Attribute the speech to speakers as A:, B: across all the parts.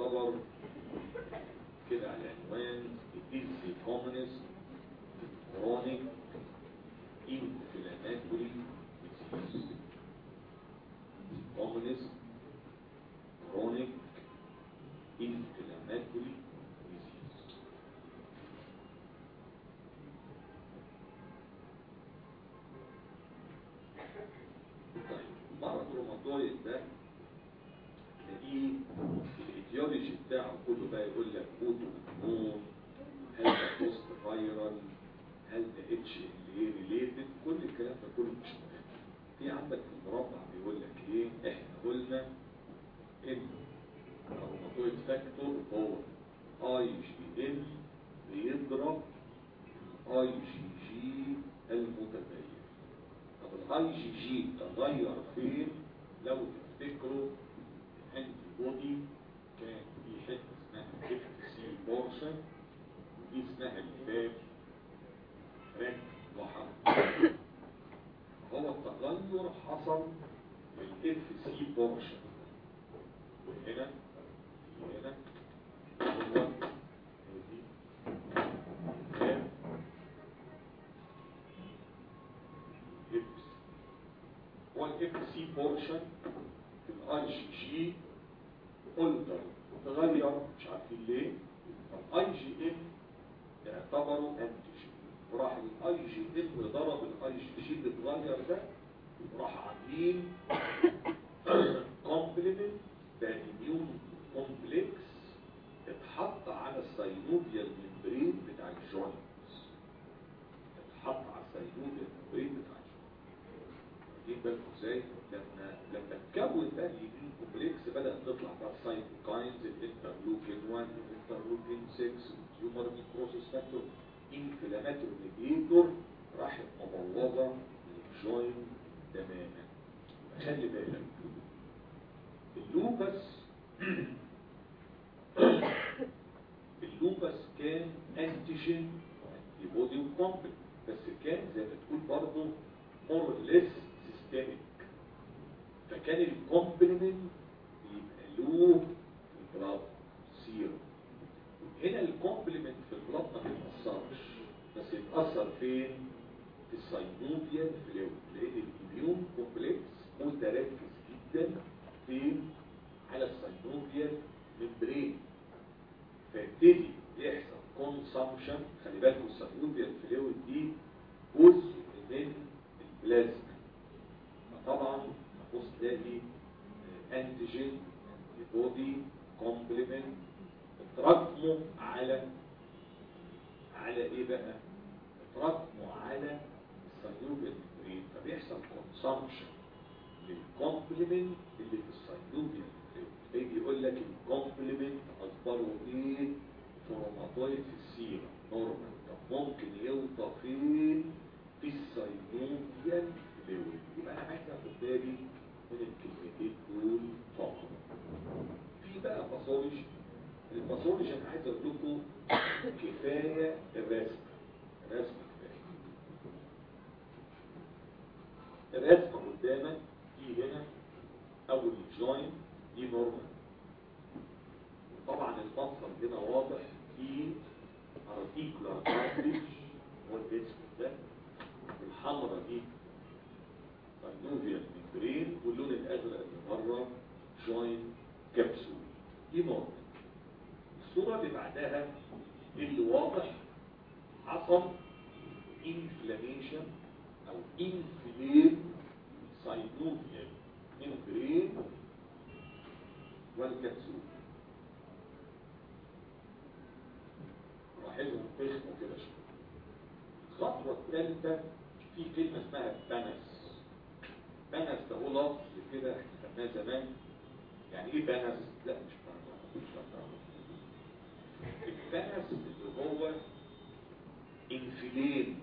A: يعتبر كده على عنوان الديزي كومنست chronic inflammatory disease communist chronic inflammatory disease طيب مرض الروماتويد ده تلاقيه الايديولوجي بتاعه كله بقى يقول لك اوتو امون هل ده بوست فايرال هل ده اتش ال اي ريليتد كل الكلام ده كله مش مهم في عندك في المربع بيقول لك ايه احنا قلنا ان الروماتويد فاكتور هو اي جي ام بيضرب اي جي جي المتغير طب الاي جي جي تغير فين لو تفتكروا الانتي بودي كان في حته اسمها اف سي بورشن ودي اسمها الفاب رك وحرف هو التغير حصل في الاف سي بورشن وهنا وهنا هو هذه فاب اف هو الاف سي بورشن في الاي جي جي قلت تغير مش عارفين ليه الاي جي ام اعتبروا انتيجين وراح الاي جي ام ضرب الاي جي جي اللي اتغير ده وراح عاملين كومبلمنت بانيميون كومبلكس اتحط على السينوفيال ممبرين بتاع الجوينتس اتحط على السينوفيال ممبرين بتاع الجوينتس واخدين بالكم ازاي لما لما اتكون بقى اليمين كومبلكس بدات تطلع بقى السايتوكاينز الانترلوكين 1 الانترلوكين 6 التيومر نيكروسيس فاكتور انفلاماتوري ميديتور راحت مبوظه الجوين تماما خلي بالك اللوبس اللوبس كان انتيجين انتي بودي وكومبلكس بس كان زي ما تقول برضه مور ليس سيستميك فكان الكومبلمنت يبقى له في البلاد سيرو هنا الكومبلمنت في البلاد ما بيتأثرش بس يتأثر فين؟ في السينوفيال فلويد لأن الإميون كومبلكس متركز جدا فين؟ على السينوفيال ممبرين فيبتدي يحصل كونسامشن خلي بالكم السينوفيال فلويد دي جزء من البلازما فطبعا هتبص تلاقي انتيجين بودي كومبلمنت اتراكموا على على ايه بقى اتراكموا على السيلوبيال ممبرين فبيحصل كونسامشن للكومبلمنت اللي في السيلوبيال ممبرين يقول لك الكومبلمنت اصبره ايه فروماتويد في السيرة نورمال طب ممكن يوطى فين في السيلوبيال فلويد يبقى انا عايز اخد بالي من الكلمتين دول فقط في بقى باثولوجي الباثولوجي انا عايز اقول لكم كفايه الرسم الرسم كفايه الرسم قدامك دي هنا اول الجوين دي نورمال طبعا المفصل هنا واضح في ارتيكولار كارتريج هو الاسم ده الحمراء دي ساينوفيال ممبرين واللون الازرق اللي بره جوين كبسول دي نورمال الصوره اللي بعدها اللي واضح حصل انفلاميشن او انفلام ساينوفيال ممبرين والكبسول لاحظوا تخموا كده شويه الخطوه الثالثه في كلمه اسمها بنس بنس ده هو لفظ كده احنا خدناه زمان يعني ايه بنس لا مش بنس البنس اللي هو انفلين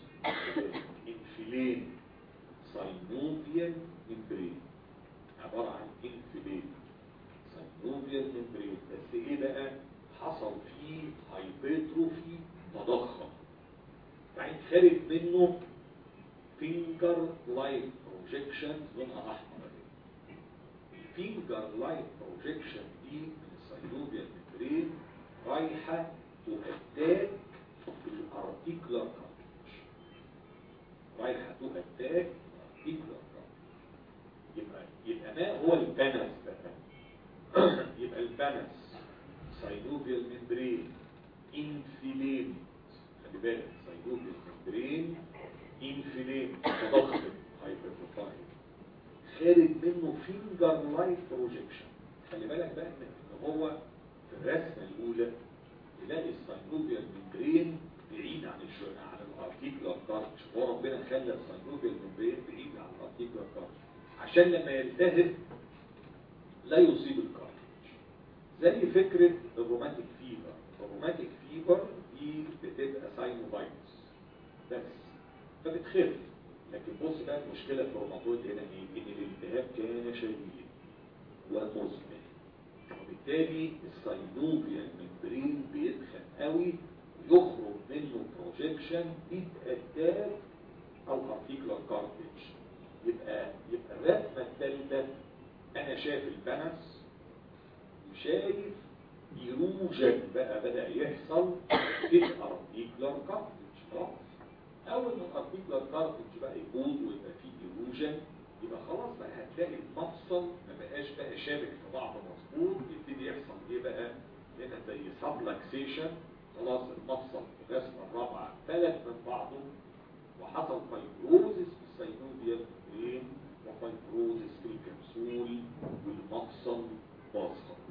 A: انفلين ساينوفيال ممبرين عبارة عن انفلين ساينوفيال ممبرين بس ايه بقى حصل فيه هايبرتروفي تضخم بعدين خارج منه فينجر لايت بروجيكشن لونها احمر الفينجر لايت بروجيكشن دي من السيلوبيال ممبرين رايحه تؤتاك الارتيكولار كارتج رايحه تؤتاك الارتيكولار كارتج يبقى يبقى ما هو البانس بقى يبقى البانس سيلوبيال ممبرين انفيليم خلي بالك سيلوبيال ممبرين انفيليم تضخم هايبرتروفايد خارج منه فينجر لايت بروجيكشن خلي بالك بقى ان هو في الرسمه الاولى تلاقي السينوبيال ممبرين بعيد عن الشرع عن الارتيكولار كارتش هو ربنا خلى السينوبيال ممبرين بعيد عن الارتيكولار كارتش عشان لما يلتهب لا يصيب الكارتش زي فكره الروماتيك فيبر الروماتيك فيبر دي بتبقى ساينوفايتس بس فبتخف لكن بص بقى المشكلة في الروماتويد هنا ايه؟ ان الالتهاب كان شديد ومزمن وبالتالي السينوبيال ممبرين بيدخل قوي يخرج منه بروجيكشن يتأتاك الارتيكولار كارتج يبقى يبقى الرسمة الثالثة انا شايف البنس وشايف ايروجن بقى بدأ يحصل في الارتيكولار كارتج خلاص اول ما الارتيكولار كارتج بقى يبوظ ويبقى فيه ايروجن يبقى خلاص بقى هتلاقي المفصل ما بقاش بقى شابك في بعض مظبوط يبتدي يحصل ايه بقى هنا زي سبلكسيشن خلاص المفصل في الرسمه الرابعه ثلاث من بعضه وحصل فايبروزس في السينوبيال برين وفايبروزس في الكبسول والمفصل باظ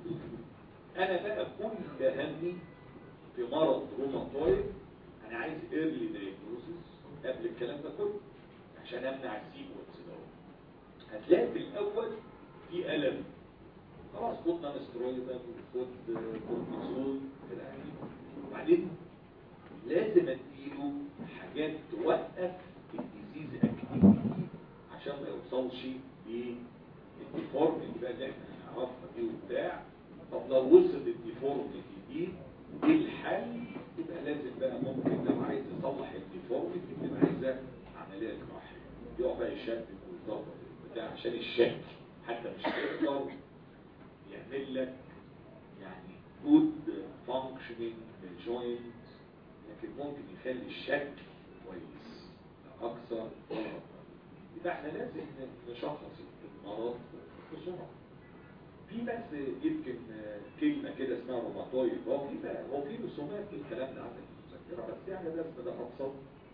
A: انا بقى كل همي في مرض روماتويد انا عايز ايرلي دايجنوزس قبل الكلام ده كله عشان امنع السيكونس ده هتلاقي في الاول في الم خلاص خد نانسترويدال وخد كورتيزون كده يعني وبعدين لازم اديله حاجات توقف الديزيز اكتيفيتي عشان ما يوصلش للديفورميتي بقى اللي احنا نعرفها دي وبتاع طب لو وصل الديفورميتي دي ايه الحل يبقى لازم بقى ممكن لو عايز يصلح الديفورميتي تبقى عايزه عمليه جراحيه يقعد بقى يشكك ويظبط بتاع عشان الشك حتى مش هيقدر يعمل لك يعني جود فانكشنينج للجوينت لكن ممكن يخلي الشكل كويس اكثر ولا يبقى احنا لازم نشخص المرض بسرعه في بس يمكن كلمة كده اسمها روماتويد هو في بقى هو في رسومات الكلام ده عندك في المذكرة بس يعني الرسم ده أبسط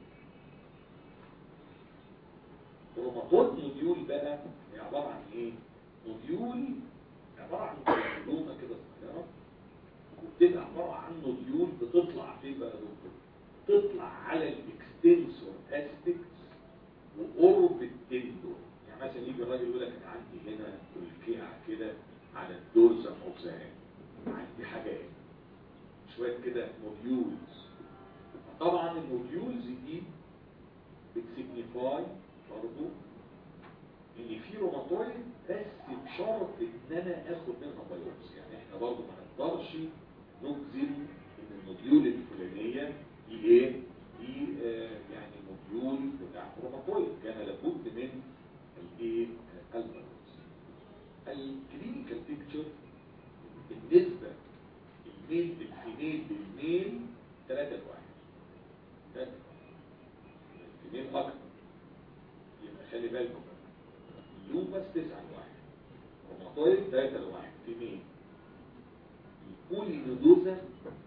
A: روماتويد موديول بقى هي عبارة عن ايه؟ موديول عبارة عن كلومة كده صغيرة وبتبقى عبارة عن موديول بتطلع فين بقى دكتور؟ تطلع على الاكستنسور اسبكتس وقرب التندون يعني مثلا يجي الراجل يقول لك انا عندي هنا الكيعة كده على الدورز اوف ذا عندي حاجات شويه كده موديولز طبعا الموديولز دي بتسيجنيفاي برضه ان في روماتويد بس بشرط ان انا اخد منها بايوبسي يعني احنا برضه ما نقدرش نجزم ان الموديول الفلانيه دي ايه؟ دي آه يعني موديول بتاع روماتويد كان لابد من الايه؟ البايوبسي الكلينيكال بيكتشر بالنسبة الميل بالفيميل بالميل ثلاثة لواحد ثلاثة الفيميل أكتر يبقى خلي بالكم اللوبس تسعة لواحد روماتويد ثلاثة لواحد فيميل البولي نودوزا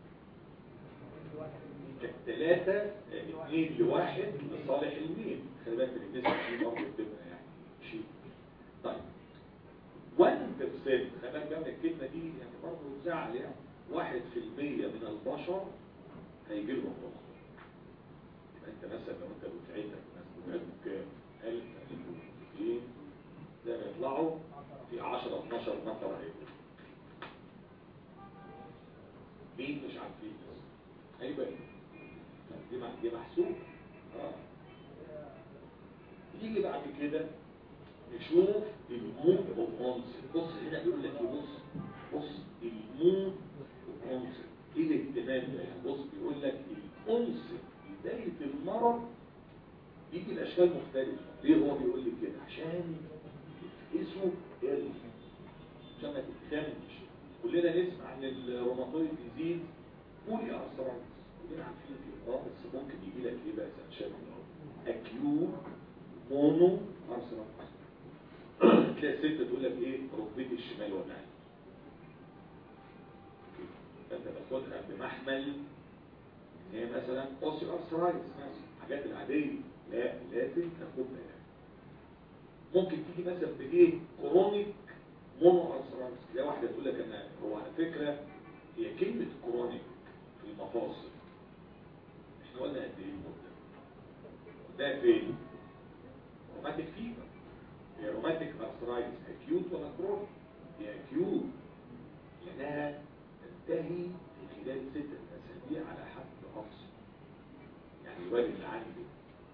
A: كانت ثلاثة اثنين لواحد لصالح الميل خلي بالك النسبة دي برضه بتبقى يعني شيء طيب 1% خلي بالك بقى من الكلمة دي يعني برضه زعل يعني 1% من البشر هيجي لهم روماتويد يبقى انت مثلا لو انت بتعيدك مثلا كام 1000 1200 زي ما يطلعوا في 10 12 نفر هيجوا مين مش عارفين بس هيبقى دي دي محسوب اه يجي بعد كده نشوف المود اوف اونست بص هنا يقول لك بص بص المود اوف اونست ايه الاهتمام ده يعني بص بيقول لك الانست بدايه المرض بيجي الاشكال مختلفه ليه هو بيقول لك كده عشان تفقسه ايرلي عشان ما تتخمش كلنا نسمع الروماتويد ديزيز بولي ارثرايتس كلنا عارفين كده اه بس ممكن يجي لك ايه بقى سنشان اكيوت مونو ارثرايتس تلاقي الست تقول لك ايه ركبتي الشمال وجعاني فانت تاخدها بمحمل ان هي مثلا اوسي ارثرايتس مثلا الحاجات العاديه لا لازم تاخدها يعني ممكن تيجي مثلا بايه كرونيك مونو ارثرايتس تلاقي واحده تقول لك انا هو على فكره هي كلمه كرونيك في المفاصل احنا قلنا قد ايه المده ده فين روماتيك فيبر هي روماتيك ارثرايتس اكيوت ولا كرونيك هي اكيوت لانها تنتهي في خلال ستة اسابيع على حد اقصى يعني الوالد اللي عنده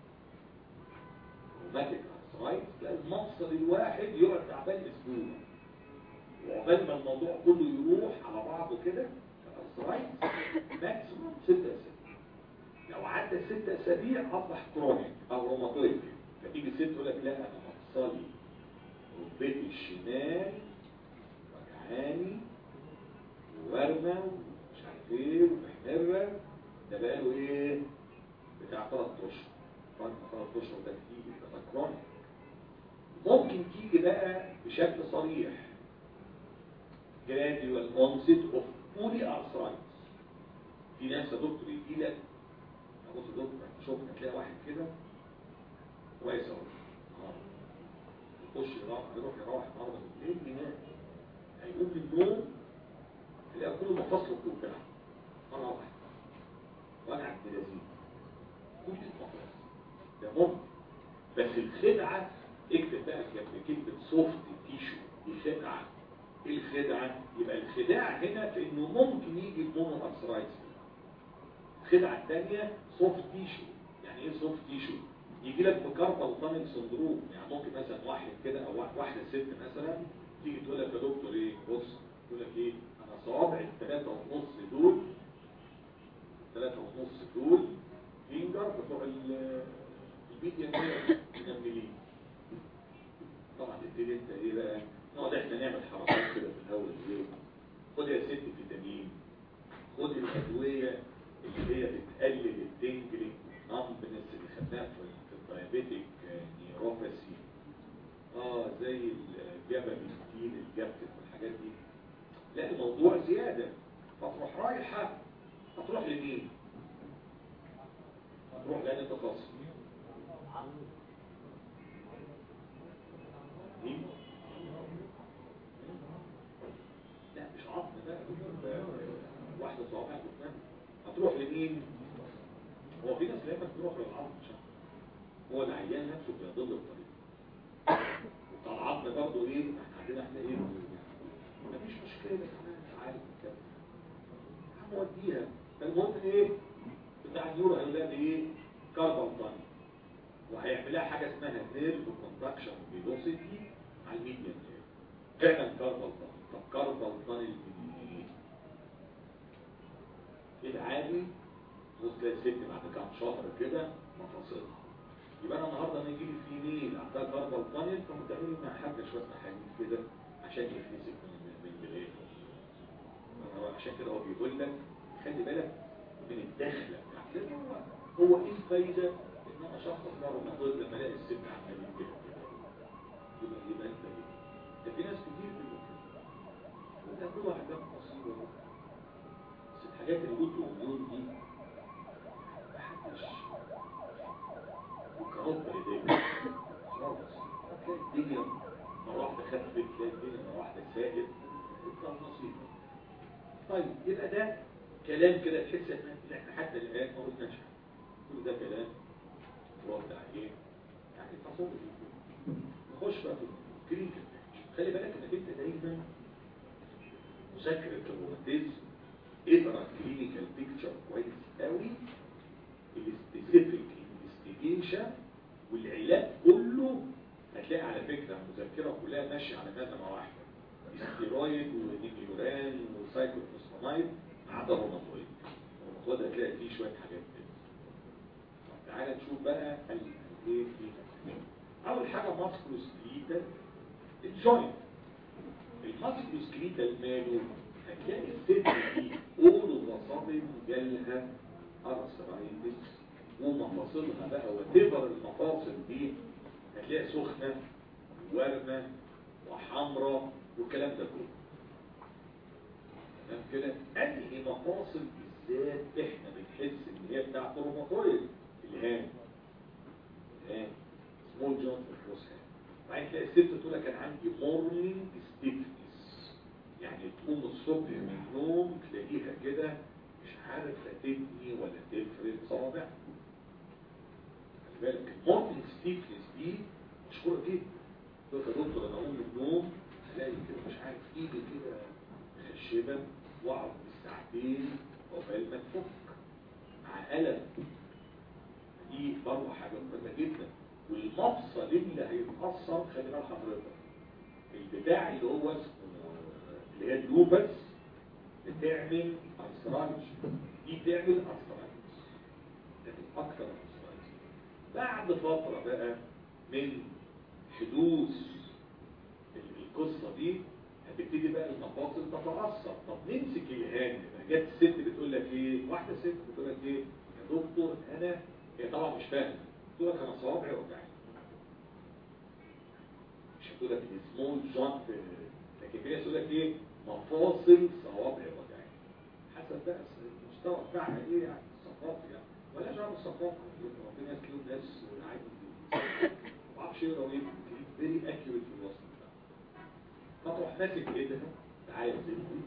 A: روماتيك ارثرايتس لا المفصل الواحد يقعد تعبان اسبوع وعقبال ما الموضوع كله يروح على بعضه كده الارثرايتس ماكسيموم ست اسابيع لو عدى ست اسابيع اصبح كرونيك او روماتويد فتيجي الست تقول لك لا انا مفصلي ركبتي الشمال وجعاني وورمه ومش عارف ايه ومحمره ده بقاله ايه بتاع ثلاث اشهر بعد ثلاث اشهر ده كتير ده كرونيك ممكن تيجي بقى بشكل صريح gradual onset of polyarthritis في ناس يا دكتور يجي لك بص يا دكتور شوف هتلاقي واحد كده كويس اهو يخش يروح يروح يروح النهارده بالليل ينام هيقوم من النوم تلاقي كل مفاصله بتوجعه مره واحده وجع الجلازين كل المفاصل ده ممكن بس الخدعه اكتب بقى جنب كلمه سوفت تيشو دي خدعه ايه الخدعه يبقى الخداع هنا في انه ممكن يجي المونو ارثرايتس الخدعه الثانيه سوفت تيشو يعني ايه سوفت تيشو يجي لك بكاربال تانل سندروم يعني ممكن مثلا واحد كده او واحده ست مثلا تيجي تقول لك يا دكتور ايه بص تقول لك ايه انا صوابع الثلاثه ونص دول الثلاثه ونص دول فينجر بتوع الميديا منملين طبعا تبتدي انت ايه بقى نقعد احنا نعمل حركات كده في الاول ايه خد يا ست فيتامين خد الادويه اللي هي بتقلل الدنجلينج نمبنس اللي خدناها في الدايابيتيك نيوروباثي اه زي الجبابيستين الجبتين والحاجات دي لا الموضوع زيادة فتروح رايحة هتروح لمين هتروح لأن التخصص مين لا مش عظم بقى واحدة صوابع قدام هتروح لمين هو في ناس دايما تروح للعظم مش هو العيان نفسه بيضل الطريق بتاع العظم برضه ايه احنا عندنا احنا ايه مفيش مشكله كمان تعالى نتكلم هنوديها فالمهم ايه بتاع النيورو هيقول لها ايه كاربال تاني وهيعمل لها حاجه اسمها نيرف كونتراكشن فيلوسيتي على الميديان نيرف فعلا كاربال تاني طب كاربال تاني ايه العادي بص تلاقي الست بعد كام شهر كده مفاصلها يبقى انا النهارده لما يجي لي فيميل عندها كاربال تانيل فما تعملي مع حاجه شويه محاليل كده عشان يفلسك من من بلاده عشان كده هو بيقول لك خلي بالك من الدخله بتاعت هو هو ايه الفايده ان انا اشخص مره مطلوب لما الاقي الست عمال كده يبقى يبقى انت ايه ده في ناس كتير بيقولوا كده وده كل واحد ده مصيبه بس الحاجات اللي قلت امور دي محدش وكرات بالدنيا خلاص هتلاقي الدنيا مرة واحدة خفت تلاقي الدنيا مرة واحدة سائد تطلع نصيبة طيب يبقى ده كلام كده تحس ان احنا حتى الآن ما قلناش كل ده كلام رد عليه يعني تصور نخش بقى في الكلينيكال خلي بالك انك انت دايما مذاكرة الروماتيزم اقرا كلينيكال بيكتشر كويس قوي السبيسيفيك انفستيجيشن والعلاج كله هتلاقي على فكرة المذكرة كلها ماشية على نغمة واحدة استيرويد ونيكيوران وسايكلوفوسفامايد ما عدا الروماتويد الروماتويد هتلاقي فيه شوية حاجات كده طب تعالى نشوف بقى ال- ايه فيه اول حاجة ماسكروسكليتال الجوينت الماسكروسكليتال ماله هتلاقي الست دي قول الوساطي جالها ارثرايتس ومفاصلها بقى وتبر المفاصل دي هتلاقي سخنه ورمه وحمراء والكلام ده كله تمام كده انهي مفاصل بالذات احنا بنحس ان هي بتاعت الروماتويد الهام الهام سمول جوينت كروس هام بعدين تلاقي الست تقول لك انا عندي مورنينج ستيفنس يعني تقوم الصبح من النوم تلاقيها كده مش عارف لا تبني ولا تفرد صوابع خلي بالك المورنينج ستيفنس دي مشهوره جدا تقول يا دكتور انا اقوم من النوم الاقي كده مش عارف ايدي كده خشبه واقعد بالساعتين عقبال ما تفك مع الم دي برضه حاجه مهمه جدا والمفصل اللي هيتاثر خلي بال حضرتك البتاع اللي هو اسمه اللي هي اللوبس بتعمل ارثرايتس دي بتعمل ارثرايتس تعمل اكتر ارثرايتس بعد فتره بقى من حدوث القصه دي هتبتدي بقى المفاصل تتأثر طب نمسك الهان جت الست بتقول لك ايه واحده ست بتقول لك ايه يا دكتور انا هي طبعا مش فاهمه تقول لك انا صوابعي وجعاني مش هتقول لك سمول جوينت لكن في تقول لك ايه مفاصل صوابعي وجعاني حسب بقى المستوى بتاعها ايه يعني الثقافه يعني ولا دعوه بالثقافه في ناس كتير ناس عادي ما اعرفش يقرا ايه فيري اكيوريت في الوصف فتروح ماسك ايدها تعالى يا ستي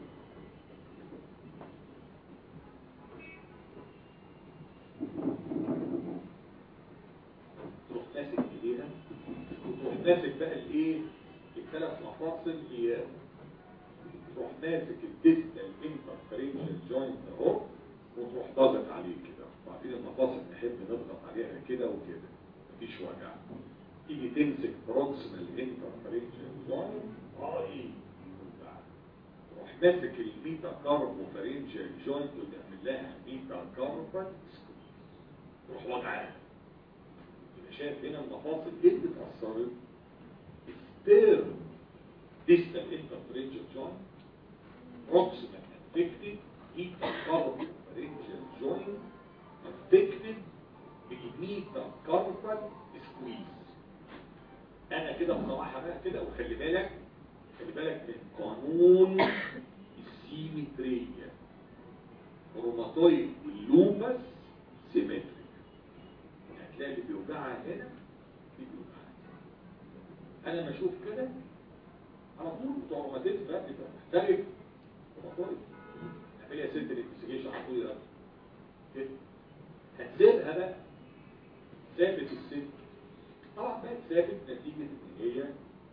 A: تروح ماسك ايديها وتروح ماسك بقى الايه الثلاث مفاصل اياه تروح ماسك الديستال انترفرنشال جوينت اهو وتروح ضاغط عليه كده وبعدين المفاصل نحب نضغط عليها كده وكده مفيش وجع تيجي تمسك بروكسيمال انترفرنشال جوينت رأي تروح ماسك الميتا كاربو فارنجيال جوينت وتعمل لها ميتا كاربو تروح وضعها يبقى شايف هنا المفاصل ايه اللي اتأثرت ستير ديستال انترفرنجيال جوينت بروكسيمال افكتد ميتا كاربو فارنجيال جوينت افكتد بالميتا كاربو سكويز انا كده بصراحه بقى كده وخلي بالك خلي بالك من قانون السيمترية روماتويد واللوبس سيمتريك هتلاقي اللي بيوجعها هنا دي بيوجعها انا ما اشوف كده على طول بتوع روماتيزم بقى بيبقى محترف روماتويد اعمل يا ست الانفستيجيشن على طول يا كده هتسيبها بقى ثابت الست طبعا بقت ثابت نتيجة ان هي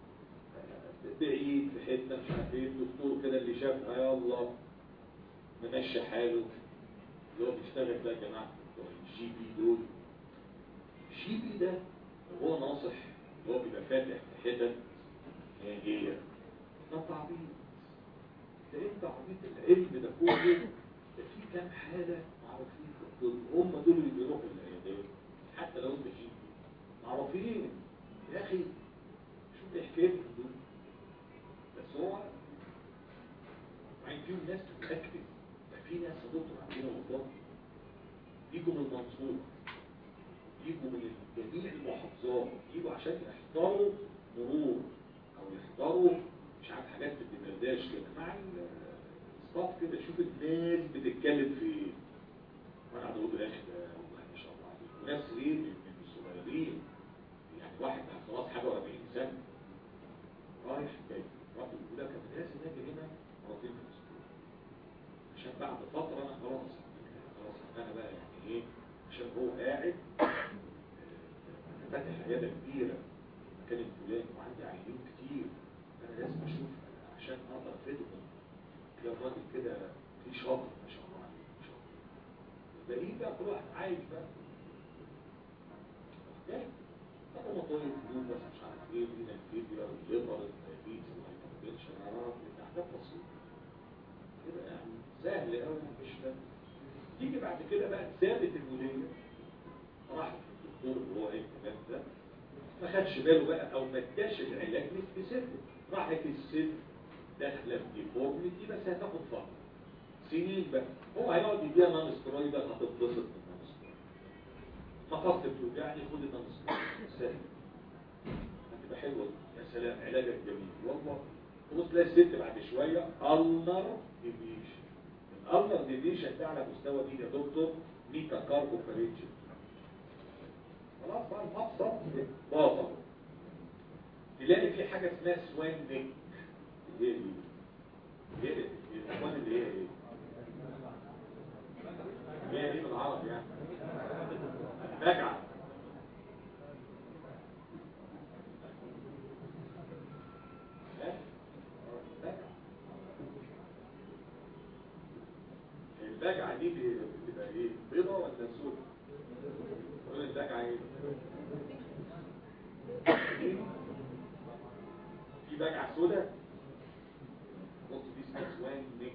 A: بعيد في حته مش عارف ايه الدكتور كده اللي شافها يلا ممشي حاله اللي هو بيشتغل بقى يا جماعه الجي بي دول الجي بي ده هو ناصح اللي هو بيبقى فاتح في حتت هي ده تعبيط ده انت عبيط العلم ده كله ده في كام حاله معروفين دول هم دول اللي بيروحوا العيادات حتى لو انت جي بي معروفين يا اخي شوف ايه حكايتهم دول بس هو وبعدين فيهم ناس تتأكد ده في ناس يا دكتور عندنا والله يجوا من المنصورة يجوا من جميع المحافظات يجوا عشان يحضروا مرور او يحضروا مش عارف حاجات في الدمرداش كده مع الستاف كده شوف الناس بتتكلم في ايه وانا قاعد اقول يا اخي ده والله ما شاء الله عليك وناس غير من الصغيرين يعني واحد خلاص حاجه و40 سنه رايح جاي راجل يقول لك انا لازم اجي هنا مرتين في الاسبوع عشان بعد فتره انا خلاص خلاص انا بقى يعني ايه عشان هو قاعد انا فاتح عياده كبيره مكان الفلاني وعندي عيانين كتير انا لازم اشوف عشان اقدر افيدهم تلاقي الراجل كده في شاطر ما شاء الله عليه ما شاء الله الباقيين بقى كل واحد عايش بقى جاي طب هو طيب فلوس بس مش عارف ايه لينا الفيديو الليبر الدايبيتس الهايبرتنشن عرف دي حاجات بسيطه كده يعني سهل قوي مش ده تيجي بعد كده بقى ثابت الوليه راح الدكتور اللي هو ايه الكلام ده ما خدش باله بقى او ما اداش العلاج مش بسبب راحت الست داخله في ديفورميتي بس هتاخد فتره سنين بقى هو هيقعد يديها نون سترويد هتتبسط من النون سترويد مفاصل بتوجعني خد النون سترويد سهل هتبقى حلوه يا سلام علاجك جميل والله تبص تلاقي الست بعد شويه النر ديفيشن الالنر ديفيشن ده على مستوى مين يا دكتور ميتا كاربو فرينجل خلاص بقى المقصد باظ تلاقي في حاجه اسمها سوان نيك هي دي هي دي الاسوان اللي هي ايه هي دي بالعربي يعني البجعه البجعة دي بتبقى ايه بيضة ولا سودة قول البجعة ايه في بجعة سودة بص دي اسمها سوان نيك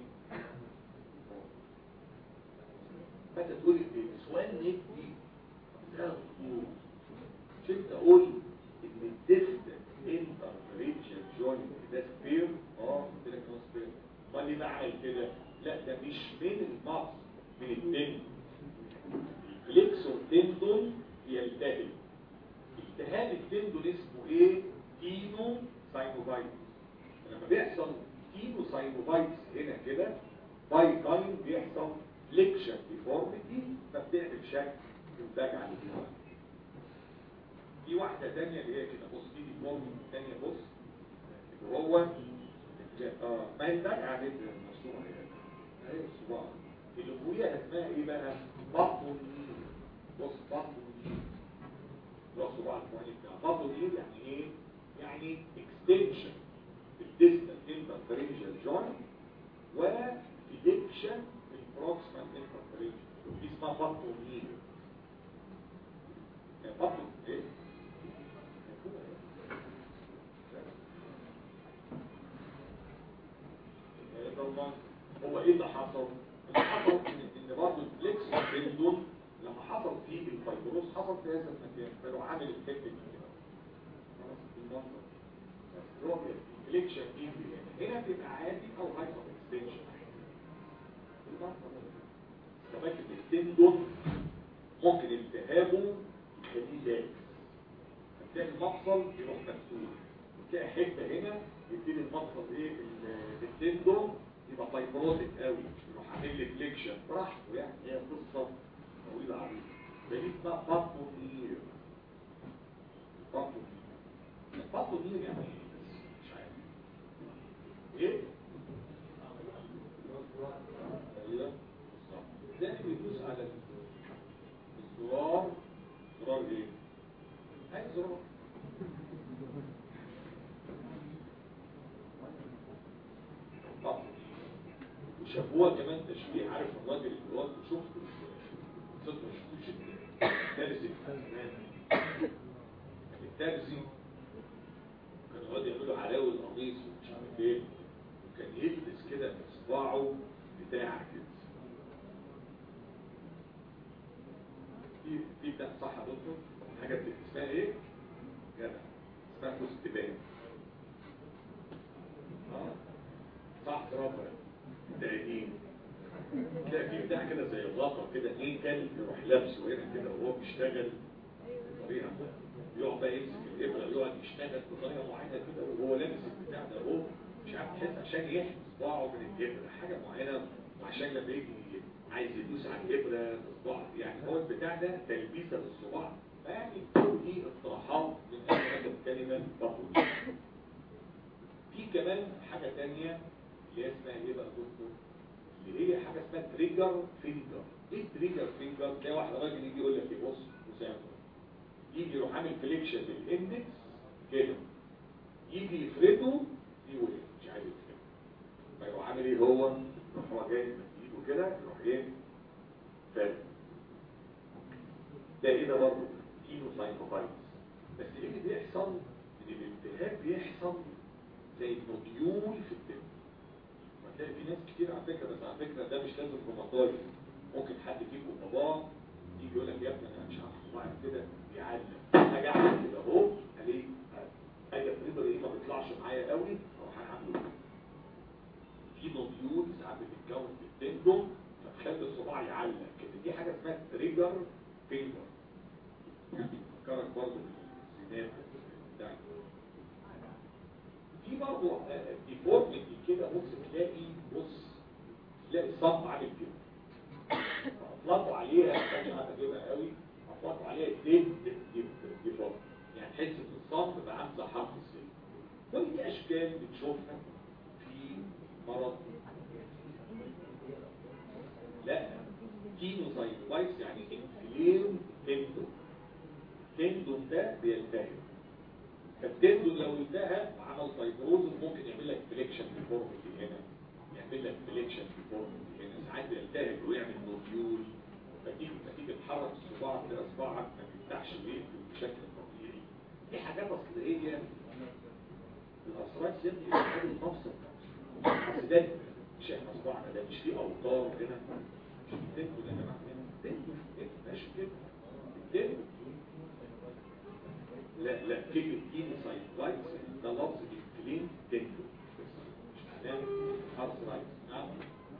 A: فانت تقول ايه سوان نيك دي ده خطوط مش انت قول ان الديستنس انترفرنشال جوينت ده سبير اه قلت لك هو سبير امال ليه بعمل كده لا ده مش من المقص من التندون الفليكسور تندون يلتهب التهاب التندون اسمه ايه تينو ساينوفايتس لما بيحصل تينو ساينوفايتس هنا كده باي تايم بيحصل فليكشن ديفورميتي فبتعمل شكل ينتج على الجوال في واحدة تانية اللي هي كده بص دي ديفورميتي تانية بص اللي هو اه ما هي البجعة على المشروع هي الصباع اللي فوقيها اسمها ايه بقى بطن بص بطن اللي هو الصباع الفوقاني بتاع بطن يعني ايه يعني اكستنشن الديستال انترفرنجال جوينت وفيديكشن البروكسيمال انترفرنجال دي اسمها بطن بطن ايه هو ايه اللي حصل اللي حصل ان ان برضه الفليكس تندون لما حصل فيه الفايبروس حصل في هذا المكان فلو عامل الافكت دي كده خلاص المنظر بس هو الفليكشن دي هنا بيبقى عادي او هايبر اكستنشن كمان التندون ممكن التهابه يخليه لاكس هتلاقي المفصل يروح مفتوح وتلاقي حته هنا يبتدي المفصل ايه التندون يبقى فايبروتك قوي يروح عامل لي فليكشن براحته يعني هي قصه طويله عريضه ده دي اسمها بابونير بابونير بابونير يعني ايه بس مش عارف ايه؟ ايوه ده اللي بيدوس على الزرار زرار ايه؟ اي زرار وشافوها كمان تشبيه عارف الراجل اللي الواد شفته صدق ما شفتوش الترزي الترزي كان يقعد يعملوا علاوي القميص ومش عارف ايه وكان يلبس كده في صباعه بتاع كده في في بتاع صح يا دكتور حاجه اسمها ايه؟ جدع اسمها فستبان اه صح برافو تأدين تلاقي في بتاع كده زي الغطا كده ايه كلب يروح لابسه هنا كده وهو بيشتغل بطريقه يقعد بقى يمسك الابره يقعد يشتغل بطريقه معينه كده وهو لابس البتاع ده هو مش عارف تحس عشان يحمي صباعه من الابره حاجه معينه وعشان لما يجي عايز يدوس على الابره صباع يعني هو البتاع ده تلبيسه للصباع فيعني كل دي اقتراحات من اجل الكلمه بطل في كمان حاجه ثانيه اللي هي اسمها ايه بقى دكتور اللي هي حاجه اسمها تريجر فينجر ايه تريجر فينجر تلاقي واحد راجل يجي يقول لك ايه بص مساعد يجي يروح عامل فليكشن للاندكس كده يجي يفرده يقول مش عايز يفرده فيروح عامل ايه هو يروح هو جاي من ايده كده يروح ايه فرد ده ايه ده برضه كينو ساينوفايتس بس ايه اللي بيحصل ان الالتهاب بيحصل زي النوديول في الدم هتلاقي في ناس كتير على فكره بس على فكره ده مش لازم روماتويد ممكن حد فيكم باباه يجي يقول لك يا ابني انا مش عارف وبعد كده يعلم اجي اعمل كده اهو الاقي اجي افرض ايه ما بيطلعش معايا قوي اروح اعمله في نوديول ساعات بتتكون في التندوم فتخلي الصباع يعلق كده دي حاجه اسمها تريجر فينجر يعني فكرك برضه بالزناد بتاع في برضه ديفورميتي كده بص تلاقي بص تلاقي الصف عامل كده اطلقوا عليها عشان هتجيبها قوي اطلقوا عليها ديد ديفورم يعني تحس ان الصف بقى عامل زي حرف السين كل دي اشكال بتشوفها في مرض لا كينوسايتولايتس يعني انفليم تندون التندون ده بيلتهب فالتندون لو التهب وعمل فايبروزس ممكن يعمل لك فليكشن ديفورميتي هنا يعمل لك فليكشن ديفورميتي هنا ساعات بيلتهب ويعمل نوديول فتيجي فتيجي تحرك الصباع تلاقي صباعك ما بيفتحش ويقفل بشكل طبيعي دي حاجات اصل ايه يعني الاسرار يبني الحاجه المفصل بس ده مش احنا صباعنا ده مش فيه اوتار هنا مش التندون ده يا جماعه التندون ماشي كده التندون لا لا كلمة كينوسايت رايتس ده لفظ الكلين تندو مش معناه هارس رايتس نعم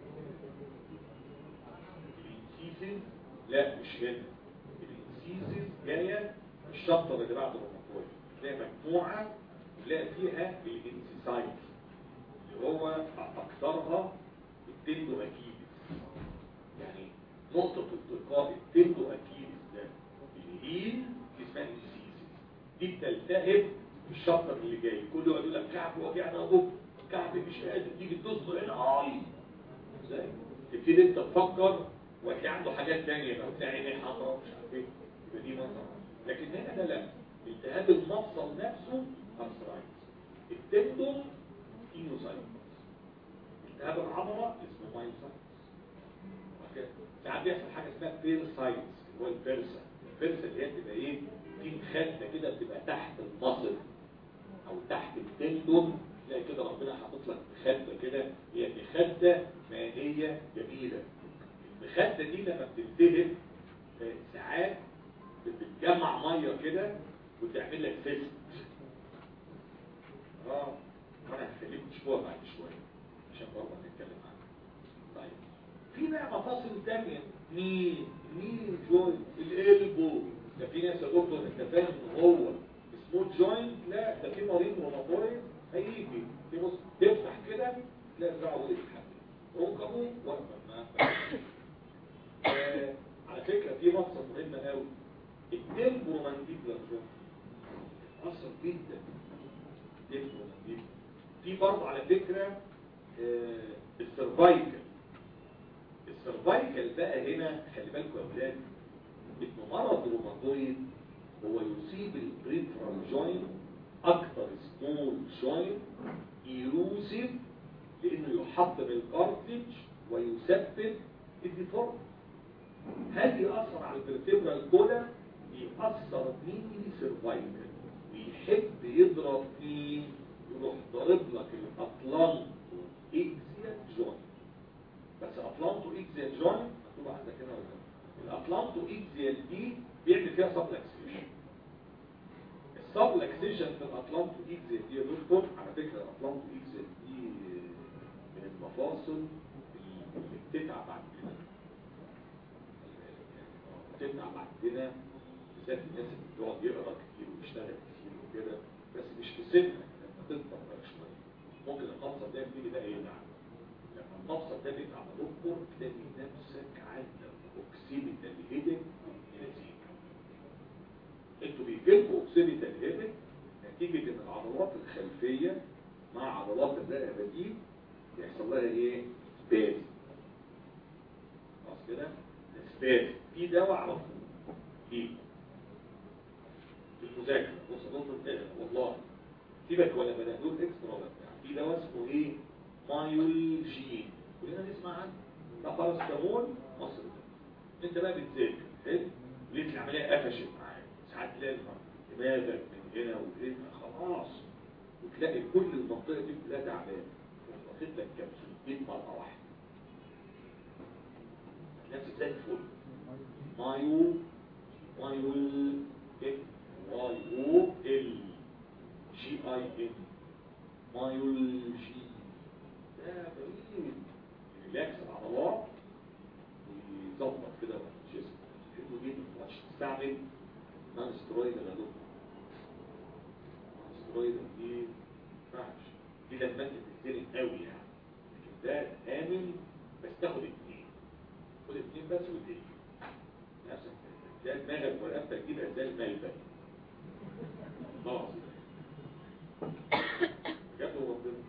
A: الانسيزز لا مش هنا الانسيزز جاية الشابتر اللي بعد الروماتويد تلاقي مجموعة تلاقي فيها الانسيسايت اللي هو اكثرها التندو اكيدس يعني نقطة التقاء التندو اكيدس ده الهيل اسمها انسيزز دي بتلتهب الشابتر اللي جاي كله يقول لك كعب وجعنا ابوك كعب مش قادر تيجي تصبر هنا اي ازاي تبتدي انت تفكر وهتلاقي عنده حاجات ثانيه بقى تلاقي عينيه حمراء مش عارف ايه يبقى دي مثلا لكن هنا ده لا التهاب المفصل نفسه ارثرايتس التندون اينوسايتس التهاب العضله اسمه مايوسايتس ساعات بيحصل حاجه اسمها بيرسايتس اللي هو البيرسا البيرسا اللي هي بتبقى ايه في مخدة كده بتبقى تحت المصل او تحت التندون تلاقي كده ربنا حاطط لك مخدة كده هي مخدة مائية جميلة المخدة دي لما بتلتهب ساعات بتجمع مية كده وتعمل لك فيست اه انا هخليك تشوفها بعد شوية عشان برضه نتكلم عنها طيب في بقى مفاصل تانية مين مين جوينت الالبو ده في ناس يا دكتور انت فاهم ان هو سموث جوينت لا ده في مريض روماتويد هيجي في بص تفتح كده تلاقي دراعه وقف حاجه ركبه وقف ما آه على فكره في مقصد مهمه قوي التمبرومانديبلر جوينت اثر جدا التمبرومانديبلر في برضه على فكره آه السرفايكل السرفايكل بقى هنا خلي بالكم يا اولاد اسمه مرض روماتويد هو يصيب البريفرال جوينت اكثر سمول جوينت ايروسيف لانه يحطم الكارتلج ويسبب الديفورم هل يأثر على البريفرال كولا يأثر مين سيرفايكل ويحب يضرب مين يروح ضارب لك الاطلانتو اكزيال جوينت بس اطلانتو اكزيال جوينت مكتوب عندك هنا ولا الأطلانتو إكزيال دي بيعمل فيها سبلكسيشن السبلكسيشن في الأطلانتو إكزيال دي يا دكتور على فكرة الأطلانتو إكزيال دي من المفاصل اللي بتتعب بعد كده بتتعب بعد كده بالذات الناس اللي بتقعد يقرا كتير ويشتغل كتير وكده بس مش في سنك لما تكبر بقى شويه ممكن المفصل ده يبتدي بقى يلعب لما المفصل ده بيبقى على دكتور تلاقي نفسك عندك اوكسيبيتال هيدك نتيجة انتوا بيجيلكوا اوكسيبيتال هيدك نتيجة ان العضلات الخلفية مع عضلات الرقبة دي يحصل لها ايه؟ سباز خلاص كده؟ سباز في دواء اعرفه ليه؟ في المذاكرة بص دكتور كده والله سيبك ولا بنادول اكسترا ولا بتاع في دواء اسمه ايه؟ مايولجين كلنا نسمع عنه ده باراسيتامول مصر ده انت بقى بتذاكر حلو لقيت العمليه قفشت معاك ساعات تلاقي دماغك من هنا وهنا خلاص وتلاقي كل المنطقه دي كلها تعبانه واخد لك كبسولتين مره واحده نفسك زي الفل مايو مايو ال واي او ال جي اي ان مايولجي ده جميل ريلاكس العضلات ويظبط كده الجسم حلو جدا مش تستعمل نون سترويد يا دكتور نون سترويد دي ما ينفعش دي لما انت تتزنق قوي يعني لكن ده امن بس تاخد اثنين خد اثنين بس وتدي نفسك تلاقي دماغك ورقبتك دي بقت زي الملبن خلاص بجد ربنا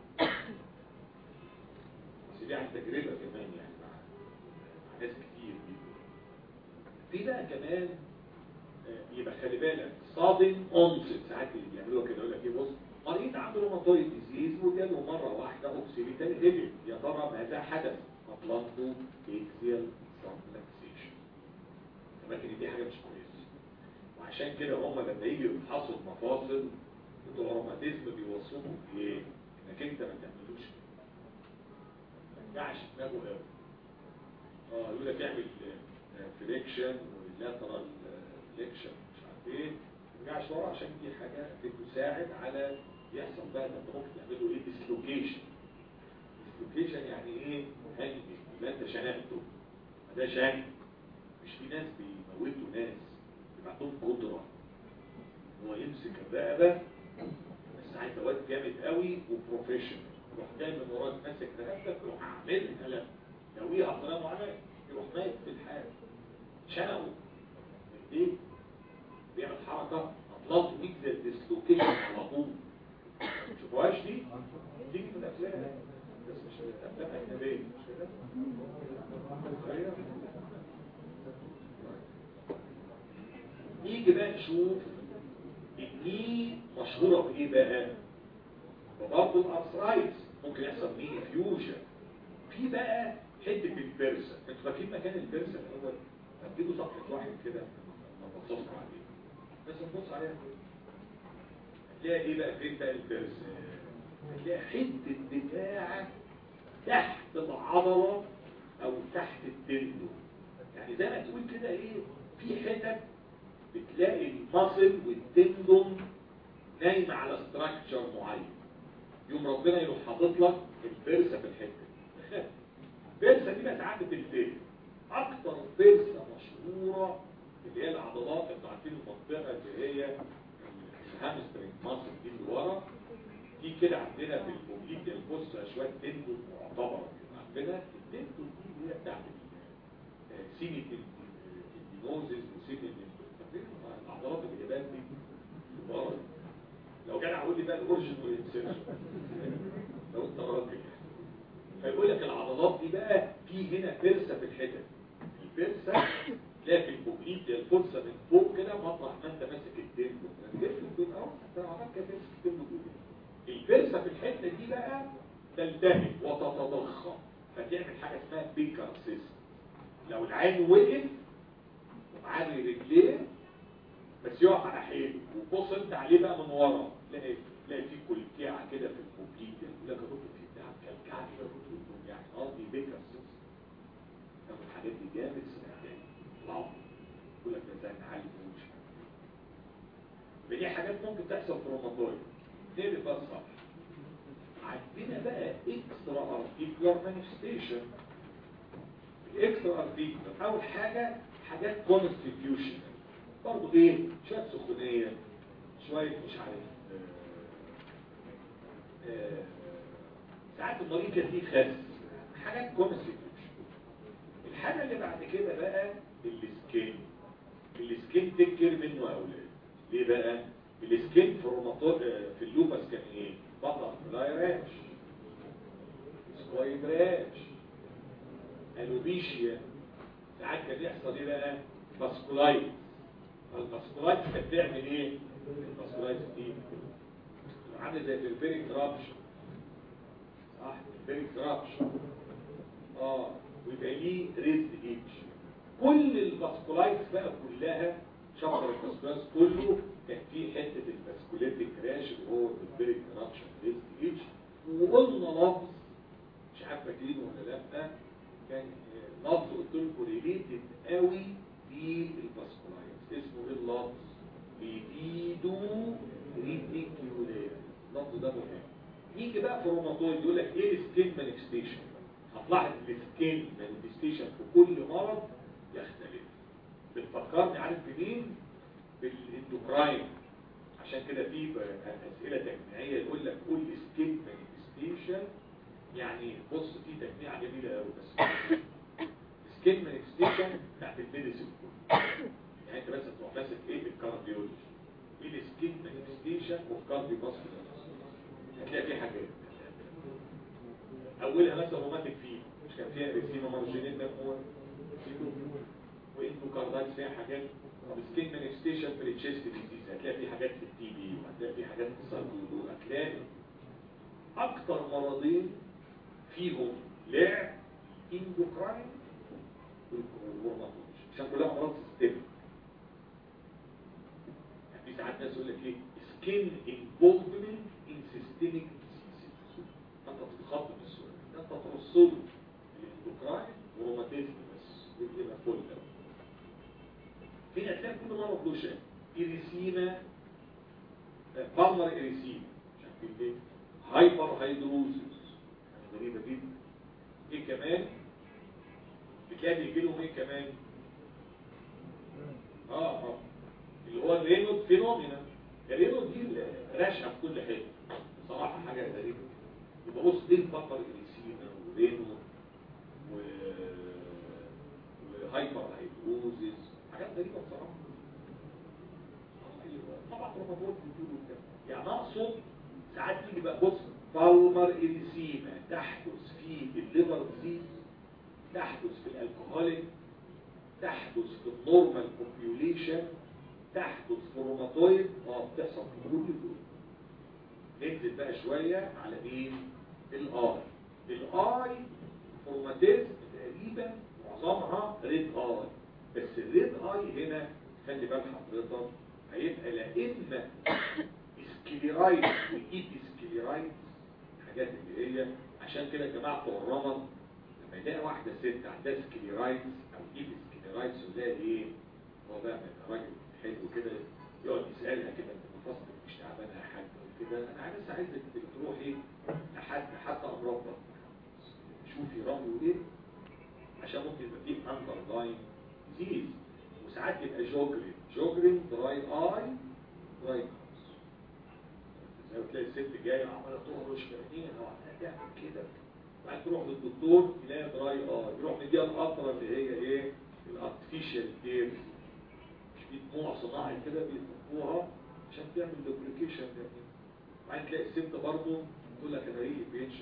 A: بس دي عن تجربه كمان يعني مع مع ناس كتير جدا في بقى كمان آه، يبقى خلي بالك صادم اونست ساعات اللي بيعملوها كده يقول لك ايه بص مريض عنده روماتويد ديزيز وجاله مره واحده اوكسيليتال هيبل يا ترى ماذا حدث؟ اطلقته اكزيال سبلكسيشن لكن دي حاجه مش كويسه وعشان كده هم لما يجوا يفحصوا المفاصل بتوع الروماتيزم بيوصفوا بايه؟ انك انت ما تعملوش كده. ما ترجعش دماغه قوي اه يقول لك اعمل فليكشن ولاترال فليكشن مش عارف ايه ما ترجعش ورا عشان دي حاجه بتساعد على يحصل بقى ان انت ممكن تعمله ايه ديسلوكيشن ديسلوكيشن يعني ايه هاني يبقى انت شنقته ما ده شنق مش في ناس بيموتوا ناس يبقى عندهم قدره ان هو يمسك الرقبه بس عايز واد جامد قوي وبروفيشنال يروح جاي من وراك ماسك رقبتك يروح عاملها لا يويها بطريقه معينه يروح ميت في الحال شنقه من ايه بيعمل حركه اطلاق ميك زي الديسلوكيشن على طول ما تشوفوهاش دي تيجي في الافلام بس مش الافلام اجنبيه مش كده أيوة. نيجي بقى نشوف الني مشهورة بإيه بقى؟ وبرضه الأرثرايتس ممكن يحصل ني فيوجن في بقى حتة البرسة انتوا فاكرين مكان البرسة الأول؟ هتجيبوا صفحة واحد كده نبصصوا عليه بس نبص عليها كده هتلاقي ايه بقى فين بقى البرسة؟ هتلاقي حتة بتاعة تحت العضلة أو تحت التندو يعني زي ما تقول كده ايه في حتت بتلاقي المصل والتندون نايمة على ستراكشر معين يوم ربنا يروح حاطط لك البرسة في الحتة البرسة دي بقت عادة الفيل أكتر برسة مشهورة اللي هي العضلات انتوا عارفين المنطقة اللي هي الهامسترنج مصل دي اللي ورا دي كده عندنا في البوبليك البص شوية تندون معتبرة عندنا التندون دي اللي هي بتاعت سيمي الدينوزز وسيمي العضلات اليابان دي ورا لو جدع قول لي بقى الاورجن والانسيرشن لو انت راجل يعني فيقول لك العضلات دي بقى في هنا فرسه في الحتت الفرسه تلاقي في البوبليت الفرسه من فوق كده مطرح ما انت ماسك الدم الدم بين اهو انت لو عملت كده تمسك الدم الفرسه في الحته دي بقى تلتهب وتتضخم فتعمل حاجه اسمها بيكر سيستم لو العين وقف ومعاه رجليه بس يقف على حيله وتبص انت عليه بقى من ورا تلاقي تلاقي في كلكعه كده في البوبليت يقول لك يا دكتور في بتاع كلكعه كده في يعني قصدي بيكر سيستم لو الحاجات دي جامد سنتين طلعوا يقول لك ده زي نعلي ومش دي حاجات ممكن تحصل في الروماتويد نقلب بقى الصح عندنا بقى اكسترا ارتيكولار مانيفستيشن الاكسترا ارتيكولار اول حاجه حاجات كونستيتيوشن برضه ايه شويه سخونيه شويه مش عارف آه، آه، ساعات المريض كان فيه خس حاجات كونستيتيوشن الحاجه اللي بعد كده بقى السكين السكين تكر منه اولاد ليه بقى السكين في الروماتو في اللوبس كان ايه بطل لا راش سكويد راش الوبيشيا ساعات كان يحصل ايه بقى باسكولايت الباسكولايت كانت بتعمل ايه الباسكولايت دي عامل زي البيريك رابشن صح البيريك رابشن اه ويبقى ليه ريزد ايدج كل الباسكولايتس بقى كلها شفر الباسكولايتس كله كان فيه حته الباسكوليتيك راش اللي هو البيريك رابشن ريزد ايدج وقلنا لفظ مش عارف فاكرينه ولا لا كان لفظ قلت لكم ريليتد قوي بالباسكولايتس اسمه ايه اللفظ؟ ليبيدو ريتيكيولار اللفظ ده مهم يجي بقى في الروماتويد يقول لك ايه السكين مانيفستيشن هتلاحظ السكين مانيفستيشن في كل مرض يختلف بتفكرني عارف بمين بالاندوكراين عشان كده في اسئله تجميعيه يقول لك قول سكين مانيفستيشن يعني بص في تجميعه جميله قوي بس سكين مانيفستيشن بتاعت الميديسين يعني انت بس تروح ماسك ايه الكارديولوجي ايه السكين مانيفستيشن اوف كارديو فاسكولار هتلاقي فيه حاجات اولها مثلا روماتيك فيه مش كان فيها ريسيما مارجينين مجموعه وانتو كاردايتس فيها حاجات طب سكين مانيفستيشن في التشيست ديزيز هتلاقي فيه حاجات في التي بي وهتلاقي فيه حاجات في الساركويدو هتلاقي اكتر مرضين فيهم لعب اندوكراين والروماتولوجي عشان كلها امراض سيستميك يعني في ساعات ناس يقول لك ايه سكين انفولفمنت ان سيستميك ديزيز انت تتخطط السؤال ده انت ترصده الاندوكراين وروماتيزم بس يبقى فل فين هتلاقي كل مرض له شيء اريسيما بالمر اريسيما مش عارفين ليه هايبر هيدروزس غريبه جدا ايه كمان بتلاقي بيجي لهم ايه كمان اه اه اللي هو الرينود فينومينا الرينود دي راشقه في كل حته بصراحه حاجه غريبه يبقى بص دي بطل اريسينا ورينود و وهايبر هيدروزس حاجات غريبه بصراحه طبعا روماتويد بيقولوا كده يعني اقصد ساعات تيجي بقى بص بالمر اريسيما تحدث في الليفر ديزيز تحدث في الالكوهوليك تحدث في النورمال بوبيوليشن تحدث في الروماتويد اه بتحصل في كل دول ننزل بقى شويه على ايه الاي الاي روماتيزم تقريبا معظمها ريد اي بس الريد اي هنا خلي بال حضرتك هيبقى لا اما سكليرايت وايد سكليرايت الحاجات اللي هي عشان كده يا جماعه بتوع الرمل لما يلاقي واحده ست عندها سكليرايتس او ايد سكليرايتس وتلاقي ايه هو بقى من راجل حلو كده يقعد يسالها كده انت مفصل مش تعبانه يا حاج وكده انا بس عايزك تروحي لحد حتى امراض شوفي رايه ايه عشان ممكن يبقى فيه اندرلاين ديزيز وساعات يبقى جوجرين جوجرين دراي اي دراي زي ما تلاقي الست جايه عماله تهرش في عينيها وعماله تعمل كده بعد تروح للدكتور تلاقي دراي اي يروح مديها القطره اللي هي ايه الارتفيشال تيرز مش في دموع صناعي كده بيطبقوها عشان تعمل دوبليكيشن يعني بعدين تلاقي الست برضه تقول لك انا ريلي بينشن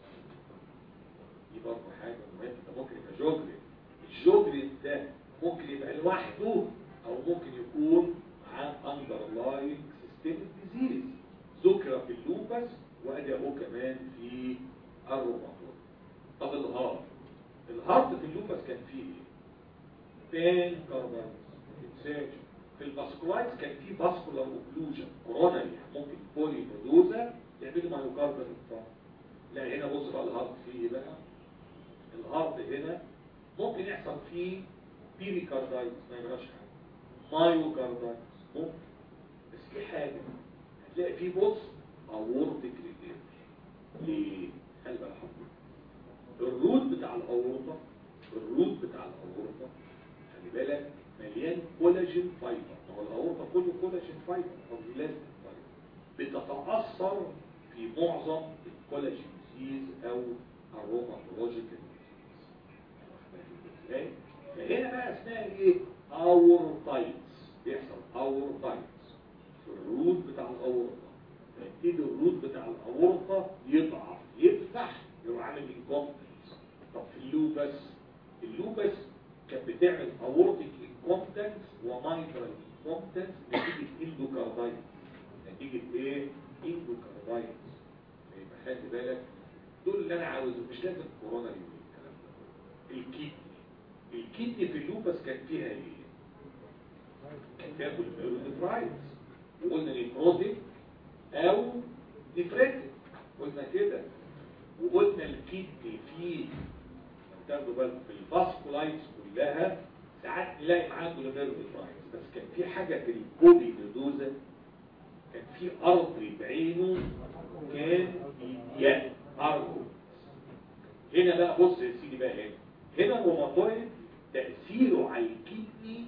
A: دي برضه حاجه مهمه ده ممكن يبقى جوجرين الجوجرين ده ممكن يبقى لوحده او ممكن يكون مع اندرلاين سيستميك ديزيز ذكر في اللوبس وادي اهو كمان في الروماتويد طب الهارت الهارت في اللوبس كان فيه ايه؟ بان كاربايتس انساج في الباسكولايتس كان فيه باسكولار اوكلوجن كوروناري ممكن بولي نودوزا يعملوا مايوكاردال انفاركت لا هنا بص بقى الهارت فيه ايه بقى الهارت هنا ممكن يحصل فيه بيريكاردايتس ما يجراش حاجه مايوكاردايتس ممكن بس في حاجه هتلاقي فيه بص اورتيك ريتير ليه خلي بالك الروت بتاع الاورطه الروت بتاع الاورطه خلي بالك مليان كولاجين فايبر هو الاورطه كله كولاجين فايبر او بلاستيك فايبر بتتاثر في معظم الكولاجين ديزيز او الروماتولوجيكال ديزيز فهنا بقى اسمها ايه اورتايتس بيحصل اورتايتس في الروت بتاع الاورطه فيبتدي الروت بتاع الاورطه يضعف يفتح يروح عامل انكومبتنس طب في اللوبس اللوبس كانت بتعمل اورتيك انكومبتنس ومايترال انكومبتنس نتيجه اندوكاردايتس نتيجه ايه اندوكاردايتس يبقى خلي بالك دول اللي انا عاوزه مش لازم كورونا يقول الكلام ده الكيدني الكيدني في اللوبس كان فيها ايه كان فيها كوليفرايتس وقلنا نيفروتيك او نفرتك قلنا كده وقلنا الكيدني فيه لو تاخدوا بالكم في الفاسكولايتس كلها ساعات نلاقي معاه كوليفرايتس بس كان في حاجه في البولي نودوزا كان في ارض بعينه كان لا ارجو هنا بقى بص يا سيدي بقى هنا هنا الروماتويد تأثيره على الكدني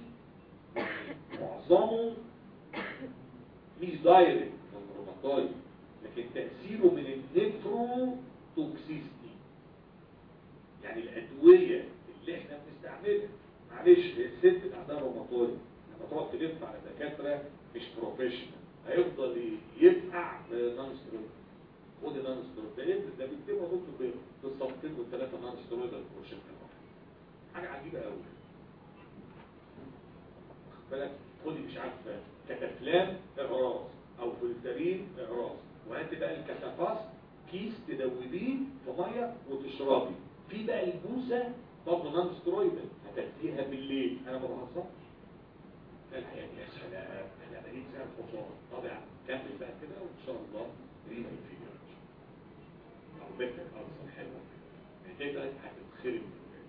A: معظمه مش دايركت من الروماتويد لكن تأثيره من النيفرو توكسيستي يعني الأدوية اللي احنا بنستعملها معلش هي الست اللي عندها روماتويد لما تقعد تلف على دكاترة مش بروفيشنال هيفضل يفقع نون سترويد خد نون سترويد ده ايه ده بيكتبوا دكتور بالصفحتين والثلاثة نون سترويد البروشن حاجة عجيبة قوي بالك خدي مش عارفة كتافلام اعراض او فلترين اعراض وهات بقى الكتافاس كيس تدوبيه في ميه وتشربي في بقى البوسه برضه نون سترويدال هتاخديها بالليل انا ما بهزرش الحقيقه يا سلام انا بقيت زي الحصان طبعا كمل بقى كده وان شاء الله رينا الفيديو او بيتك اصلا حلوه هتلاقي بقى هتتخرب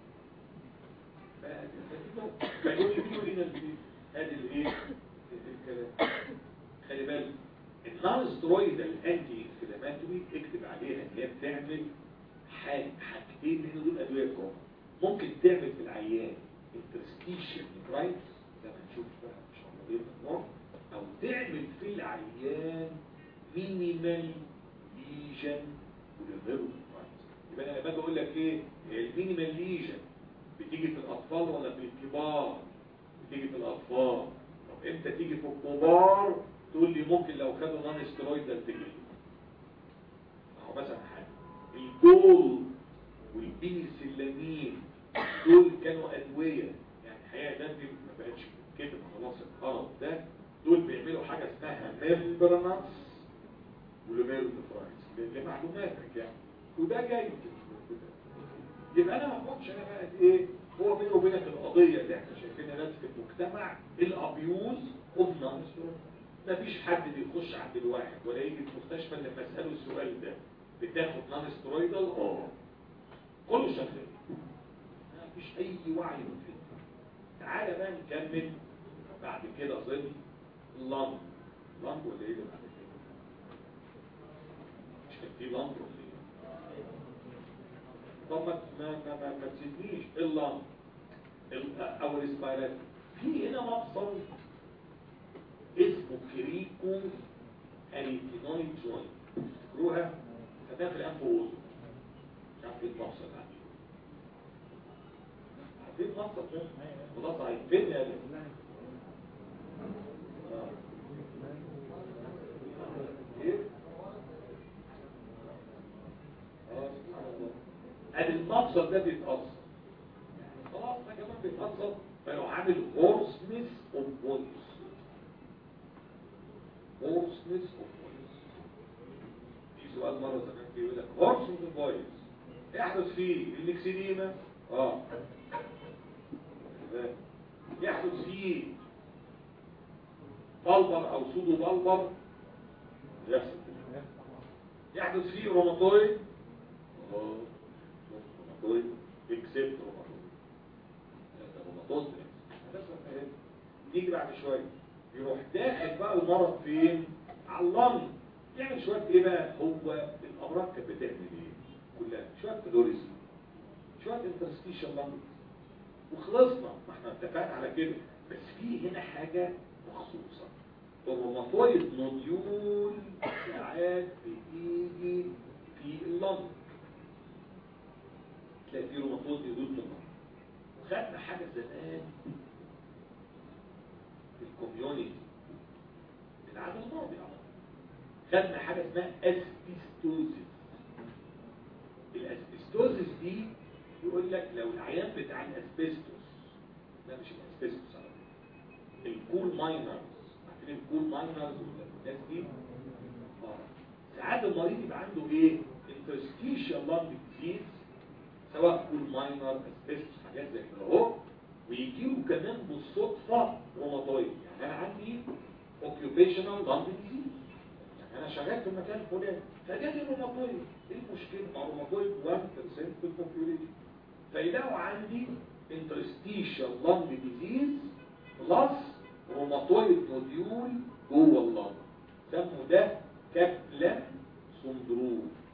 A: فيقول لي بيقول لنا ادي الايه الكلام خلي بالك النون سترويدال انتي انفلاماتوري اكتب عليها ان هي بتعمل حاجه حاجتين من دول ادويه كوم ممكن تعمل في العيان انترستيشن برايتس زي ما هنشوف بقى ان شاء الله باذن الله او تعمل في العيان مينيمال ليجن وليفل برايتس يبقى انا لما باجي اقول لك ايه المينيمال ليجن بتيجي في الاطفال ولا في الكبار بتيجي في الاطفال طب امتى تيجي في الكبار تقول لي ممكن لو خدوا نون سترويدال تجري اهو مثلا حاجه الجول والبينسلامين دول كانوا ادويه يعني الحقيقه ده دي ما بقتش كده خلاص القرض ده دول بيعملوا حاجه اسمها ميمبرنس ولوميرفرايز لمعلوماتك يعني وده جاي يبقى انا ما اخدش انا بقى ايه هو بيني وبينك القضيه اللي احنا شايفينها دلوقتي في المجتمع الابيوز اوف نون مفيش حد بيخش عند الواحد ولا يجي المستشفى لما اساله السؤال ده بتاخد نون سترويدال اه كله شغال مفيش اي وعي بالفتنه تعالى بقى نكمل بعد كده اظن لانج لانج ولا ايه اللي بعد كده مش كان في لانج ولا ايه طب ما ما ما, ما تسيبنيش اللانج او الاسبايرات في هنا مفصل اسمه كريكو اريتينويد جوينت تذكروها خدناها في الانف واذن مش عارف ايه المفصل عندي عارفين المفصل ده خلاص عارفين يا ايه اه سبحان الله ادي المفصل ده بيتأثر خلاص ده كمان بيتأثر فلو عامل هورسنس اوف فويس هورسنس اوف فويس في سؤال مرة زمان بيقول لك هورسنس اوف فويس يحدث فيه المكسيديما اه يحدث فيه بلبر او سودو بلبر يحصل يحدث فيه روماتويد اه روماتويد اكسبت روماتويد روماتويد بس نيجي بعد شويه يروح داخل بقى المرض فين على اللنج يعمل شويه ايه بقى هو الامراض كانت بتعمل ايه كلها شويه فلوريزم شويه انترستيشن لنج وخلصنا ما احنا اتفقنا على كده بس في هنا حاجه مخصوصه الروماتويد نوديول ساعات بتيجي في اللنج تلاقي في روماتويد نوديول في اللنج وخدنا حاجه زمان في الكوميونيتي العام الماضي خدنا حاجه اسمها اسبستوزيس الاسبستوزيس دي يقول لك لو العيان بتاع الاسبستوس لا مش الاسبستوس على فكره الكول ماينرز عارفين الكول ماينرز والناس دي اه ساعات المريض يبقى عنده ايه انترستيشال لانج ديزيز سواء كول ماينر اسبستوس حاجات زي كده اهو ويجيله كمان بالصدفه روماتويد يعني انا عندي اوكيوبيشنال لانج ديزيز يعني انا شغال في المكان الفلاني فجالي روماتويد ايه المشكله مع روماتويد 1% في البوبيوليشن فيلاقوا عندي انترستيشال لانج ديزيز بلس روماتويد نوديول جوه اللنج سموا ده كابلان سندروم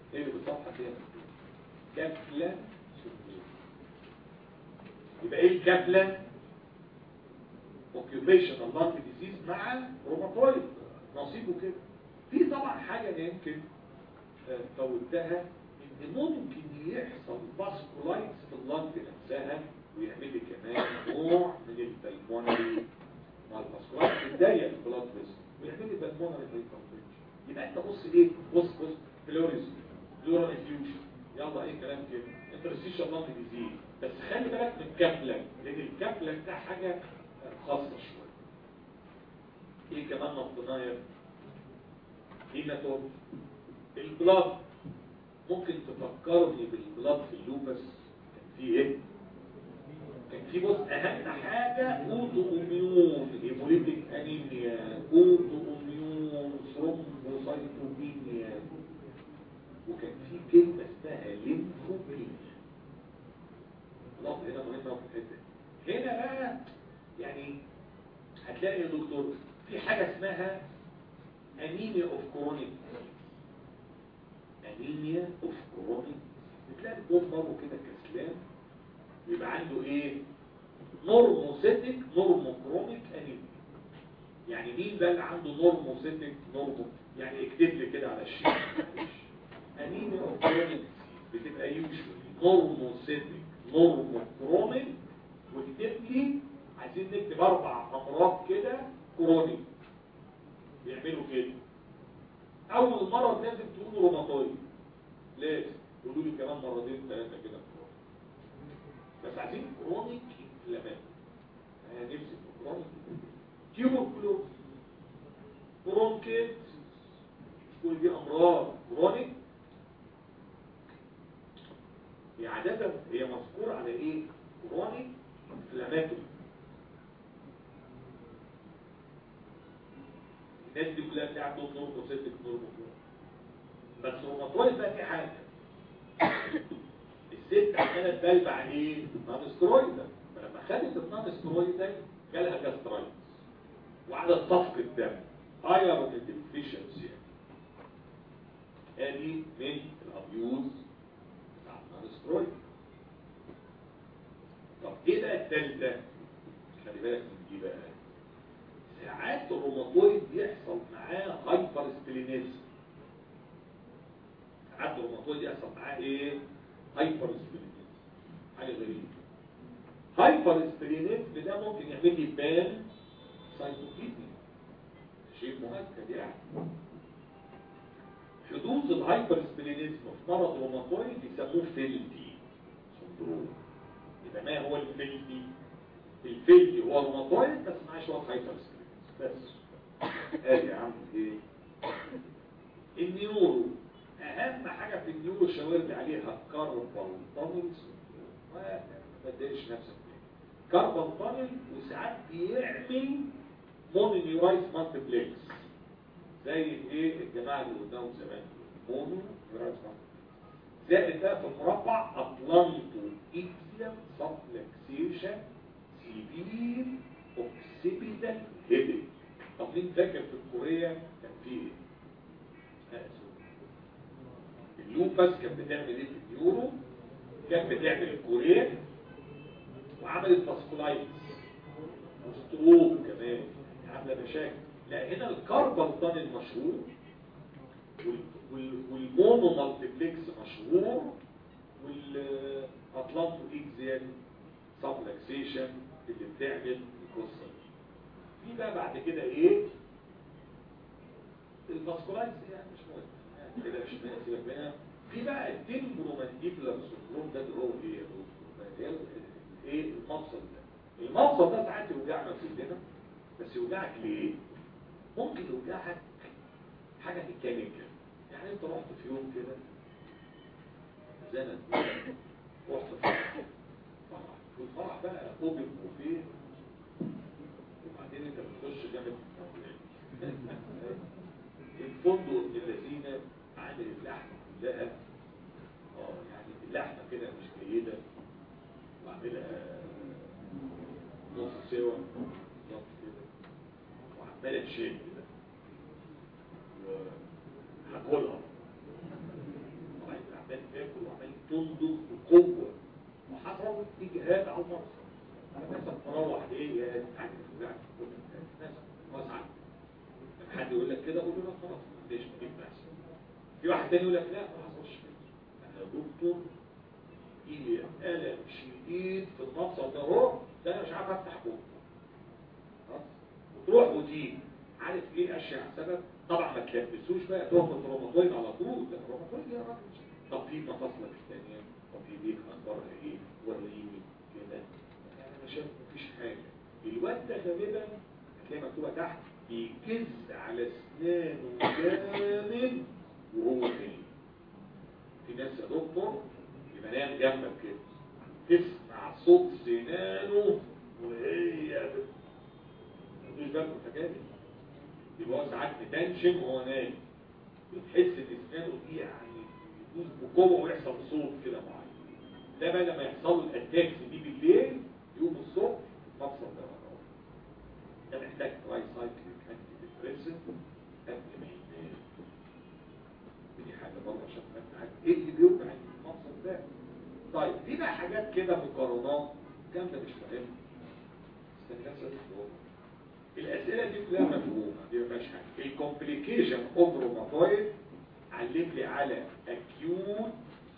A: ايه اللي بالصفحه فيها كابلة سندروم يبقى ايه الكابلة اوكيوبيشنال لانج ديزيز مع روماتويد نصيبه كده في طبعا حاجة أنا يمكن آه، فوتها ان ممكن يحصل فاسكولايتس في اللنج نفسها ويعمل لي كمان نوع من البلمونري مع الفاسكولايتس الضيق البلاد فيسل ويعمل لي بالمونري هايبرتنشن يبقى انت بص ايه بص بص فلوريز بلورال انفيوجن يلا ايه كلام كده انترستيشن لانج ديزيز بس خلي بالك من الكابلن لان الكابلن ده حاجه خاصه شويه ايه كمان نقطناها هيماتوم البلاد ممكن تفكرني بالبلاد في اللوبس كان فيه ايه كان في بص اهم حاجة اوتو اميون هيموليتيك انيميا اوتو اميون ثرومبوسايتوبينيا وكان في كلمة اسمها ليمفوبينيا خلاص هنا مهمة في الحتة هنا بقى يعني هتلاقي يا دكتور في حاجة اسمها انيميا اوف كرونيك انيميا اوف كرونيك بتلاقي الدور مره كده كسلان يبقى عنده ايه نورموسيتك نورموكرونيك انيميا يعني مين ده اللي عنده نورموسيتك نورمو يعني اكتب لي كده على الشيت انيميا اوف كرونيك بتبقى يوجوالي نورموسيتك نورموكرونيك واكتب لي عايزين نكتب اربع امراض كده كرونيك بيعملوا كده اول مره لازم تقولوا روماتويد لازم قولوا لي كمان مرتين ثلاثه كده بس عايزين كرونيك انفلامات نفسي في كرونيك تيوبركلوز برونكيت كل دي امراض كرونيك هي عادة هي مذكورة على ايه كرونيك انفلاماتوري الناس دي كلها بتاعت عندهم نور وسيستك نور بس روماتويد بقى في حاجة الست عماله تبلبع عليه نون سترويد فلما خدت النون سترويد ده جالها جاسترايتس وعدد طفق الدم ايرون ديفيشنسي ادي من الابيوز بتاع النون سترويد طب ايه بقى الثالثه خلي بالك من دي بقى ساعات الروماتويد بيحصل معاه هايبر ستيلينيزم ساعات الروماتويد يحصل معاه ايه هايبر ستيلينيزم حاجه غريبه هايبر ستيلينيزم ده ممكن يعمل لي بان سايتوكينيا شيء مؤكد يعني حدوث الهايبر ستيلينيزم في مرض روماتويد يسموه فيلتي سندروم يبقى ما هو الفيلتي الفيلتي هو روماتويد بس معاه شويه هايبر ستيلينيزم بس ادي يا عم ايه النيورو اهم حاجة في النيورو شاورت عليها كاربال تانلز ما تديش نفسك كاربال تانل وساعات بيعمل مونونيورايز مالتيبلكس زي ايه الجماعة اللي قدامهم زمان مونو نيورايز مالتيبلكس زائد بقى في المربع اطلانتو اكسيا سبلكسيشن سيفير اوكسيبيتال هيدك طب مين فاكر في الكورية كان فيه ايه اللوبس كانت بتعمل ايه في اليورو كانت بتعمل الكورية وعملت فاسكولايتس وستروك كمان عامله مشاكل لا هنا الكربالتان المشهور والمونو مالتيبلكس مشهور والاطلانتو اكزيال سبلكسيشن اللي بتعمل القصه دي في بقى بعد كده ايه الفاسكولايتس يعني مش مهم يعني كده مش سيبك منها في بقى التمبرومانديبولار سندروم ده اللي هو ايه يا دكتور ايه المفصل ده المفصل ده ساعات يوجعنا كلنا بس يوجعك ليه ممكن يوجعك حاجه ميكانيكال يعني انت رحت في يوم كده زي ما تقول رحت فرح فرح والفرح بقى اوبن بوفيه وبعدين انت بتخش جنب الفندق ابن الذين عامل اللحمه كلها اه يعني اللحمه كده مش جيده وعاملها نص سوا نص كده وعماله تشد كده وهاكلها
B: تنضغ بقوه وحصل اجهاد على المفصل انا مثلا مروح ايه يا تعالى ناس واسعه لما حد يقول لك كده قول له لا خلاص ما عنديش مجيب نفسي في واحد تاني يقول لك لا ما حصلش كده انا يا دكتور ايدي الم شديد في المفصل ده اهو ده انا مش عارف افتح بوق خلاص وتروح وتيجي عارف ايه اشياء سبب طبعا ما تلبسوش بقى تهمه روماتويد على طول ده روماتويد يا راجل طب في مفاصلك الثانيه طب ايديك اخبارها ايه وريني كده انا شايف مفيش حاجه الواد ده غالبا هتلاقي مكتوبه تحت بيجز على اسنانه جامد وهو نايم في ناس يا دكتور يبقى نايم جنبك كده تسمع صوت سنانه وهي بت- مفيش بالك متجاهل يبقى هو ساعات متنشن وهو نايم بتحس ان اسنانه دي يعني يدوس بقوه ويحصل صوت كده معين ده بقى لما يحصل له الاتاكس دي بالليل يقوم الصبح مفصل ده وراه. ده محتاج تراي سايكليك انتي ديبريسنت قبل ما ينام دي حاجه برضه عشان تبقى عارف ايه اللي بيوجع المفصل ده طيب في بقى حاجات كده مقارنات الكلام ده مش مهم استنى بس أشوف. الاسئله دي كلها مفهومه دي ما فيهاش حاجه الكومبليكيشن اوف روماتويد علم لي على اكيوت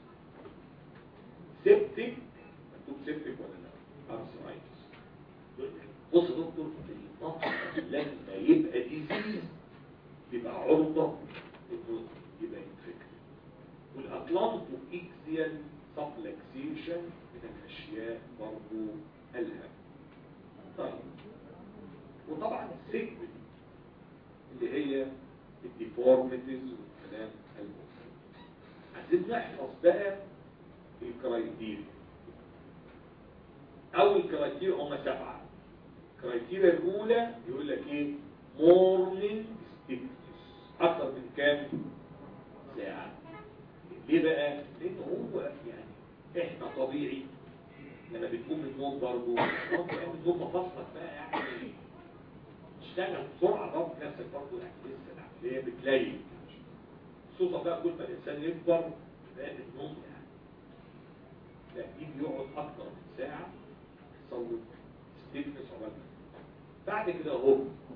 B: سيبتيك مكتوب سيبتيك ولا لا ارثرايتس بص يا دكتور المفصل لما يبقى ديزيز بيبقى عرضه انه يبقى انفكت والاطلانتو اكسيال سبلكسيشن من الاشياء برضو الهم طيب وطبعا السيجمنت اللي هي الديفورميتيز والكلام المختلف عايزين نحفظ بقى الكرايتيريا اول كرايتيريا هم سبعه الكرايتيريا الاولى يقول لك ايه مورنينج ستيكنس اكتر من كام ساعه ليه بقى لان هو يعني احنا طبيعي لما بتقوم من النوم برضه ممكن تقوم من النوم مفصلك بقى يعني تشتغل بسرعه برضه نفسك برضه يعني لسه العمليه بتليل خصوصا بقى كل ما الانسان يكبر يبقى النوم يعني لا دي بيقعد اكتر من ساعه يحصل له ستيفنس عقبال ما ينام. بعد كده اهو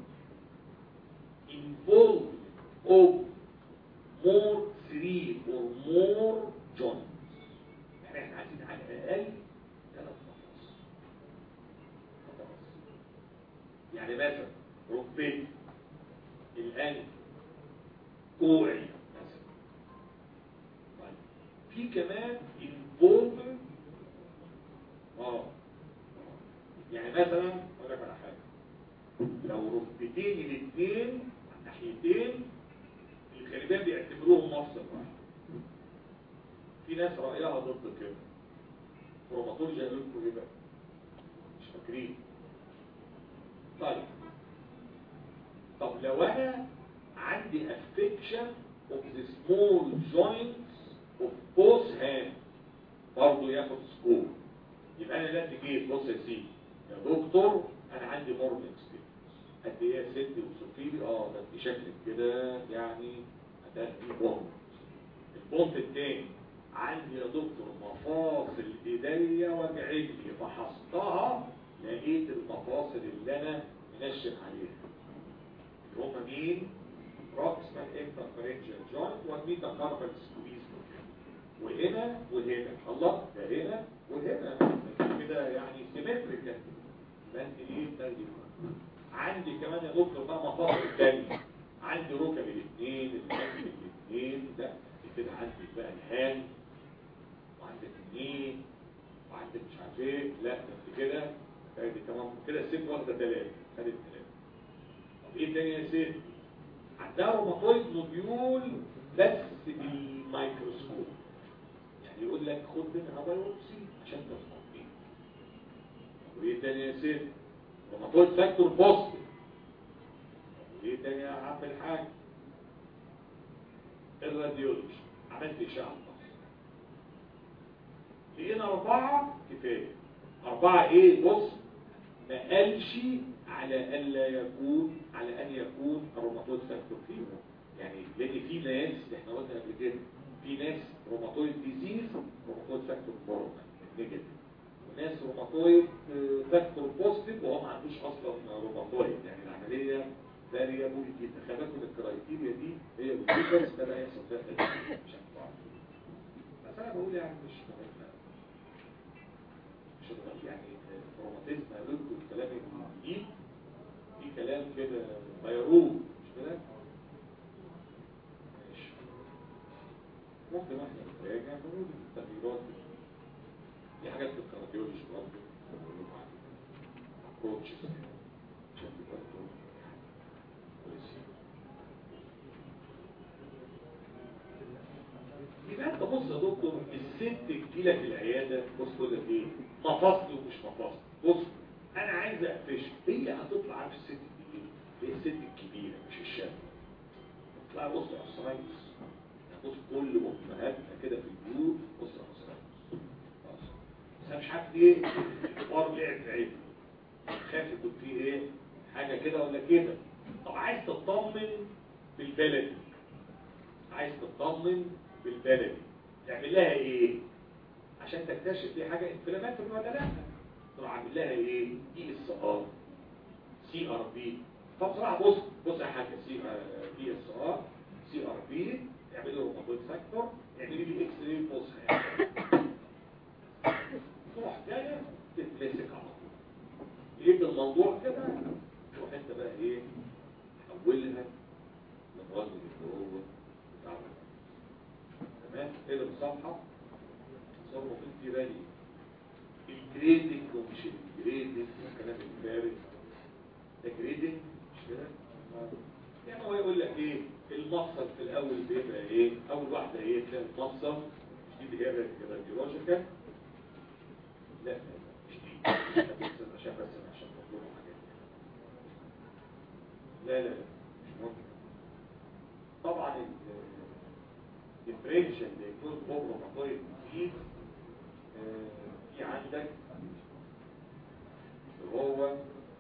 B: involved of more three or more joints يعني احنا عايزين على الاقل ثلاث مفاصل خلاص يعني مثلا ركبتي الانف كوعي مثلا طيب في كمان involved اه يعني مثلا اقول لك على حاجه لو ركبتين الاثنين على الناحيتين الخليجان بيعتبروهم مفصل واحد في ناس رأيها ضد كده روماتولوجي قالوا لكم ايه بقى مش فاكرين طيب طب لو انا عندي affection of the small joints of both hands برضه ياخد سكور يبقى انا دلوقتي جيت بص يا سيدي يا دكتور انا عندي مورنينج ستيت قد ايه يا ستي وصفي لي اه ده انت شكلك كده يعني ده في بونت البونت التاني عندي يا دكتور مفاصل ايديا وجعلي فحصتها لقيت المفاصل اللي انا منشف عليها اللي هم مين؟ بروكسيمال انترفرنجال جوينت والميتا كاربال سكويز وهنا وهنا الله ده هنا وهنا ده كده يعني سيمتريكال يبقى انت ايه بتاخدي عندي كمان يا دكتور بقى مفاصل تانية عندي ركب الاثنين الانف الاثنين ده كده عندك بقى الهان وعندك النيه وعندك مش عارف ايه لا ده انت كده ادي كمان كده الست واخده ثلاثه خدت ثلاثه طب ايه تاني يا ست عندها روماتويد نوديول بس بالميكروسكوب يعني يقول لك خد منها بايوبسي عشان تفهم وايه تاني يا ست روماتويد فاكتور بوزيتيف وايه تاني يا عم الحاج الراديولوجي عملت اشعه مصر لقينا اربعه كفايه اربعه ايه بص ما قالش على الا يكون على ان يكون الروماتويد فاكتور فيهم يعني لان في ناس احنا قلنا قبل كده في ناس روماتويد ديزيز روماتويد فاكتور نورمال نيجاتيف وناس روماتويد آه، فاكتور بوزيتيف وهو ما عندوش اصلا روماتويد يعني العمليه فاريبل جدا خلي بالكم الكرايتيريا دي هي بتدرس بدا يحصل فيها تغيير مش هنطلع. بس انا بقول يعني مش مهم مش مهم يعني الروماتيزم هيردوا الكلام الجديد في كلام كده غيروه مش كده؟ ماشي ممكن احنا نراجع نقول التغييرات دي حاجات في الكارديولوجي برضه بقول لكم عليها ابروتشز عشان تبقى انتوا كويسين يبقى انت بص يا دكتور الست تجيلك العياده بص تقول لك ايه مفاصل ومش مفاصل بص انا عايز اقفش هي هتطلع عارف الست دي ايه هي الست الكبيره مش الشاب تطلع بص ارثرايتس بص كل امهاتنا كده في البيوت بص ارثرايتس بس انا مش عارف ليه الحوار لعب في عيني خاف يكون فيه ايه حاجه كده ولا كده طب عايز تطمن بالبلدي عايز تطمن بالبلدي تعمل لها ايه عشان تكتشف دي حاجه انفلاماتوري ولا لا تروح عامل لها ايه اي اس ار سي ار بي فبصراحه بص بص يا حاجه سي بي اس ار سي ار بي اعملي روماتويد فاكتور اعملي لي اكس راي بص تروح جايه تتمسك على طول يبقى الموضوع كده تروح انت بقى ايه تحولها للراجل اللي هو بتاع تمام كده بالصفحه صار المفروض في بالي الجريدنج ومش الجريدنج والكلام الفارغ ده جريدنج مش كده يعني هو يقول لك ايه المفصل في الاول بيبقى ايه اول واحده ايه تلاقي المفصل مش دي اللي هي الراديولوجيكال لا مش دي عشان بس عشان موضوع حاجات لا لا لا مش مهم طبعا الديفرنشال ديكتور بوبرو مطايب جديد في عندك اللي هو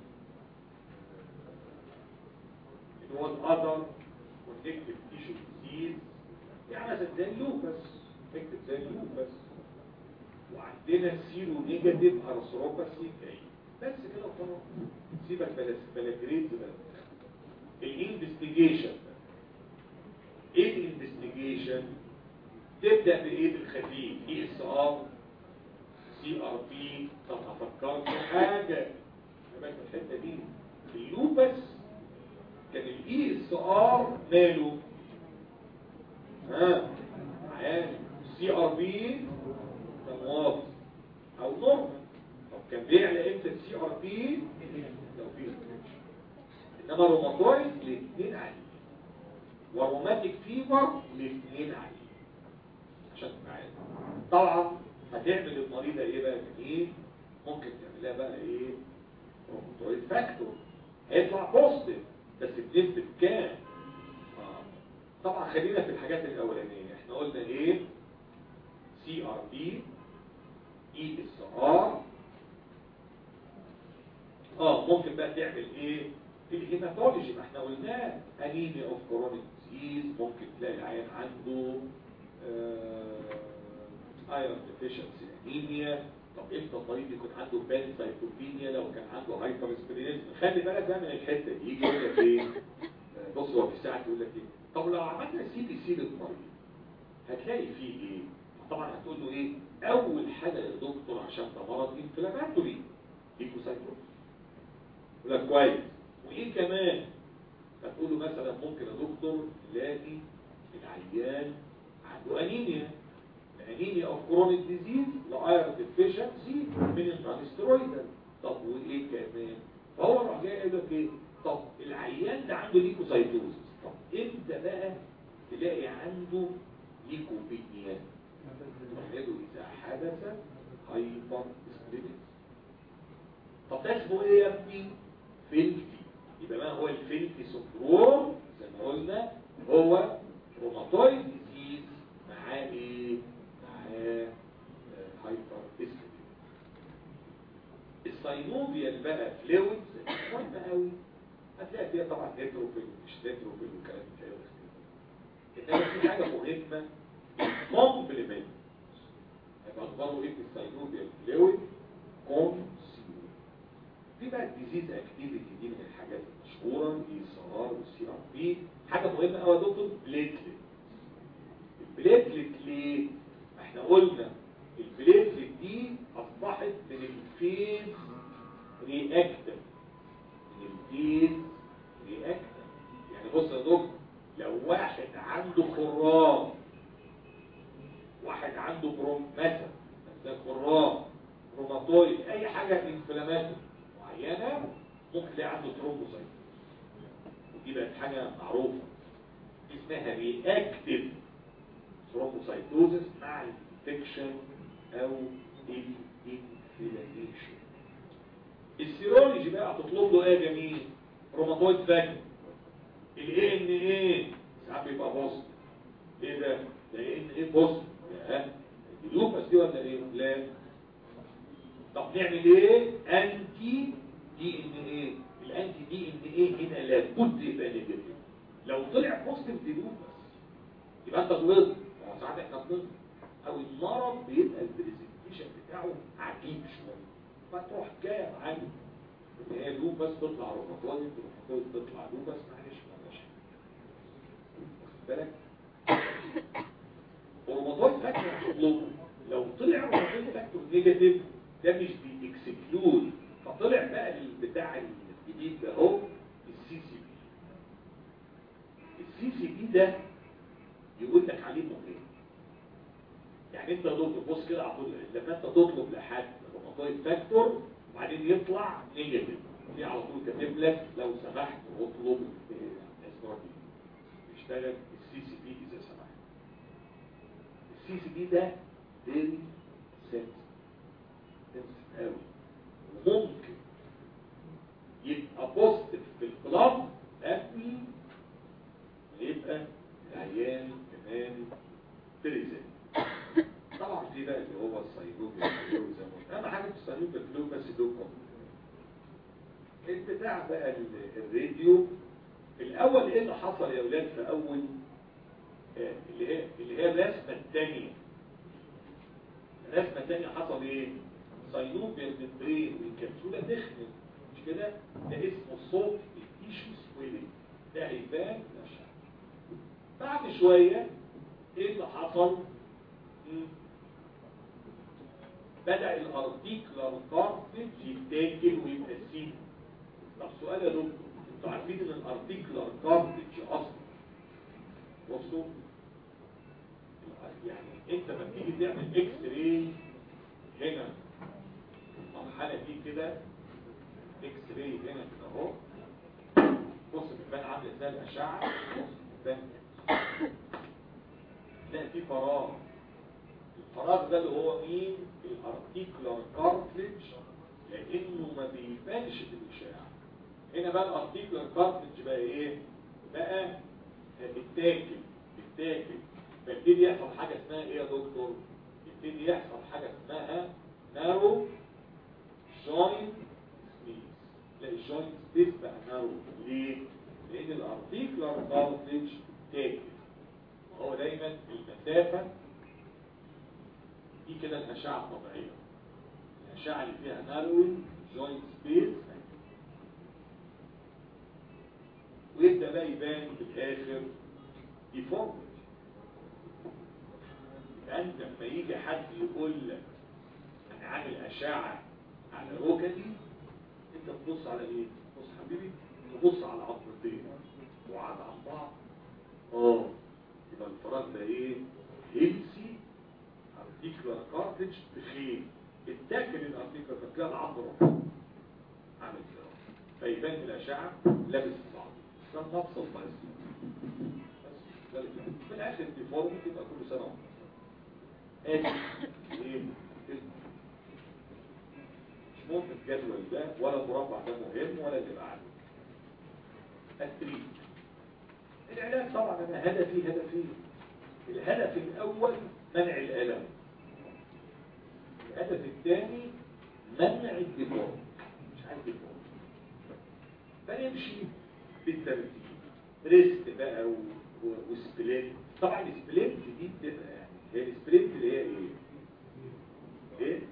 B: اللي هو الاذر كونكتيف تيشو ديزيز يعني مثلا زي اللوبس نكتب زي اللوبس وعندنا سيرو نيجاتيف ارثروباسي جاي بس كده وخلاص سيبك بلا بلا جريد بلا الانفستيجيشن ايه الانفستيجيشن تبدا بايه بالخفيف اي اس ار سي ار بي طب افكرت حاجه كمان في الحته دي اللوبس كان الاي اس ار ماله ها عالي سي ار بي كان واطي او نورمال طب كان بيعلى امتى السي ار بي لو في انما روماتويد الاثنين عاليين وروماتيك فيبر الاثنين عاليين عشان تبقى عارف طبعا هتعمل المريضه ايه بقى جميل ممكن تعملها بقى ايه روماتويد فاكتور هيطلع بوزيتيف بس بنسبه كام آه. طبعا خلينا في الحاجات الاولانيه احنا قلنا ايه سي ار بي اي اس ار اه ممكن بقى تعمل ايه الهيماتولوجي ما احنا قلناه انيميا اوف كورونيك ديزيز ممكن تلاقي العيان عنده ايرون ديفيشنسي انيميا طب امتى المريض يكون عنده بانسايتوبينيا لو كان عنده هايبر اسبرينيزم خلي بالك بقى من الحته دي يجي يقول لك ايه آه، بص هو في ساعه يقول لك ايه طب لو عملنا سي بي سي للمريض هتلاقي فيه ايه طبعا هتقول له ايه اول حاجه يا دكتور عشان ده مرض انفلاماتوري ليكوسايتوز يقول لك كويس وايه كمان هتقول له مثلا ممكن يا دكتور تلاقي العيان عنده انيميا انيميا اوف كرونيك ديزيز لايرون ديفيشنسي من النانسترويدال طب وايه كمان فهو راح جاي قال لك ايه طب العيان ده عنده ليكوسايتوز طب امتى بقى تلاقي عنده ليكوبينيا تقول اذا حدث هايبر اسبرينيز طب ده اسمه ايه يا ابني فلفي يبقى ما هو الفلفي سندروم زي ما قلنا هو روماتويد ديزيز معاه ايه معاه هايبر اسبرينيز الساينوبيال بقى فلويد مهم قوي هتلاقي فيها طبعا نيتروفيل مش نيتروفيل والكلام الفارغ انما في حاجه مهمه كومبلمنت ساينوفيال فلويد كونسيوم في بقى الديزيز اكتيفيتي دي من الحاجات المشهوره الاي اس ار والسي ار بي حاجه مهمه قوي يا دكتور بليتلت البليتلت ليه؟ احنا قلنا البليتلت دي اصبحت من الفيز رياكتيف من الفيز رياكتيف يعني بص يا دكتور لو واحد عنده خرام واحد عنده بروم مثلا ده خرام روماتويد اي حاجه انفلاماتوري معينه ممكن تلاقي عنده ترومبوسايت ودي بقت حاجه معروفه اسمها رياكتيف ثرومبوسايتوزس مع الانفكشن او الانفلاميشن السيرولوجي بقى هتطلب له ايه يا جميل روماتويد فاكتور الاي ان ايه ساعات بيبقى بوست ايه ده ده ايه ان ايه بوست ها اللوبس دي ولا ايه لا طب نعمل ايه انتي دي ان ايه الانتي دي ان ايه هنا لابد يبقى نيجاتيف لو طلع بوزيتيف دي لوبس يبقى انت غلطت ما هو ساعات احنا غلطنا او المرض بيبقى البرزنتيشن بتاعه عجيب شويه فتروح جايه معانا ان هي لوبس تطلع روماتويد روماتويد تطلع لوبس معلش معلش واخد بالك الروماتويد فاكتور هتطلبه لو طلع الروماتويد فاكتور نيجاتيف ده مش بيكسكلود فطلع بقى البتاع الجديد ده اهو السي سي بي السي سي بي ده يقول لك عليه مهم يعني انت دكتور بص كده على طول لما انت تطلب لحد روماتويد فاكتور وبعدين يطلع نيجاتيف دي على طول كاتب لك لو سمحت اطلب اسمه يشتغل السي سي بي اذا سمحت السي سي بي ده فيري سنسيتيف قوي وممكن يبقى بوزيتيف في الكلاب قبل ما يبقى العيان كمان بريزنت طبعا في بقى اللي هو الصيدوب والفلو زي ما قلنا اهم حاجه في الصيدوب والفلو بس دوكم البتاع بقى ال- الراديو الاول ايه اللي حصل يا اولاد في اول آه، اللي هي اللي هي الرسمه الثانيه الرسمه الثانيه حصل ايه صينوب الممبرين والكبسوله دخلت مش كده ده اسمه صوت التيشو سويلنج ده هيبان نشا بعد شويه ايه اللي حصل مم. بدأ الارتيكلر كارتج يتاكل ويبقى سين طب سؤال يا دكتور انتوا عارفين ان الارتيكلر كارتج اصلا بصوا يعني انت لما تيجي تعمل اكس راي هنا المرحله دي كده اكس راي هنا كده اهو بص بتبان عامله ازاي الاشعه بص بتبان تلاقي في فراغ الفراغ ده اللي هو مين الارتيكولار كارتلج لانه ما بيبانش في الاشعاع هنا بقى الارتيكولار كارتلج بقى ايه بقى بيتاكل بيتاكل فيبتدي يحصل حاجه اسمها ايه يا دكتور يبتدي يحصل حاجه اسمها نارو جوينت سبيس تلاقي الجوينت سبيس بقى نارو ليه لان الارتيكولار كارتلج تاكل هو دايما المسافة دي كده الأشعة الطبيعية الأشعة اللي فيها ناروين جوينت سبيس ويبدأ بقى يبان في الآخر ديفورميتي يبقى أنت لما يجي حد يقول لك أنا عامل أشعة على ركبي أنت تبص على إيه؟ بص حبيبي تبص على عظمتين وعاد عن بعض اه يبقى الفراغ ده ايه هيلسي ارتيكولار كارتج بخير اتاكل الارتيكولار فتلاقي العظم رفع عامل كده فيبان في الاشعه لابس في بعض ده مبسط بس بس ده اللي كده. في الاخر ديفورمي تبقى كل سنه واحدة. ادي ايه كده. مش مهم الجدول ده ولا المربع ده مهم ولا اللي بعده التريد العلاج طبعا انا هدفي هدفي الهدف الاول منع الالم الهدف الثاني منع الدمار مش عايز دمار فنمشي بالترتيب ريست بقى و... و... وسبليت طبعا السبليت دي بتبقى يعني هي السبليت اللي هي ايه؟ ايه؟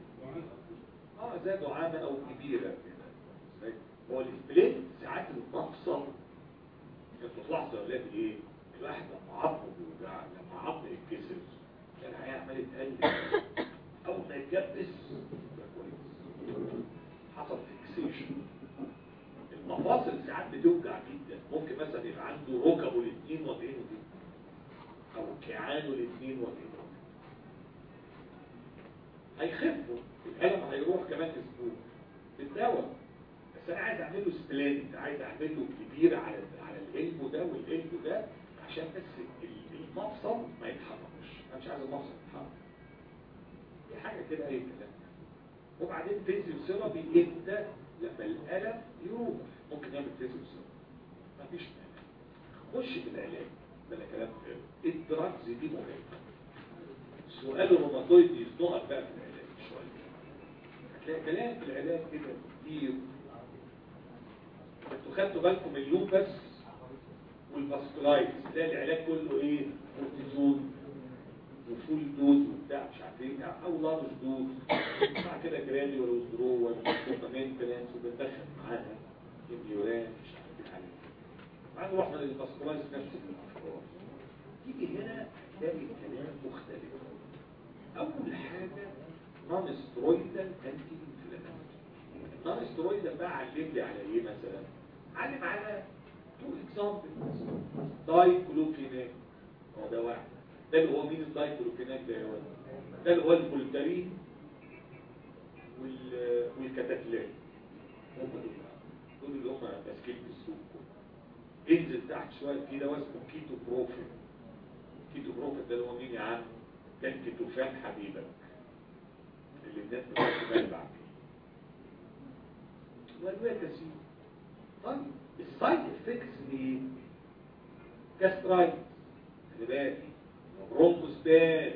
B: زي دعامة او كبيرة كده هو السبليت ساعات المفصل انتوا تلاحظوا يا اولاد ايه الواحد لما عظمه بيوجع لما عظمه يتكسر كان هيعمل يتقلب اول ما يتجبس يبقى كويس حصل فيكسيشن المفاصل ساعات بتوجع جدا ممكن مثلا يبقى عنده ركبه الاثنين واجعينه جدا او كيعانه الاثنين واجعينه هيخفوا الالم هيروح كمان اسبوع بالدواء بس انا عايز اعمل له سبلنت عايز اعمل له كبير على على القلب ده والقلب ده عشان بس ال- المفصل ما يتحركش انا مش عايز المفصل يتحرك دي حاجه كده اي كلام وبعدين فيزيوثيرابي امتى لما الالم يروح ممكن نعمل فيزيوثيرابي مفيش مانع خش في العلاج بلا كلام فارغ الدراجز دي مهمه سؤال الروماتويد يزنقك بقى في العلاج شويه هتلاقي كلام في العلاج كده كتير انتوا خدتوا بالكم اليوم بس والفاسكولايتس تلاقي العلاج كله ايه كورتيزون وفول دوز وبتاع مش عارف ايه او لارج دوز مع كده جرانيول وزدرول ومينتنس وبندخل معاها اميوران مش عارف ايه الحاجات دي بعد رحنا للفاسكولايتس نفس الافكار تيجي هنا تلاقي الكلام مختلف اول حاجه نون سترويدال انتي انفلاماتوري النون سترويدال بقى علم لي على ايه مثلا علم على تو اكزامبلز دايكلوفيناك هو ده واحد ده اللي هو مين الدايكلوفيناك ده يا ولد ده اللي هو الفولتارين وال والكتاكلات هم دول دول اللي هم ماسكين في السوق انزل تحت شويه كده واسمه كيتو بروفيل كيتو بروفيل ده اللي هو مين يا عم كان كيتوفان حبيبك اللي الناس بتاخد بالها وادويه كثير طيب السايد افكتس ايه كاسترايت خلي بالك برونكوسباز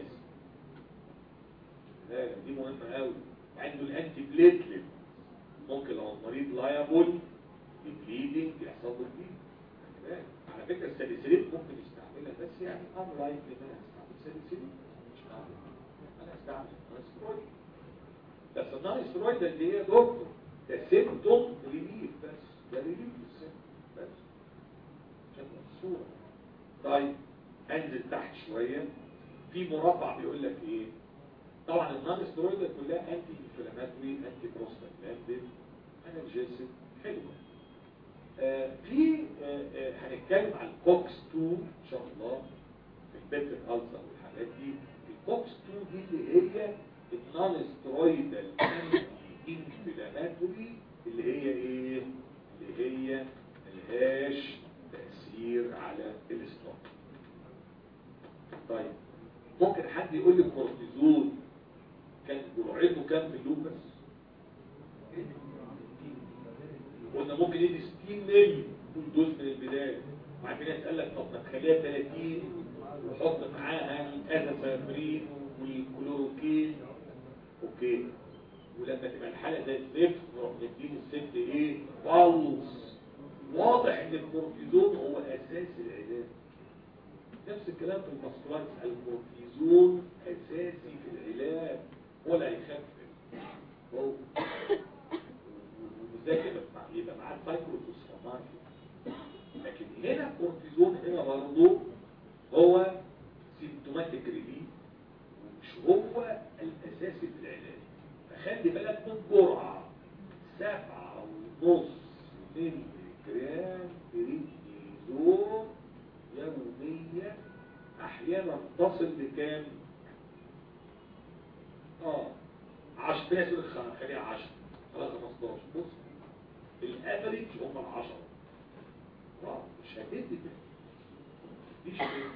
B: لا دي مهمه قوي عنده الانتي بليتلت ممكن لو المريض لايبل بليدنج يحصل له بليدنج خلي بالك على فكره الساليسيليت ممكن يستعملها بس يعني ان لايك ان انا استعمل ساليسيليت مش هعمل انا استعمل سترويد بس النون سترويد ده اللي هي دكتور ده سيمتوم ريليف بس ده ريليف للسيمتوم بس عشان الصوره طيب انزل تحت شويه في مربع بيقول لك ايه طبعا النون سترويد كلها انتي انفلاماتوري انتي بروستاجلاندين انرجيسيك حلوه آه في آه آه هنتكلم عن الكوكس 2 ان شاء الله في البيتر الالسر والحاجات دي الكوكس 2 دي اللي هي النون سترويدال انتي انفلاماتوري اللي هي ايه اللي هي ملهاش تأثير على الاستروك طيب ممكن حد يقول لي الكورتيزون كان جرعته كام في اليوم بس قلنا ممكن يدي 60 مللي كل دوز من البدايه وبعد كده يسال لك طب ما تخليها 30 وحط معاها الازافرين والكلوروكين اوكي ولما تبقى الحاله زي الزفت نروح نديله الست ايه فالص واضح ان الكورتيزون هو اساس العلاج نفس الكلام في المسكولات الكورتيزون اساسي في العلاج ولا هيخفف هو وازاي يبقى مع- يبقى معاه السايكلوفوسفامات لكن هنا الكورتيزون هنا برضه هو سيمتوماتيك ريليف مش هو الاساسي في العلاج فخلي بالك من جرعه سبعة ونص ملي جرام بريدنيزون يوميا احيانا تصل لكام اه 10 في ناس يقول لك خ- خليها 10 خلاص 15 بص الافريج هم ال 10 اه مش هتدي كده مفيش كده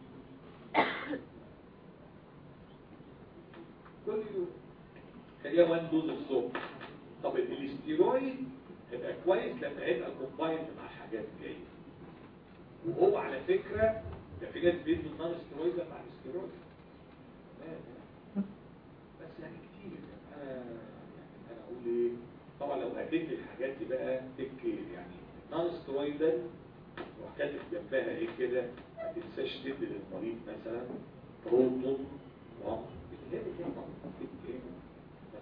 B: كل يوم خليها وان دوز الصبح طب الاستيرويد هيبقى كويس لما هيبقى كومبايند مع حاجات جايه وهو على فكره ده في ناس بيدوا النون ستيرويد مع الاستيرويد لا لا بس يعني كتير انا يعني انا اقول ايه طبعا لو هديت الحاجات دي بقى تك يعني نون ستيرويدال تروح كاتب جنبها ايه كده ما تنساش تدي للمريض مثلا بروتون وام بتهدي كده ما تقعدش بقى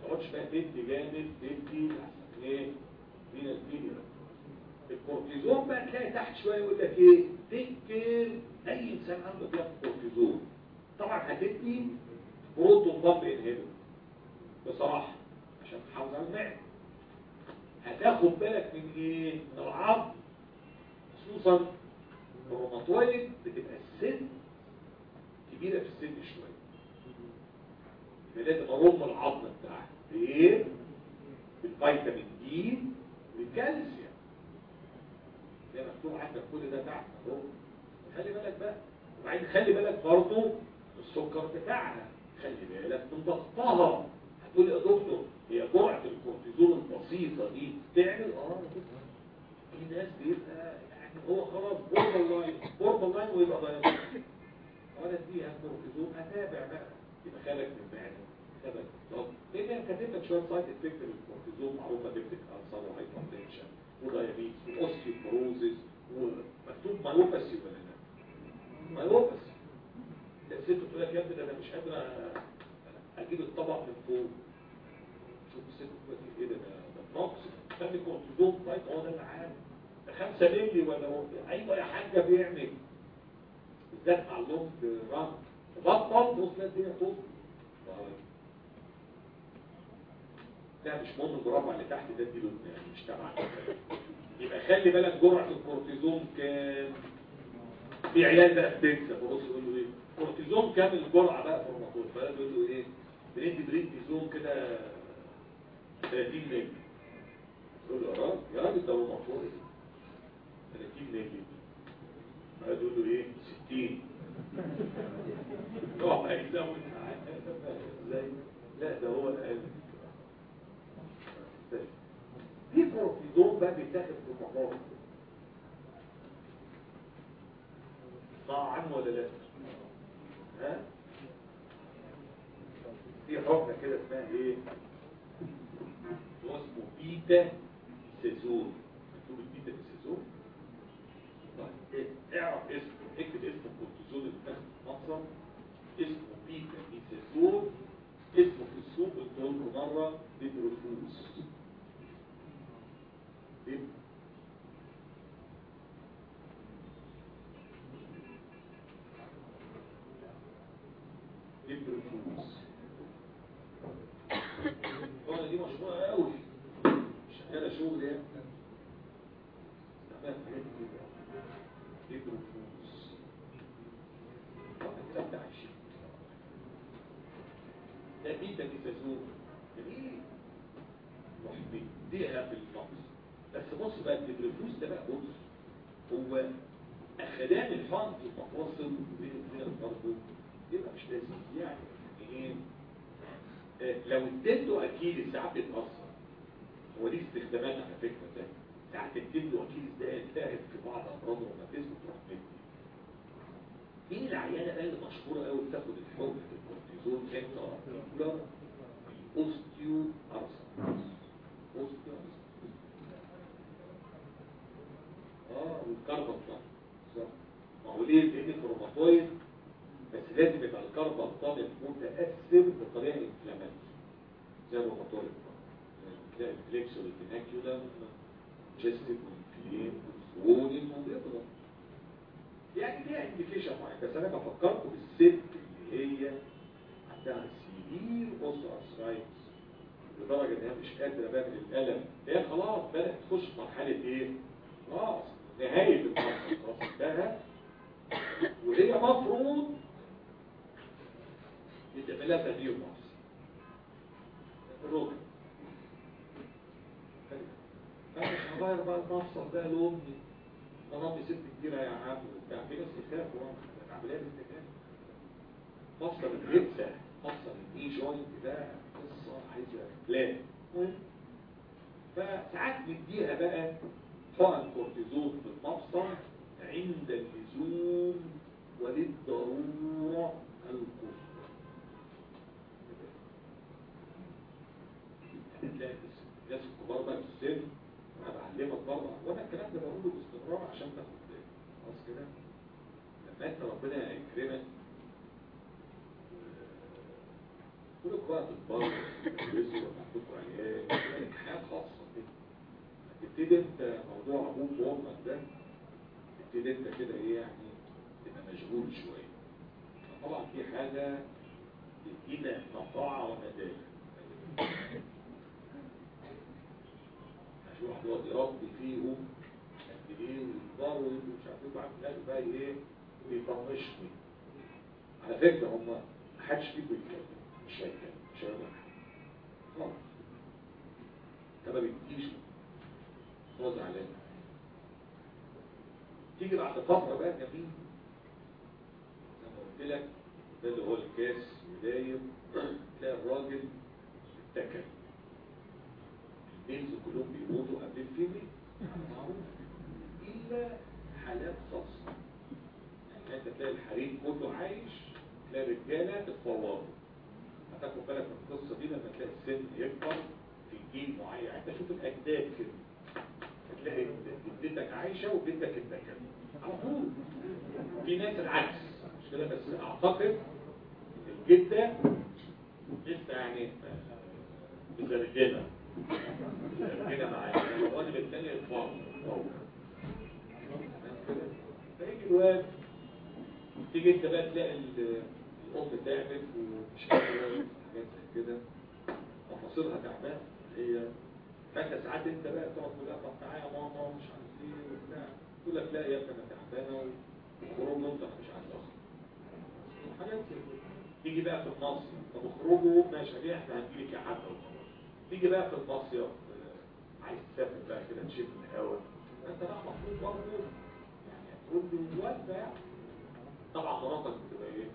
B: تدي جامد تدي احسن ايه من الفيديو الكورتيزون بقى تلاقي تحت شويه يقول لك ايه تكر اي انسان عنده بياخد كورتيزون طبعا هتدي بروتون بامب انهبيتور بصراحه عشان تحافظ على المعده هتاخد بالك من ايه من العظم خصوصا الروماتويد بتبقى السن كبيره في السن شويه يبقى لازم ارم العظم بتاعها بايه بالفيتامين دي والكالسيوم زي ما مكتوب عندك كل ده تحت اهو خلي بالك بقى وبعدين خلي بالك برضه السكر بتاعها خلي بالك من ضغطها هتقول يا دكتور هي جرعه الكورتيزون البسيطه دي تعمل اه في ناس بيبقى يعني هو خلاص بوربر لاين بوربر لاين ويبقى ضايق وانا اديها كورتيزون اتابع بقى يبقى خلك من المعده خلك طب لان كاتب لك شويه سايد افكت للكورتيزون معروفه بيبتك السر وهايبرتنشن ودايابيتس واوستيوبروزيس ومكتوب مايوباسي ولا لا مايوباسي الست تقول لك يا ابني ده انا مش قادر اجيب الطبق من فوق شوف الست تقول لك ايه ده ده نقص خلي كورتيزون طيب هو ده العام ده 5 مللي ولا هو ايوه يا حاجه بيعمل بالذات مع اللونج ران بطل بص لا الدنيا تظبط لا مش مهم الجرام اللي تحت ده دي يعني مش تبع يبقى خلي بالك جرعه الكورتيزون كام في عيال بقى بتنسى بص يقول له ايه كورتيزون كام الجرعه بقى في الرمضان فقال يقول له ايه بندي بريدنيزون كده 30 مللي يقول له يا راجل يا راجل ده رمضان 30 مللي فقال يقول له ايه 60 هو هيزود ازاي لا ده هو القلب في كورتيزون بقى بيتاخد في المطار اسمعوا عنه ولا لا ها في حكمه كده اسمها ايه هو اسمه بيتا سيزون مكتوب البيتا سيزون طيب اعرف اسمه اكتب اسم الكورتيزون اللي بتاخد في مصر اسمه بيتا ميثازون اسمه في السوق قلت لكم مره ديبروفوز ديب ديبروفوز وانا دي مشهوره قوي شغاله شغل يعني استعمال حاجات كتير ديبروفوز طبعا ده عايشين ده بيتا ميثازون جميل روح بيديها في الفقس بس بص بقى الدبرفوس ده بقى بص هو اخدان الحقن في المفاصل بين الاثنين برضه يبقى مش لذيذ يعني ايه آه لو اديته اكيد ساعات بيتاثر هو دي استخدامات على فكره ده ساعات اديته اكيد ده يلتهب في بعض امراض الروماتيزم تروح مدي مين العيانه بقى اللي مشهوره قوي بتاخد الحقن في الكورتيزون انت ارتيكولار الاوستيو ارثرايتس اوستيو اه والكربون بالظبط ما هو ليه لان الكروماتويد بس لازم يبقى الكربون طالب متاثر بطريقه انفلاماتوري زي الروماتويد تلاقي الفليكس والفيناكيولا جستيك والفليم والفرونين وبيضرب يعني ليها انديكيشن معين بس انا بفكركم بالست اللي هي عندها سيفير اوسترايتس لدرجه ان هي مش قادره بقى من الالم هي خلاص بدات تخش في مرحله ايه؟ خلاص نهايه المرحله خلاص انتهى وهي مفروض يتعمل لها تغيير نفسي الركن انا مش هغير بقى المفصل ده لامي انا امي ست كبيره يا عم وبتاع في ناس يخافوا العمليه دي تخاف مفصل الرئه مفصل الاي جوينت ده قصه عايزه بلان فساعات نديها بقى حقن كورتيزون في المفصل عند اللزوم وللضروره القصوى هتلاقي الناس الكبار بقى في السن انا بعلمك برضه وانا الكلام ده بقوله باستمرار عشان تاخد بالك خلاص كده لما انت ربنا يكرمك
A: كلكم بقى تتبرر تدرسوا ولا عندكم عيال لك حياة خاصة كده تبتدي انت موضوع ابوك وامك ده تبتدي انت كده ايه يعني تبقى مشغول شوية طبعا في حاجة تدينا نطاعة وندالة عشان واحد يقعد يربي فيهم قد ايه ويكبروا ويبقوا مش عارف ايه وبعد كده بقى ايه ويطنشني على فكرة هم محدش فيكم يتكلم مش هيتكلم مش هيقول حاجة خالص انت ما بتجيش هو زعلان تيجي بعد فترة بقى جميل زي ما قلت لك ده اللي هو الكاس وداير تلاقي الراجل اتكل البنز كلهم بيموتوا قبل الفيمي معروف إلا حالات خاصة يعني انت تلاقي الحريم كله عايش تلاقي رجالة اتفوروا هتاخد بالك من القصة دي لما تلاقي السن يكبر في جيل معين يعني انت شوف الأجداد كده هتلاقي جدتك عايشة وجدك اتكل على طول في ناس العكس مش كده بس اعتقد الجدة لسه يعني مزرجنة مزرجنة معايا الراجل الثاني اتفضل فيجي الواد تيجي انت بقى تلاقي ال- الام تعبت ومش قادره حاجات زي كده مفاصلها تعبانه هي فانت ساعات انت بقى تقعد تقول لها طب تعالى يا ماما مش عارف ايه وبتاع تقول لك لا يا ابني انا تعبانه وخروج انت مش عايز اخرج حاجات زي كده. تيجي بقى في المصيف طب اخرجوا ماشي ليه احنا هنجيلك يا حاجه وخلاص تيجي بقى في المصيف آه، عايز تسافر بقى كده تشم الهواء انت بقى المفروض برضه يعني تقول له الواد يعني طبعا مراتك بتبقى ايه؟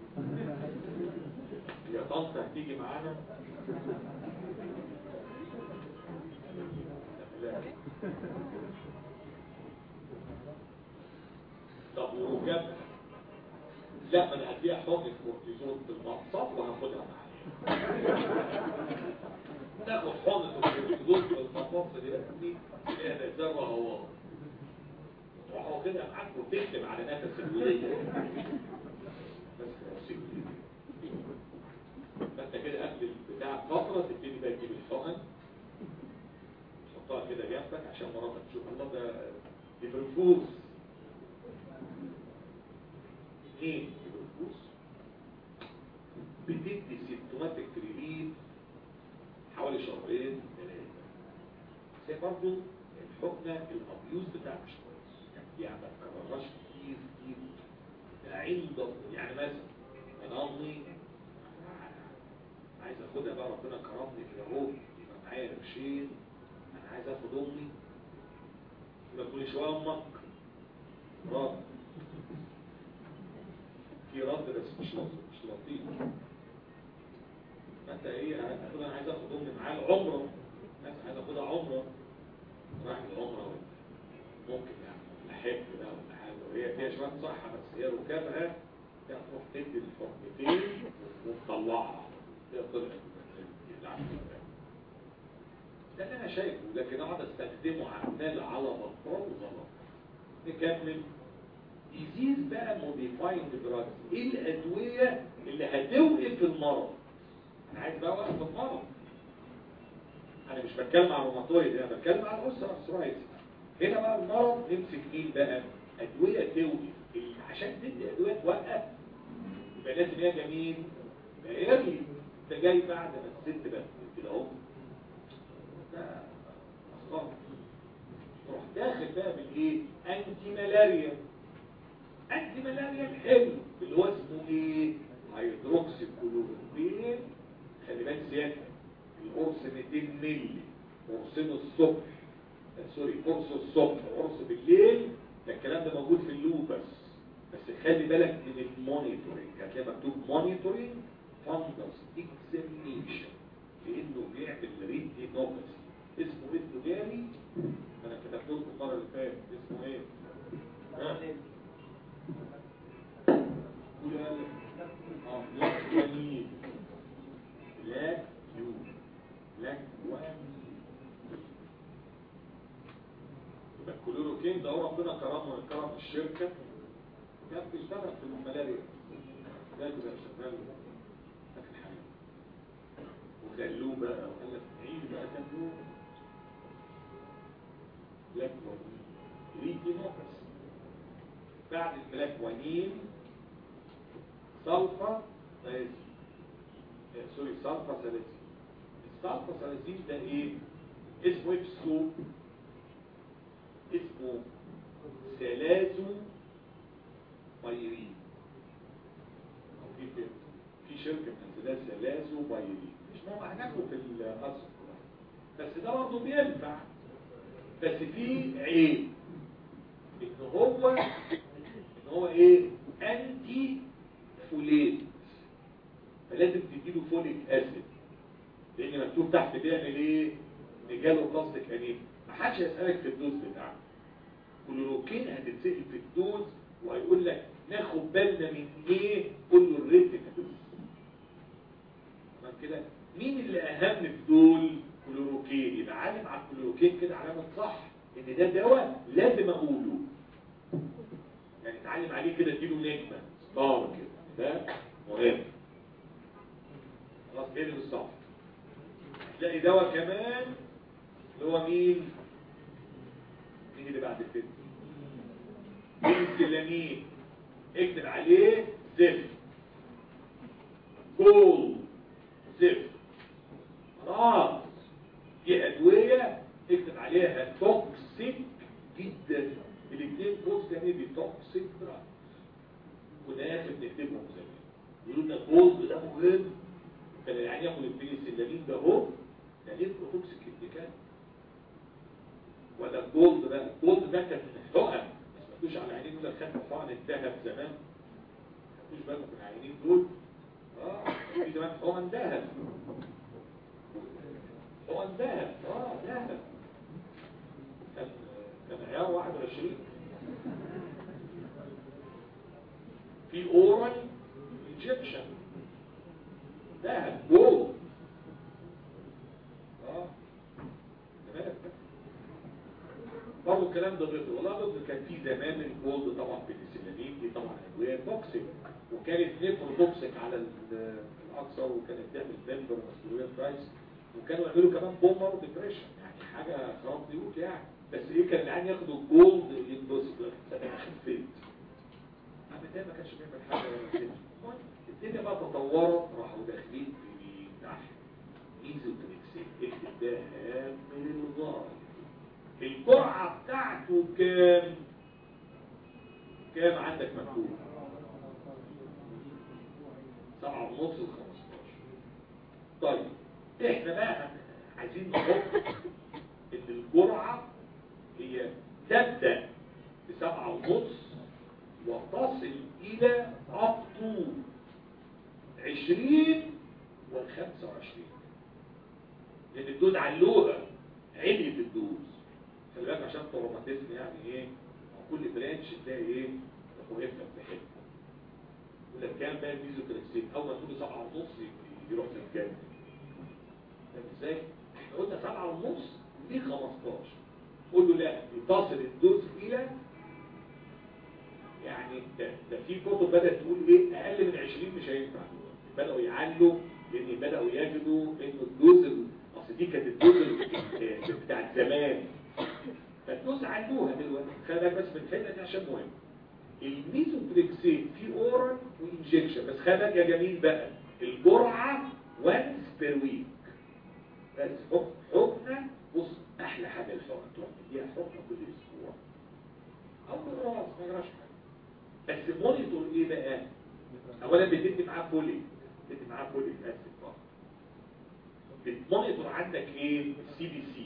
A: يا طنط هتيجي معانا لا. طب ورجالنا لا ما انا هديها حقن كورتيزون في المقصد وهاخدها معايا تاخد حقن كورتيزون في المقصد دي هي ذره هو تروح واخدها معاك وتكتب على نفس الوليه بس نفسك فانت كده قبل بتاع فتره تبتدي بقى تجيب الحقن تحطها كده جنبك عشان مراتك تشوف الله ده دي بالفلوس اثنين بالفلوس بتدي سيمتوماتيك ريليف حوالي شهرين ثلاثه بس هي برضه الحقنه الابيوز بتاعها مش كويس يعني ما تكررهاش كتير كتير ده عند يعني مثلا انا امي عايز اخدها بقى ربنا كرمني كده اهو يبقى معايا قرشين انا عايز اخد امي يبقى كل شويه امك رد في رد بس مش لطيف مش لطيف فانت ايه هتاخد انا عايز اخد امي معايا العمره الناس عايز اخدها عمره رايح العمره ممكن يعني احب بقى ولا حاجه وهي فيها شويه صحه بس هي ركابها تروح تدي الحقنتين وتطلعها هي طلعت العشرة ده اللي انا شايفه لكن اقعد استخدمه عمال على بطال غلط نكمل ديزيز بقى موديفاينج دراجز ايه الادويه اللي هتوقف المرض انا عايز بقى اوقف المرض انا مش بتكلم على الروماتويد انا بتكلم على الاسره ارثرايتس هنا بقى المرض نمسك مين بقى ادويه توقف اللي عشان تدي ادويه توقف يبقى لازم يا جميل يبقى ايرلي انت جاي بعد ما الست بقى كده اهو ده اخطاء تروح داخل بقى بالايه انتي ملاريا انتي ملاريا حلو اللي هو اسمه ايه هيدروكسي كلوروكوين خلي بالك زياده القرص 200 مللي قرصين الصبح آه، سوري قرص الصبح قرص بالليل ده الكلام ده موجود في اللوبس بس خلي بالك من المونيتورنج هتلاقي مكتوب مونيتورنج فانجس اكزامينيشن لانه بيعمل ريتينوباثي اسمه اسمه جاري انا كتبت لكم المره اللي فاتت اسمه ايه؟ ها؟ قول يا قلب. اه بلاك وانيل بلاك يو بلاك وانيل يبقى الكلوروكين ده هو ربنا كرمه من كرم الشركه كان بيشتغل في الملاريا ده كده شغال ده في الحياه
B: وخلوه بقى وقال لك عيد بقى كام يوم بلاك وانين يريد دي نقص بعد البلاك وانين صلفة ثلاثين آه، سوري صلفة ثلاثين الصلفة ثلاثين ده ايه؟ اسمه ايه في السوق؟ اسمه سلازو بايرين أو في في- في شركة منزلها سلازو بايرين مش مهم هناخده في الأصل بس ده برضه بينفع بس فيه عيب ان هو ان هو ايه انتي فوليت فلازم تديله فوليك اسيد لان مكتوب تحت بيعمل ايه رجاله بلاستيك انيم محدش هيسالك في الدوز بتاعه كلوروكين هتتسال في الدوز وهيقول لك ناخد بالنا من ايه قول له الريتنا تمام كده مين اللي اهم في دول كلوروكين يبقى عالم على الكلوروكين كده علامه صح ان ده دواء لازم اقوله يعني اتعلم عليه كده اديله نجمه ستار كده ده مهم خلاص كده بالظبط هتلاقي دواء كمان اللي هو مين مين اللي بعد كده بنسلامين اكتب عليه زفت جول زفت خلاص دي ادويه اكتب عليها توكسيك جدا الاثنين بص جانبي توكسيك دراج كنا اخر بنكتبهم زمان يقولوا لنا الجولد ده مهم كان يعني ياخد البنسلامين ده هو ده ليه توكسيك ابتكار ولا الجولد ده الجولد ده كان حقن ما سمعتوش على عينين ولا خدنا حقن الذهب زمان ما خدتوش بالكم من العينين دول اه في زمان حقن ذهب حقن ذهب اه ذهب كان كان عيار 21 في اورال انجكشن ذهب جولد اه تمام برضه الكلام ده ضد والله ضد كان في زمان الجولد طبعا بنسلامين دي طبعا ادويه توكسيك وكانت نيفر توكسيك على ال- الاكثر وكانت تعمل فيمبر مسؤوليه برايس وكانوا يعملوا كمان بومر ديبريشن يعني حاجه خراب بيوت يعني بس ايه كان العيان ياخدوا الجولد ينبسط انا خفيت عم ده ما كانش بيعمل حاجه كده. المهم، الدنيا بقى تطورت راحوا داخلين في تحت ايزوتريكسين اكتب ده هام من الغايه الجرعة بتاعته كام كام عندك مكتوب سبعة ونص وخمستاشر طيب احنا بقى عايزين نحط ان الجرعة هي تبدأ بسبعة ونص وتصل الى up to عشرين والخمسة وعشرين لان الدود علوها عليت الدوز خلي بالك عشان التروماتيزم يعني ايه كل برانش تلاقي ايه واقف لك في حته يقول لك كام بقى الميزوتريكسين اول ما تقول سبعة ونص يروح للجنة فاهم ازاي؟ احنا قلنا سبعة ونص دي 15 قول له لا تصل الدوز الى يعني ده, ده في كتب بدأت تقول ايه اقل من 20 مش هينفع بدأوا يعلوا لان بدأوا يجدوا انه الدوز ال- اصل دي كانت الدوز ال- بتاعت زمان فالدوز علوها دلوقتي خلي بالك بس من الحته دي عشان مهم الميزوتريكسين في اورال وانجكشن بس خلي بالك يا جميل بقى الجرعه وانس بير ويك بس حكم حكمه بص احلى حاجه الحقن تروح تديها حكمه كل اسبوع او الراس ما يجراش حاجه بس مونيتور ايه بقى اولا بتدي معاه فوليك بتدي معاه فوليك اسيد طبعا بتمونيتور عندك ايه سي بي سي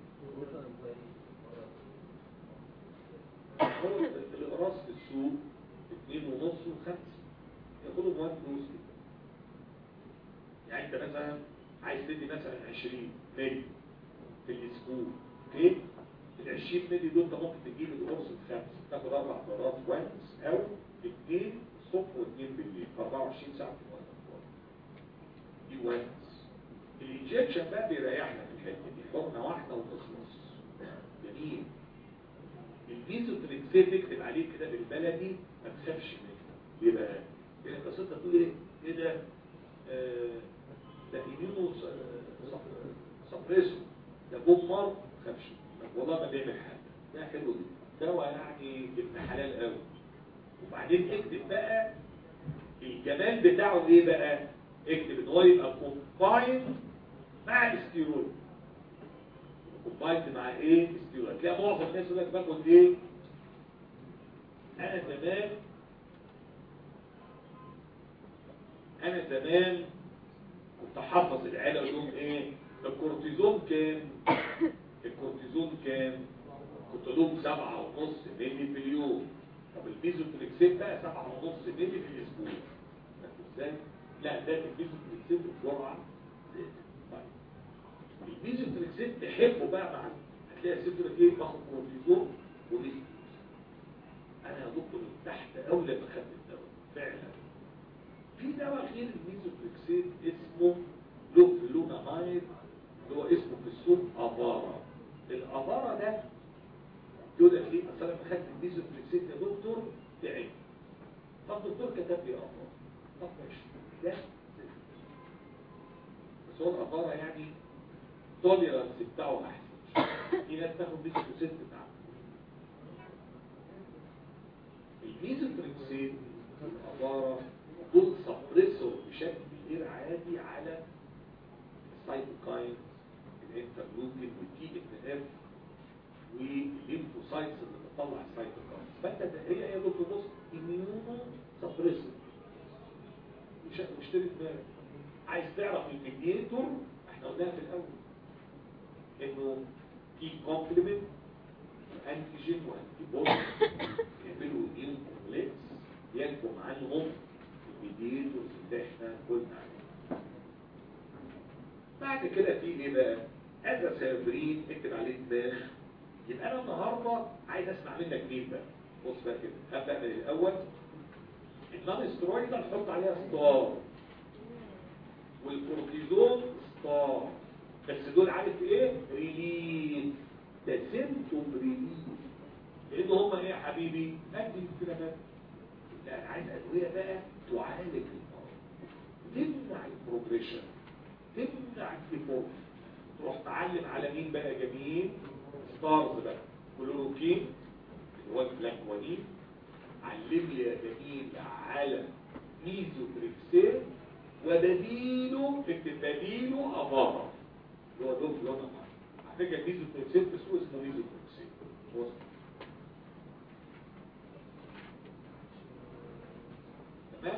B: هو الاقراص في السوق اتنين ونص وخمسة ياخدوا مواد فلوس كده يعني انت مثلا عايز تدي مثلا 20 ملي في الاسبوع اوكي ال 20 ملي دول انت ممكن تجيب القرص بخمسه تاخد اربع قرارات وانس او اثنين الصبح واثنين بالليل 24 ساعه في الوقت دي وانس الانجكشن بقى بيريحنا في الحته دي حقنه واحده وتخلص جميل الميزوتريكسين تكتب عليه كده بالبلدي ما تخافش منه ليه بقى؟ لان قصتها تقول ايه؟ ايه ده؟ آه ده يمينه سبريسو ده بومر خفش والله ما بيعمل حاجه ده حلو جدا دواء يعني ابن حلال قوي وبعدين اكتب بقى الجمال بتاعه ايه بقى اكتب ان هو يبقى كومباين مع الاستيرويد كومباين مع ايه الاستيرويد تلاقي معظم الناس يقول لك باخد ايه انا زمان انا زمان كنت حافظ العيله اقول لهم ايه الكورتيزون كام الكورتيزون كام كنت اقول لهم سبعة ونص ملي في اليوم طب الميزوتريكسين بقى سبعة ونص ملي في الاسبوع ازاي لا ده الميزوتريكسين بجرعه طيب الميزوتريكسين تحبه بقى مع هتلاقي الست لك ايه باخد كورتيزون وليه انا يا دكتور تحت اولى ما خدت الدواء فعلا في دواء غير الميزوتريكسين اسمه لوفلونامايد اللي هو اسمه في السوق افارا الافارا ده يقول لك ليه اصل انا خدت الميزوتريكسين يا دكتور تعب طب الدكتور كتب لي افارا طب ماشي ده بس هو الافارا يعني توليرانس بتاعه احسن في ناس تاخد ميزوتريكسين بتاعه الميزوتريكسين الافارا دول سبريسور بشكل غير عادي على السايتوكاين الانترلوكين والتي ان اف والليمفوسايتس اللي بتطلع السايتوكاين فانت ده هي يا دكتور بص اميونو سبريسور واشتري دماغك عايز تعرف الميديتور احنا قلناها في الاول انه في كومبلمنت انتيجين وانتي بودي يعملوا ايميون كومبلكس ينكم عنهم الميديتورز اللي احنا قلنا عليه بعد كده في ايه بقى هذا سيرفرين اكتب عليه دماغ يبقى انا النهارده عايز اسمع منك مين بقى بص بقى كده ابدا من الاول النون استرويد نحط عليها ستار والكورتيزون ستار بس دول عارف ايه ريليف ده سيمتوم ريليف لان هم ايه يا حبيبي ادي الكلامات لا انا عايز ادويه بقى تعالج المرض تمنع البروجريشن تمنع الديفورم تروح تعلم على مين بقى جميل ستارز بقى كلوروكين اللي هو البلاكوانين علم لي يا جميل على ميزوتريكسين وبديله اكتب بديله افارا اللي هو دوب لون على فكره الميزوتريكسين بس هو اسمه ميزوتريكسين وصل تمام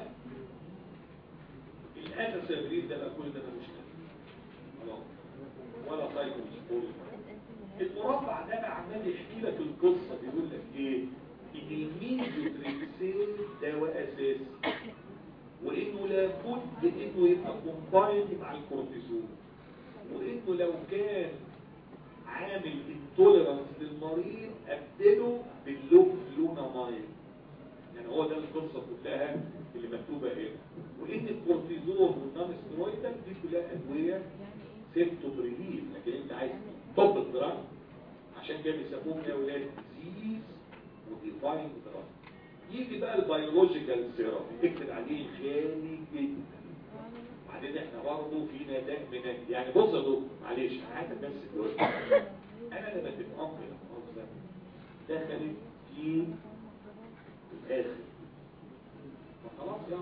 B: الاساس الجديد ده بقى كل ده ملوش خلاص ولا سايكل المربع ده بقى عمال يحكي لك القصه بيقول لك ايه ان الميزوتريكسين دواء اساسي وانه لابد انه يبقى كومبايند مع الكورتيزون وانه لو كان عامل انتوليرانس للمريض ابدله باللوفلونامايد يعني هو ده القصة كلها اللي مكتوبة هنا وإن الكورتيزون والنون سترويدال دي كلها أدوية سيمتوم ريليف لكن أنت عايز طب الدراج عشان كده بيسموهم يا ولاد ديزيز وديفاين دراج يجي بقى البيولوجيكال ثيرابي اكتب عليه خالي جدا وبعدين احنا برضه في نداء من يعني بص يا دكتور معلش انا عايزك بس تقول انا لما تبقى امي دخلت في الاخر فخلاص يلا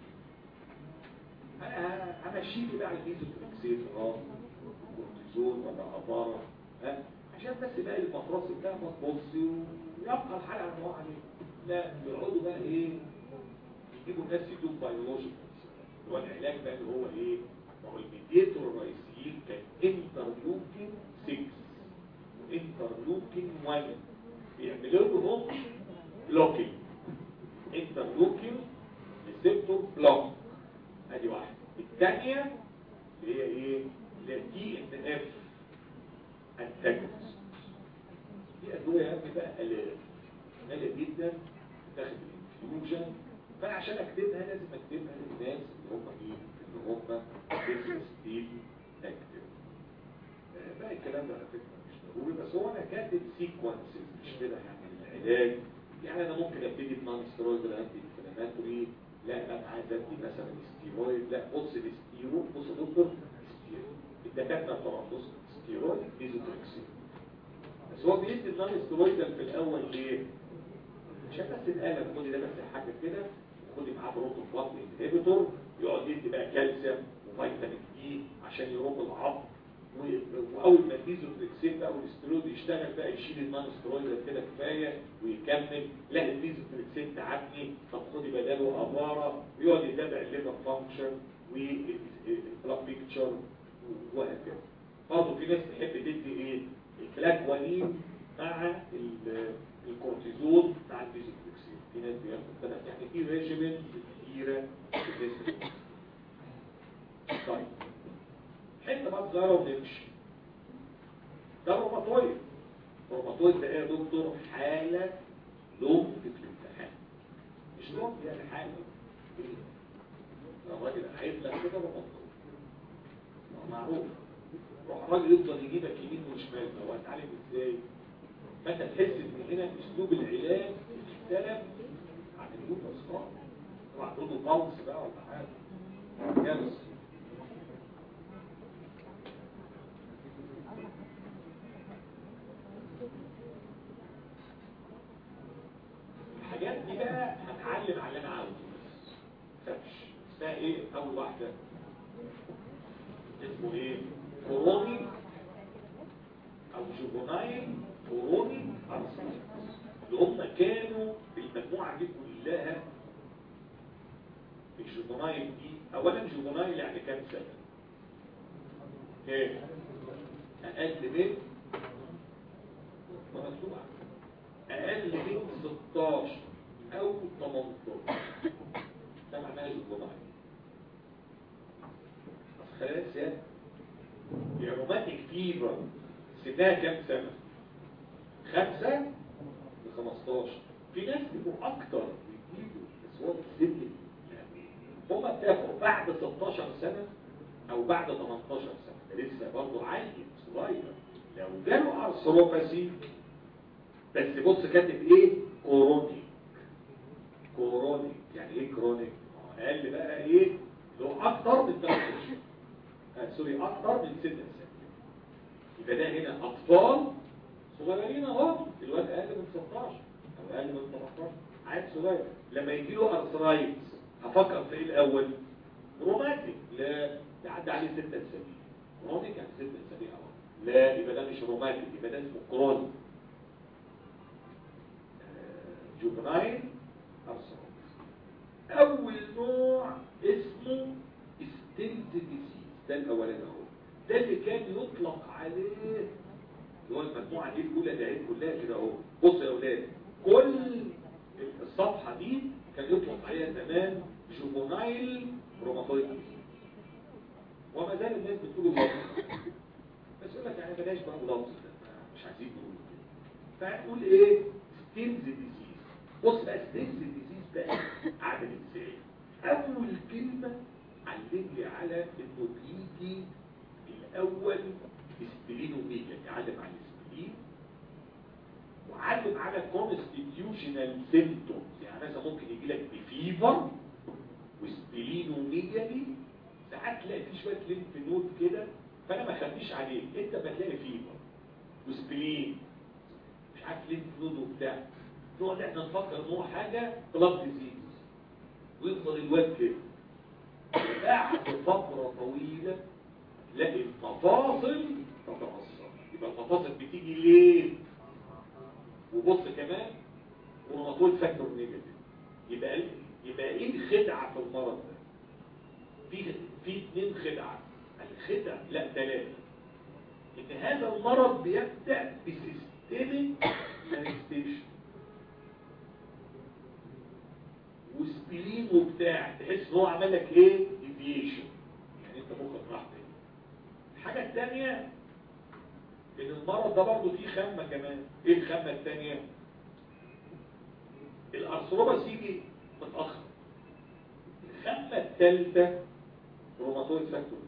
B: انا همشيك بقى على الميزوتريكسين اه كورتيزون ولا افاره ها عشان بس بقى المفرص بتاعه ما تبصي ويبقى الحلقه على ما عليه لا بيقعدوا بقى ايه يجيبوا ناس يدوب بيولوجيك هو العلاج بقى اللي هو ايه ما هو الميديتور الرئيسيين كان انترلوكين 6 وانترلوكين 1 بيعملوا لهم بلوكينج انترلوكين ريسبتور بلوك ادي واحده الثانيه اللي هي ايه اللي هي دي ان اف انتاجونست دي ادويه يا ابني بقى الاف غاليه جدا تاخد الانفيوجن فانا عشان اكتبها لازم اكتبها للناس اللي هم مين اللي هم بيزنس ديل اكتب باقي الكلام ده على فكره مش ضروري بس هو انا كاتب سيكونسز مش كده يعني العلاج يعني انا ممكن ابتدي بنون سترويد انتي انفلاماتوري لا انا عايز ادي مثلا ستيرويد لا بص الاستيرويد بص يا دكتور ستيرويد الدكاتره طبعا بص ستيرويد ميزوتريكسين بس هو بيدي النون ستيرويدال في الاول ليه؟ عشان بس الالم خدي ده بس حاجه كده خدي معاه بروتوفلات انهبيتور يقعد يدي بقى كالسيوم وفيتامين اي عشان يروق العظم و- واول ما الميزوتريكسين بقى والاسترويد يشتغل بقى يشيل النون ستيرويد كده كفايه ويكمل لا الميزوتريكسين تعبني طب خدي بداله اباره ويقعد يتابع الليفر فانكشن والبلاد بيكتشر وهكذا برضه في ناس تحب تدي ايه الفلاكوانين مع ال- الكورتيزون مع الميزوتريكسين في ناس بياخد ثلاث يعني في ريجيمنت كتيره في الجسم طيب حته بقى صغيره ونمشي ده روماتويد روماتويد ده ايه يا دكتور حاله لوم في الامتحان مش لوم يعني حاله إيه؟ الراجل عايز لك كده روماتويد ما معروف روح الراجل يفضل يجيبك يمين وشمال هو هتعلم ازاي فانت تحس ان هنا اسلوب العلاج اختلف عن اللوبس خالص طبعا له باونس بقى ولا حاجه جالس الحاجات دي بقى هتعلم على اللي انا عاوزه بس خافش اسمها ايه اول واحده اسمه ايه كوروني او جوفونايل كوروني ارسنال اللي هم كانوا المجموعه دي كلها الجوفونايل دي اولا جوفونايل يعني كام سنه ايه اقل من ما مكتوب اقل من 16 او 18 ده معناه جوفونايل خلاص يا الروماتيك فيبر سنها كام سنة خمسة ل 15 في ناس بيبقوا اكتر بيجيبوا بس هو السن يعني هما بتاخدوا بعد 16 سنة او بعد 18 سنة ده لسه برضه عيل صغير لو جاله ارثروباسي بس بص كاتب ايه كورونيك كورونيك يعني ايه كرونيك اقل بقى ايه لو اكتر من 3 اشهر آه، سوري اكتر من 6 سنين يبقى ده هنا اطفال صغيرين اهو الواد اقل من 16 او اقل من 18 عيل صغير لما يجي له ارثرايتس هفكر في ايه الاول روماتيك لا ده عدى عليه 6 اسابيع كرونيك يعني 6 اسابيع اهو لا يبقى ده مش روماتيك يبقى ده اسمه كرونيك جوفنايل ارثرايتس اول نوع اسمه ستنت ديزيز ده الاولاني اهو ده اللي كان يطلق عليه اللي هو المجموعه دي الاولى ده هي كلها كده اهو بص يا اولاد كل الصفحه دي كان يطلق عليها زمان جوفونايل روماتويد وما زال الناس بتقول اللفظ بس يقول لك يعني بلاش بقى اللفظ ده مش عايزين نقول كده فهنقول ايه ستيلز ديزيز بص بقى ستيلز ديزيز بقى عامل ازاي اول كلمه علمني على انه بيجي الاول اسبلينوميجا يعلم على الاسبلين وعلم على كونستيتيوشنال سيمتومز يعني مثلا ممكن يجي لك بفيفر وسبلينوميجالي ساعات تلاقي في شويه ليمف نود كده فانا ما خبيش عليك انت بتلاقي فيفر وسبلين مش عارف ليمف نود وبتاع نقعد احنا نفكر ان هو حاجه بلاد ديزيز ويفضل الواد كده بعد فترة طويلة تلاقي المفاصل تتأثر يبقى المفاصل بتيجي ليه وبص كمان روماتويد فاكتور نيجاتيف يبقى ال- يبقى ايه الخدعة في المرض ده في في اثنين خدعة الخدع لا ثلاثة ان هذا المرض بيبدأ بسيستمك مانيستيشن وسبلين وبتاع تحس ان هو عمل لك ايه ديفيشن يعني انت مخك راح تاني الحاجه الثانيه ان المرض ده برضه فيه خامه كمان ايه الخامه الثانيه الارثروباس يجي متاخر الخامه الثالثه روماتويد فاكتور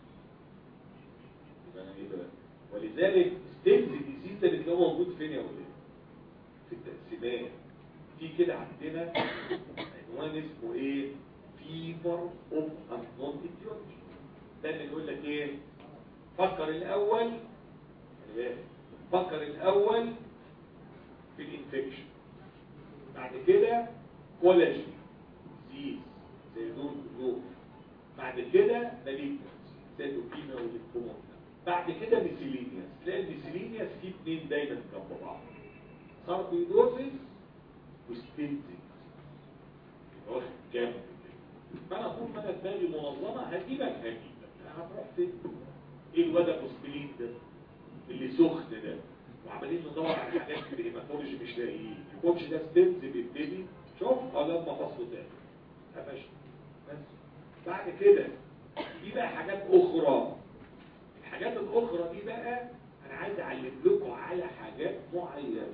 B: يبقى أنا ايه بقى ولذلك ستيلز ديزيز ده بتلاقيه موجود فين يا ولاد في التقسيمات في كده عندنا عنوان اسمه ايه فيفر اوف انون اتيولوجي دايما يقول لك ايه فكر الاول خلي بالك، فكر الاول في الانفكشن بعد كده كولاجين زيز زي دول دول بعد كده ماليجنس زي اللوكيميا والليمفوما بعد كده ميسيلينياس تلاقي الميسيلينياس فيه اتنين دايما جنب بعض ساركويدوزيس وستينزيس واخد جامد كده. فانا طول ما انا دماغي منظمه هجيبك هجيبك هتروح فين؟ ايه الواد ابو سبلين ده اللي سخن ده وعمالين ندور على حاجات في الهيماتولوجي مش لاقيين يكونش ده ستيمز بيبتدي شوف اه لما فصله تاني قفشت بس بعد كده دي بقى حاجات اخرى الحاجات الاخرى دي بقى انا عايز اعلم لكم على حاجات معينه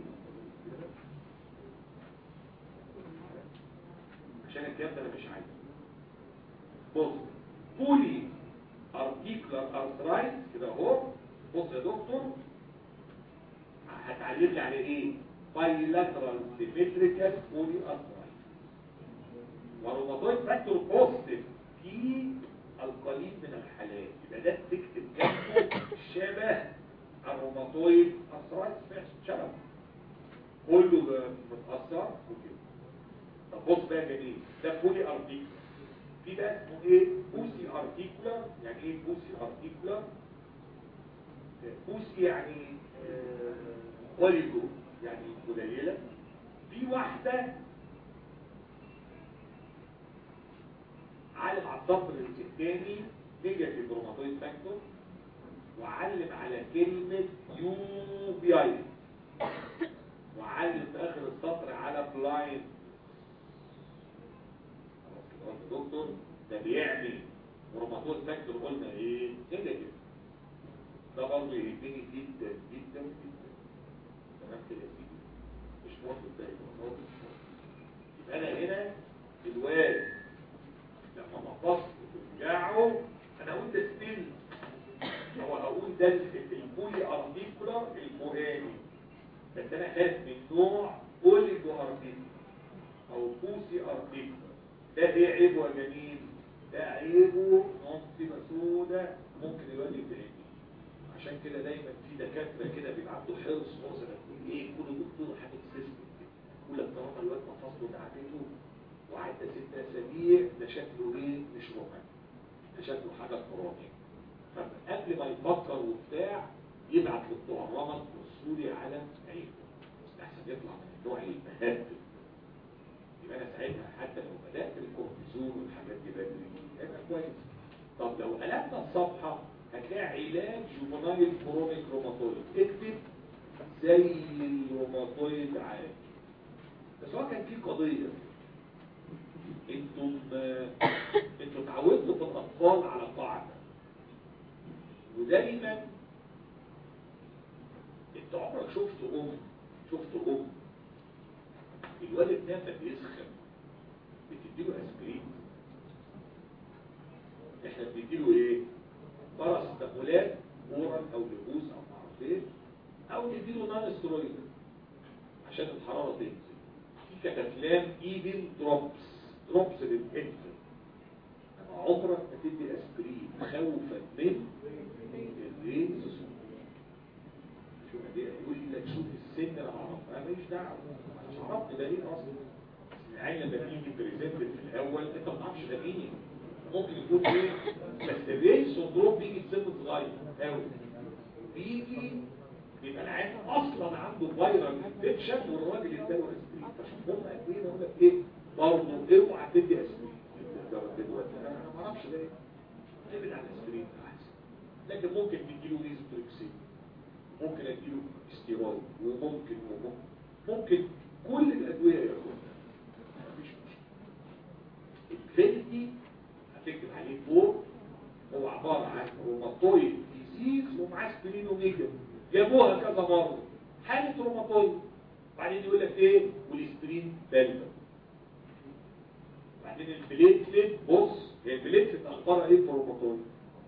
B: عشان الكلام ده انا مش عايزه بص بولي ارتيكولار ارثرايت كده اهو بص يا دكتور هتعلم لي على ايه بايلاترال سيمتريكال بولي ارثرايت وروماتويد فاكتور بوزيتيف في القليل من الحالات يبقى ده تكتب جنبه شبه الروماتويد ارثرايت شبه كله متأثر وكده طب بص بقى يا جميل ده بولي ارتيكولار في بقى اسمه ايه بوسي ارتيكولار يعني ايه بوسي ارتيكولار بوسي يعني اوليجو يعني قليله في واحده علم على السطر الثاني نيجاتيف روماتويد فاكتور وعلم على كلمه يو بي اي وعلم في اخر السطر على بلايند دكتور ده بيعمل روماتويد فاكتور قلنا ايه نيجاتيف ده برضه يهمني جدا جدا جدا تمام كده يا سيدي مش مطلوب ده يبقى يبقى انا هنا الواد لما مقصت وترجعه انا قلت ستيل هو هقول ده البولي ارتيكولار الفوقاني بس انا خايف من نوع اوليجو ارتيكولار او بوسي ارتيكولار ده ايه عيبه يا جميل ده عيبه نصيبه سودة ممكن الواد يتعبني عشان كده دايما في دكاتره كده بيبقى عنده حرص مثلا يقول ايه كل دكتور حاجه سيستم يقول لك طالما الواد مفاصله تعبته وعدى ست اسابيع ده شكله ايه مش روماني ده شكله حاجه كرونيه فقبل ما يفكر وبتاع يبعت لبتوع الرمد والسوري على عينه مستحسن يطلع من النوع المهدد يبقى انا ساعتها حتى لو بدات الكورتيزون والحاجات دي بدري هيبقى كويس طب لو قلبنا الصفحه هتلاقي علاج جوفنايل كرونيك روماتويد اكتب زي الروماتويد عادي بس هو كان في قضيه انتم انتم اتعودتوا في الاطفال على قاعده ودايما انت عمرك شفت ام شفت ام الولد ده لما بيسخن بتديله اسبرين احنا بنديله ايه باراستامولات اورال او لبوس او معرفش ايه او نديله نان سترويد عشان الحراره تنزل في كتافلام ايفن دروبس دروبس للانفل اما عمرك ما تدي اسبرين خوفا من الرينز شوف دي يقول لك شوف السن انا اعرف انا ماليش دعوه انا مش عرفت ده ايه اصلا العين لما تيجي بريزنت في الاول انت ما تعرفش ده ايه ممكن يكون ايه بس الرينز سندروم بيجي في سن صغير قوي بيجي بيبقى العين اصلا عنده فيرال انفكشن والراجل اداله اسبرين فشوف هم قد ايه بقول لك ايه برضه اوعى تدي اسبرين دلوقتي انا ما اعرفش ده ايه ابعد عن الاسبرين احسن لكن ممكن تديله ريزوتريكسين ممكن اديله استيرويد وممكن وممكن ممكن كل الادويه ياخدها مفيش مشكله الفيلتي هتكتب عليه فوق هو عباره عن روماتويد ديزيز ومعاه اسبرين وميجا جابوها كذا مره حاله روماتويد بعدين يقول لك ايه والاسبرين بلبل بعدين البليتلت بص هي البليتلت اخبارها ايه في الروماتويد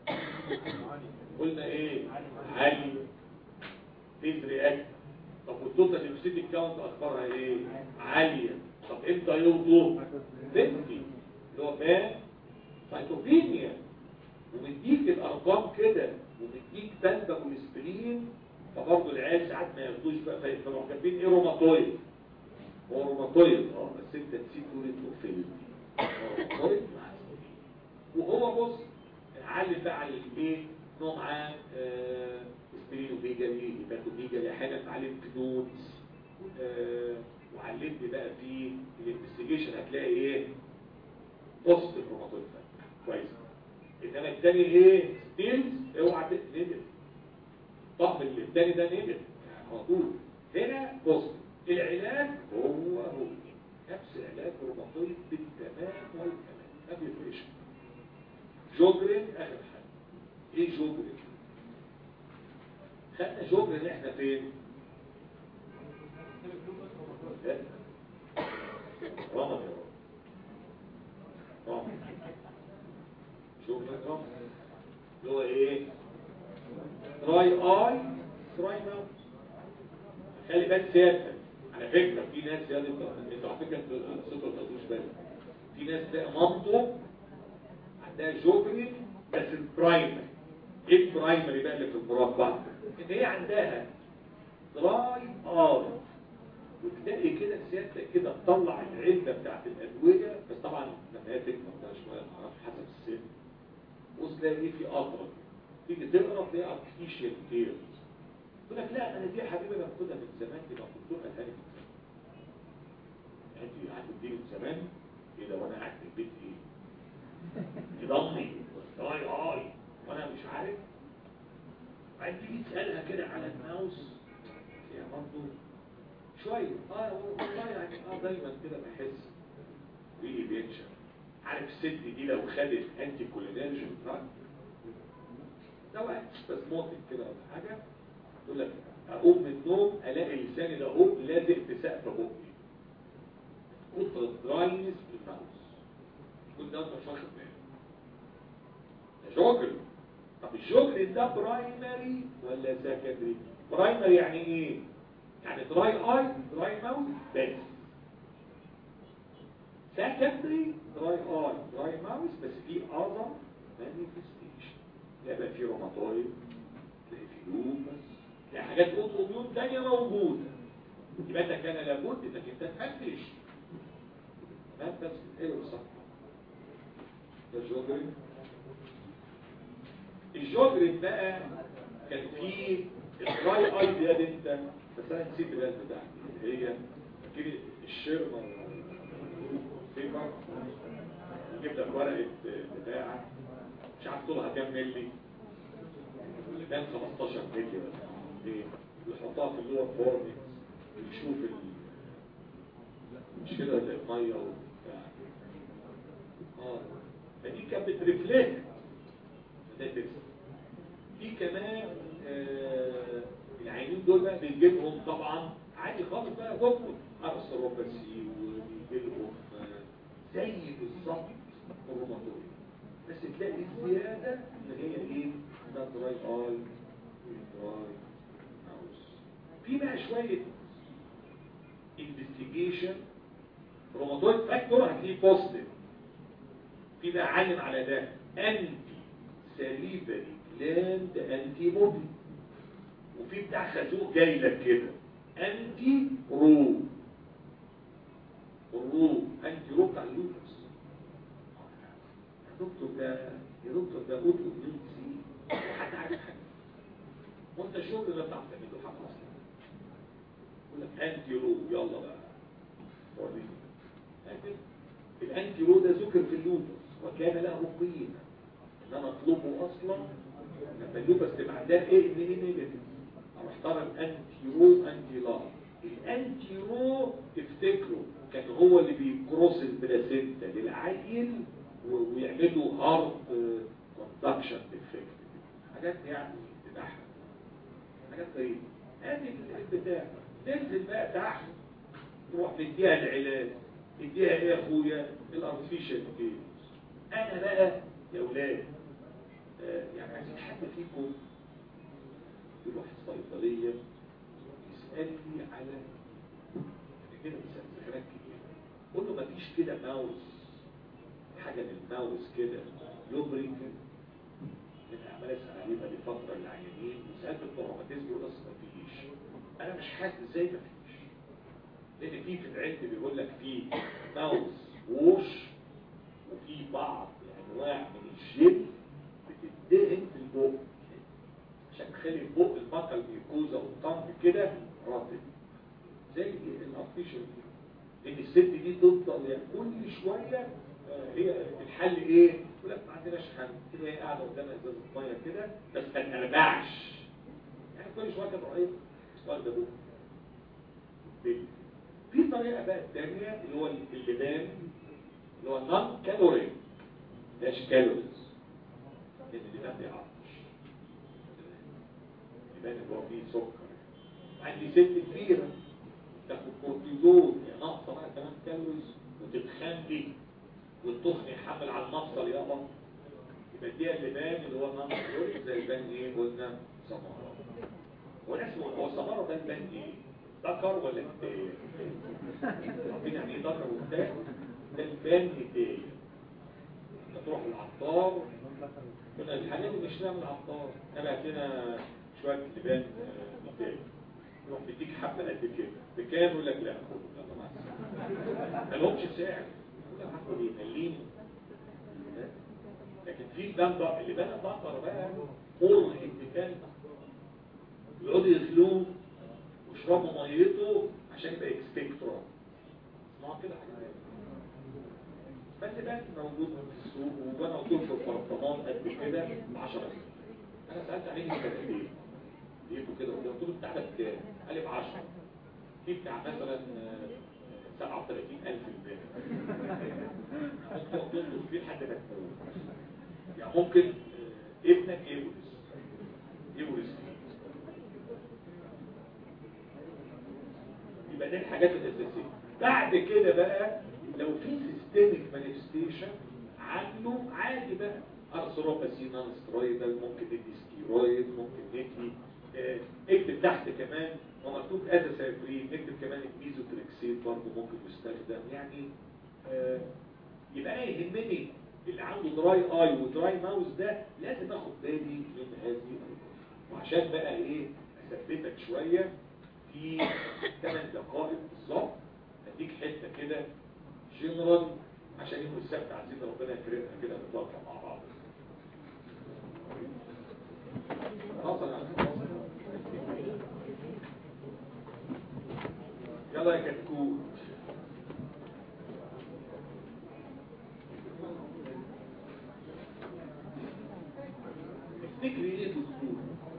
B: قلنا ايه عالي فيز رياكت طب والتوتال ليوسيتيك كاونت اخبارها ايه عاليه طب امتى يوضوا 50 اللي هو مان سايتوبينيا ومديك الارقام كده ومديك بلبة والاسبرين فبرضه العيال ساعات ما ياخدوش بقى فيروحوا كاتبين ايه روماتويد هو روماتويد اه بس انت نسيت تقول انه فيلم روماتويد مع اسبرين وهو بص علم بقى على الايه نوع معاه آه، اسبرين وفيجالي هيباتوفيجالي احيانا معلم كنوتس آه، وعلمني بقى في الانفستيجيشن هتلاقي ايه بوزيتيف روماتويد فاكتور كويس انما الثاني ايه ستيلز اوعى تنزل طب الثاني ده نزل على طول هنا بوزيتيف العلاج هو هو نفس علاج الروماتويد بالتمام والكمال ما بيفرقش جوجرين اخر حاجه ايه جوجرين خدنا جوجرين احنا فين لا. رمض يا رب رمض جوجرين رمض اللي هو ايه دراي اي دراي ماوث خلي بالك سيادتك على فكره في ناس يا انتوا انتوا على فكره انتوا الصوت ما تاخدوش بالك في ناس تلاقي مامته عندها جوجرين بس البرايمري ايه البرايمري بقى اللي في المربع ان هي عندها دراي اي وتلاقي كده سيادتك كده تطلع العلبه بتاعت الادويه بس طبعا لما هي تكبر بقى شويه معرفش حسب السن وتلاقي ايه في قطره تيجي تقرا تلاقي ارتفيشال تيرز يقول لك لا انا دي يا حبيبي انا باخدها من زمان دي ما الدكتور قالها لي من زمان انت هتديني من زمان ايه ده وانا قاعد في البيت ايه يضمي اي اي وانا مش عارف بعدين تيجي تسالها كده على الماوس هي برضه شويه اه والله يعني اه دايما كده بحس وايه بينشف عارف الست دي لو خدت انتي كولينرجين دراج ده واحد سبازموتك كده ولا حاجه تقول لك اقوم من النوم الاقي لساني ده اهو لازق في سقف بقي كتر الدراينس في الماوس كل ده انت مش واخد بالك ده جوجل طب الجوجل ده برايمري ولا سكندري برايمري يعني ايه يعني دراي اي دراي ماوث بس سكندري دراي اي دراي ماوث بس في اذر مانيفستيشن يبقى في روماتويد تلاقي في لوبس تلاقي حاجات اوتوميون تانية موجودة يبقى انت كان لابد انك انت تفتش تمام بس ايوه صح ده جوجرين الجوجرين بقى كان فيه الدراي اي دي انت بس انا نسيت البلد بتاعتي اللي هي كده الشيرما فيبر جبت لك ورقه بتاع مش عارف طولها كام ملي اللي كان 15 ملي ولا ايه يحطها في اللور فورمكس يشوف ال مش كده الميه وبتاع اه فدي كانت بترفلكت ده تكسب في كمان آه العينين دول بقى بيجي لهم طبعا عادي خالص بقى جبن ارثروباسي وبيجي لهم آه زي بالظبط الروماتويد بس تلاقي الزياده ان هي ايه ده دراي اي دراي ماوس في بقى شويه انفستيجيشن روماتويد فاكتور هتلاقيه بوزيتيف في بقى علم على ده انتي سليفري جلاند انتي بودي وفي بتاع خازوق جاي لك كده انتي رو الرو انتي رو بتاع اللوتس يا دكتور ده يا دكتور ده اوتو اميون سي حد عارف حاجه وانت الشغل ده بتاع تعمله حاجه اصلا يقول لك انتي رو يلا بقى وريني لكن الانتي رو ده ذكر في اللوتس وكان له قيمه ان انا اطلبه اصلا لما اللوبس تبقى عندها ايه ان ايه نيجاتيف اختار الانتي رو انتي لا الانتي رو تفتكروا كان هو اللي بيكروس البلاسينتا للعيل ويعملوا هارت كوندكشن افكت حاجات يعني تضحك حاجات غريبه ادي البتاع تنزل بقى تحت تروح تديها العلاج تديها ايه يا اخويا الارتفيشال كيس انا بقى يا اولاد آه يعني عايزين حد فيكم يروح الصيدلية يسألني على كده بيسأل حاجات كتير قول له مفيش كده ماوس حاجه للماوس كده لوبريكنت من اعمال السنه دي فتره للعيانين وسالت التروماتيزم يقول اصل ما فيش انا مش حاسس ازاي ما فيش لان في في العلم بيقول لك في ماوس ووش وفي بعض انواع من الجل بتدهن في البق عشان تخلي البق المطر الميكوزا والطنب كده رطب زي الارتيشن دي لان الست دي تفضل يعني كل شويه آه، هي الحل ايه؟ يقول لك ما عندناش حل كده هي قاعده قدام ازازه ميه كده بس ما تقربعش يعني كل شويه كده رهيب واخده بق في طريقه بقى الثانيه اللي هو اللبان اللي هو نون كالوري مش كالوريز لان اللبان بيعطش اللبان اللي هو فيه سكر عندي ست كبيره تاخد كورتيزون يعني ناقصه بقى كمان كالوريز وتتخن لي والتخن يحمل على المفصل يابا يبقى دي اللبان اللي هو نون كالوري زي البان ايه قلنا سماره هو اسمه هو السماره ده البان ايه؟ ذكر ولا انتاج؟ عارفين يعني ايه ذكر وانتاج؟ ده البان نتاج تروح العطار كنا الحاجات اللي بنشتريها من العطار نبعت لنا شويه لبان آه، نتاج يروح بيديك حبه قد كده بكام يقول لك لا خد يلا مع السلامه ما لهمش سعر يقول لك هاخد ايه مليم لكن في البان بقى اللي بان البقر بقى قرن اتكال يقعدوا يغلوه ويشربوا ميته عشان يبقى اكسبكترا اسمعوا كده حاجه بس ده موجود في السوق وانا قلت في البرطمان قد كده ب 10 انا سالت عليه كان ايه لقيته كده قلت له بتاع ده بكام؟ قال لي ب 10 في بتاع مثلا آه، 37000 الباقي ممكن تطلب فيه لحد ما تموت يعني ممكن آه، ابنك يورث يورث فيه يبقى دي الحاجات الاساسيه بعد كده بقى لو في سيستميك مانيفستيشن عنه عادي بقى ارثروباسي نون سترويدال ممكن ندي ستيرويد ممكن ندي آه، اكتب تحت كمان هو مكتوب ازاسايكلين نكتب كمان الميزوتريكسيت برضه ممكن يستخدم يعني آه، يبقى انا يهمني اللي عنده دراي اي ودراي ماوس ده لازم اخد بالي من هذه الامور وعشان بقى ايه اثبتك شويه في 8 دقائق بالظبط اديك حته كده جنرال عشان يوم السبت عايزين ربنا يكرمنا كده نتوقع مع بعض خلاص انا خلاص. يلا يا كتكوت افتكري ايه دكتور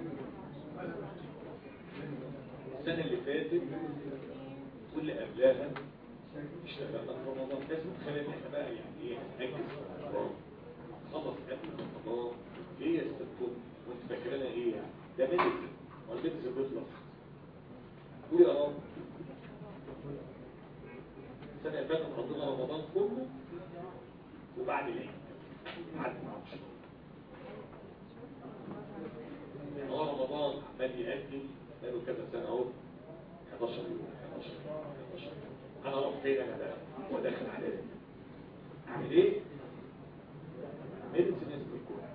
B: السنة اللي فاتت واللي قبلها اشتغلنا في رمضان لازم نخلي ان احنا بقى يعني ايه نركز في رمضان خلص قبل رمضان ليه يا ست وانت فاكرانا ايه يعني ده ميديسن ولا ميديسن بيخلص قولي يا رب السنة اللي فاتت قضينا رمضان كله وبعد العيد بعد ما يعني هو رمضان عمال يقدم بقاله كذا سنة اهو 11 يوم 11 يوم 11 يوم انا اروح فين انا بقى هو داخل عليا اعمل ايه؟ ميديسن الكل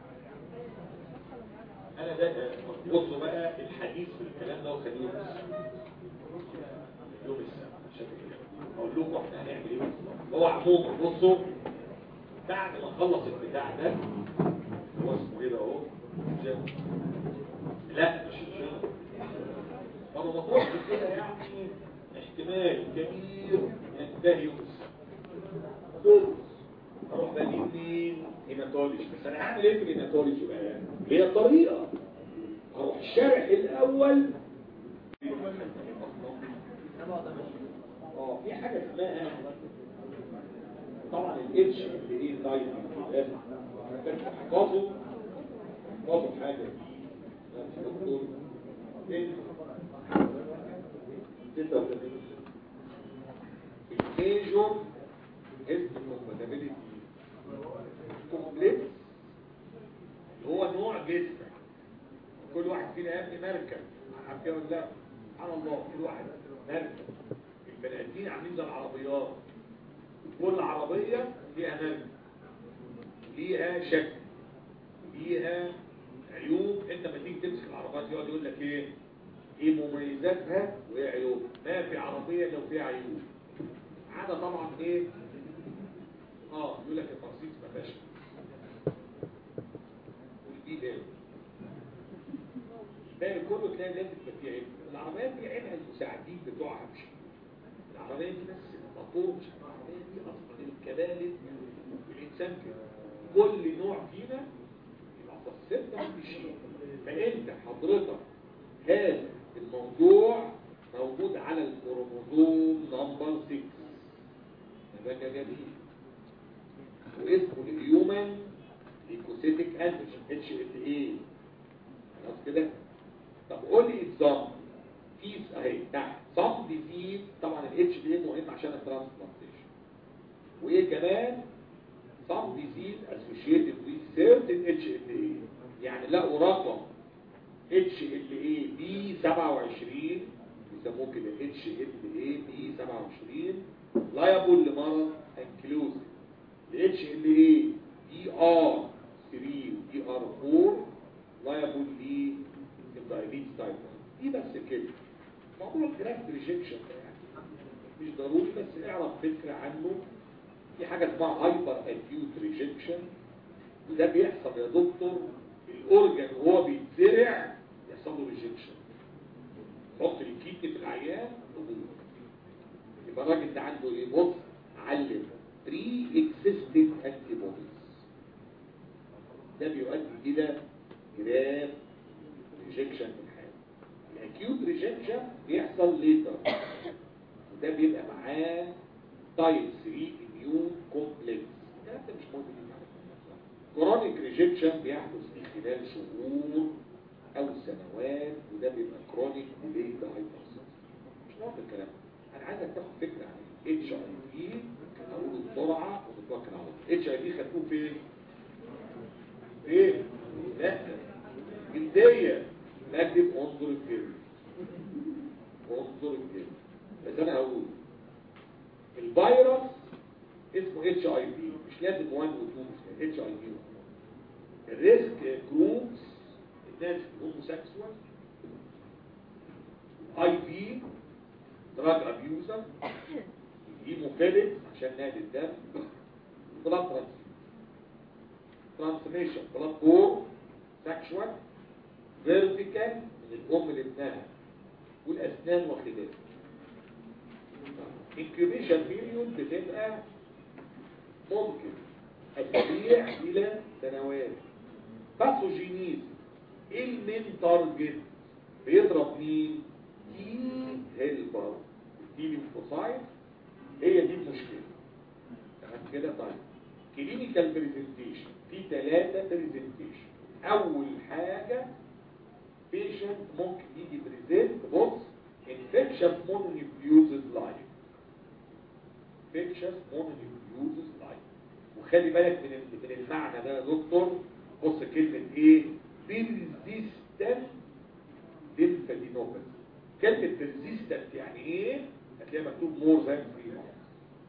B: انا ده بصوا بقى الحديث في الكلام ده وخليه يوم السبت يوم السبت عشان كده اقول لكم احنا هنعمل ايه بالظبط هو عموما بصوا بعد ما نخلص البتاع ده هو اسمه ايه ده اهو جيم. لا مش الجيم فلو مطروح كده يعني احتمال كبير ينتهي يوم السبت دول اروح بجيب مين هيماتولوجي بس انا هعمل ايه في الهيماتولوجي بقى هي طريقه اروح الشارح الاول اه في حاجه اسمها طبعا الاتش اللي ايه تايم احفظوا احفظوا حاجه لا، مش دكتور إيه؟ 36 الميجور هيست كومباتيبيليتي كومبلكس هو نوع جسمك كل واحد فينا يا ابني مركب عارف كده ولا لا سبحان الله كل واحد مركب البني ادمين عاملين زي العربيات كل عربيه فيها مركب ليها شكل ليها عيوب انت لما تيجي تمسك العربيات يقعد يقول لك ايه ايه مميزاتها وايه عيوبها ما في عربيه لو فيها عيوب عاده طبعا ايه اه يقول لك المرسيدس ما فيهاش والبي ايه باقي كله تلاقي لازم يبقى فيه عيب العربيات دي عيبها المساعدين بتوعها مش العربيه دي بس الموتور مش العربيه دي اصلا الكبالب الانسان كده كل نوع فينا التصفير ده بيشيل فانت حضرتك هذا الموضوع موجود على الكروموزوم نمبر 6 ده جميل واسمه الهيومن ليكوسيتيك انتيجين اتش ال اي خلاص كده طب قول لي اكزامبل كيس اهي تحت صم ديزيز طبعا الاتش دي مهم عشان الترانسبلانتيشن وايه كمان some disease associated with certain HLA يعني لقوا رقم HLA B 27 بيسموه كده HLA B 27 liable لمرض انكلوزيف ال HLA ER 3 و ER 4 liable للدايابيتس تايب 1 دي بس كده موضوع الجرافت ريجكشن يعني مش ضروري بس اعرف فكره عنه في حاجة اسمها هايبر اكيوت ريجكشن وده بيحصل يا دكتور الاورجن وهو بيتزرع يحصل له ريجكشن حط الكيدني في العيان تبوظ يبقى الراجل ده عنده ايه بص علم بري اكزيستنج انتي بوديز ده بيؤدي الى جراف ريجكشن في الحياه الاكيوت ريجكشن بيحصل ليتر وده بيبقى معاه تايب 3 اميون كومبلكس الكلام ده مش موجود كرونيك ريجكشن بيحدث في خلال شهور او سنوات وده بيبقى كرونيك ديليد هايبرسنس مش مهم الكلام انا عايزك تاخد فكره عن اتش اي في اقوله بسرعه ونتوكل على الله اتش اي في خدوه فين؟ ايه؟ لا جلديه لكن انظر الجلد انظر الجلد بس انا هقول الفيروس اسمه اتش اي في مش لازم 1 و 2 اتش اي في الريسك جروبس الناس الهوموسيكسوال اي في دراج ابيوزر هيموفيليك عشان نادي الدم بلاد ترانسميشن بلاد بور سكشوال فيرتيكال من الام لابنها والاسنان وخلافه انكيوبيشن بيريود بتبقى ممكن اسابيع الى سنوات باثوجينيز ايه المين تارجت بيضرب مين تي هيلبر تي ليمفوسايت هي دي المشكله تمام كده طيب كلينيكال بريزنتيشن في ثلاثه بريزنتيشن اول حاجه بيشنت ممكن يجي بريزنت بص infectious mononucleosis لاين infectious mononucleosis لاين وخلي بالك من من المعنى ده يا دكتور بص كلمة ايه persistent lymphadenopathy كلمة persistent يعني ايه هتلاقيها مكتوب more than 3 months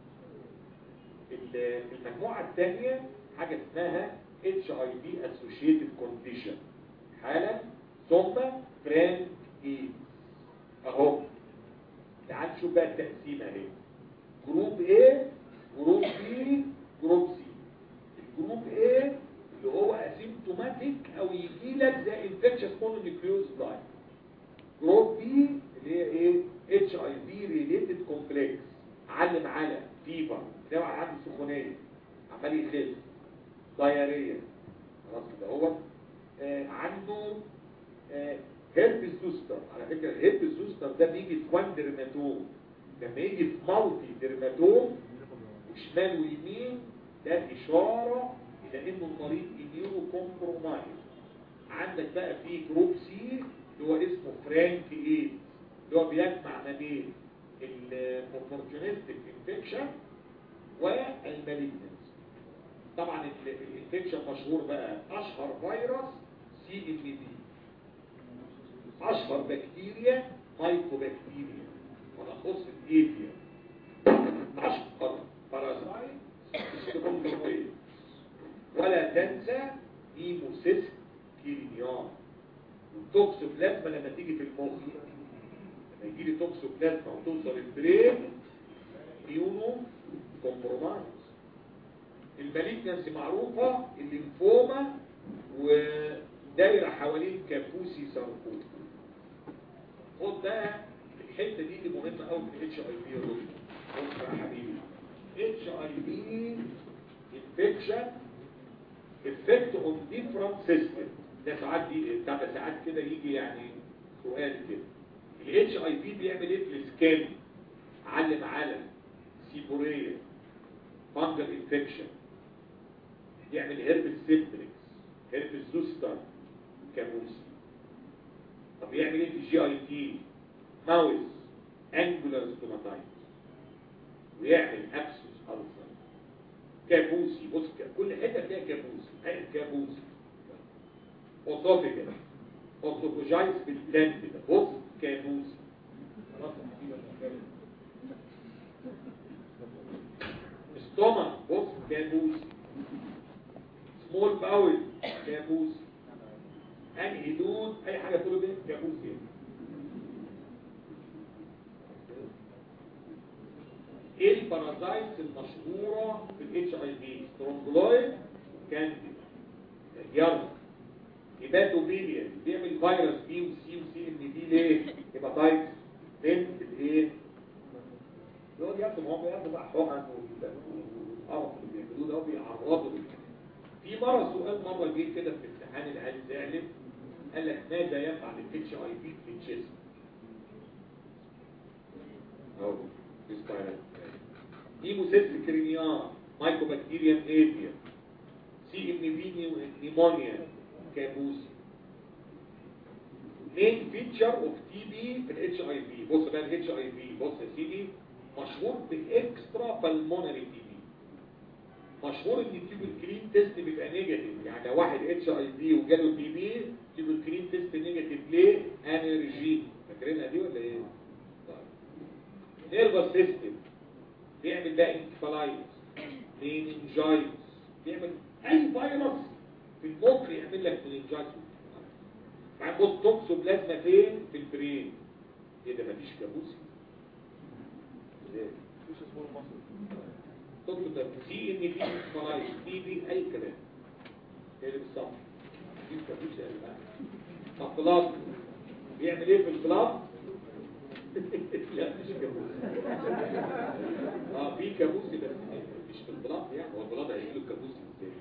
B: المجموعة الثانية حاجة اسمها HIV associated condition حالة ثم فرانك ايدز اهو تعال نشوف بقى التقسيمه اهي جروب A جروب B جروب C الجروب A اللي هو اسيمتوماتيك او يجي لك زي انفكشن مونونيكليوز لاين جروب B اللي هي ايه اتش اي في ريليتد كومبلكس علم على فيبر ده عنده سخونيه عمال يخف دايريه خلاص كده هو آه عنده آه هيربس زوستر على فكرة الهيربس زوستر ده بيجي في وان درماتوم لما يجي في مالتي درماتوم وشمال ويمين ده إشارة إلى إنه المريض إميونو كومبرومايز عندك بقى في جروب سي اللي هو اسمه فرانك ايد اللي هو بيجمع ما بين الاوبورتونستيك انفكشن والمالجنس طبعا الانفكشن مشهور بقى اشهر فيروس سي ام دي اشهر بكتيريا مايكوبكتيريا ونخص الايفيا اشهر بارازايت سكوندوبيل ولا تنسى هيموسيست كيرينيان والتوكسوبلازما لما تيجي في المخ لما يجي لي توكسوبلازما وتوصل البرين بيونو كومبرومايز المالجنسي معروفة الليمفوما ودايرة حوالين كابوسي ساركوما خد بقى الحتة دي اللي مهمة قوي في الاتش اي في بص يا حبيبي اتش اي في انفكشن افكت اون ديفرنت سيستم ده ساعات دي بتاع ده ساعات كده يجي يعني سؤال كده الاتش اي في بيعمل ايه في السكان علم على سيبوريا فانجل انفكشن يعمل هيربس سيمبلكس هيربس زوستر كابوسي طب يعمل ايه في الجي اي تي ماوس انجولار ستوماتايتس ويعمل ابسوس ألسر كابوسي بص كل حته فيها كابوسي هاي كابوسي اوصافي كده اوسوفوجايز بالتند كده بص كابوسي خلاص يا حبيبي أنا فاهم. ستومك بص كابوسي سمول باول كابوسي انهي دود اي حاجه تقول بيه كابوسي ايه البارازايتس المشهوره في الاتش اي في سترونجلويد كانديدا يارد هيباتوبيليا بيعمل فيروس بي وسي وسي ان دي ليه هيباتايتس من الايه يقعد ياخد ما هو بياخد بقى حقن والقرف اللي بيعملوه ده بيعرضوا في مره سؤال مره جه كده في امتحان العيال زعلم قال لك ماذا يفعل الاتش اي في في الجسم اهو بيستعرض هيموسيست كرينيان مايكوبكتيريم ايديا سي ام بي نيمونيا كابوسي مين فيتشر اوف تي بي في الاتش اي في بص بقى الاتش اي في بص يا سيدي مشهور بالاكسترا بالمونري تي بي مشهور ان تيجي الكرين تيست بيبقى نيجاتيف يعني لو واحد اتش اي في وجاله تي بي تيجي الكرين تيست نيجاتيف ليه انرجي فاكرينها دي ولا ايه طيب نيرفس سيستم بيعمل بقى انكفالايتس مينينجايتس بيعمل اي فيروس في المخ يعمل لك مينينجايتس بعد بص توكسوبلازما فين في البرين ايه ده مفيش كابوسي ازاي تطلب سي ان بي فلايت دي بي اي كلام ايه اللي بالصح دي كابوسي يا جماعه طب بلاد بيعمل ايه في البلاد لا مش كابوسي اه في كابوسي بس مش في البلاد يعني هو البلاد هيجي له كابوسي ازاي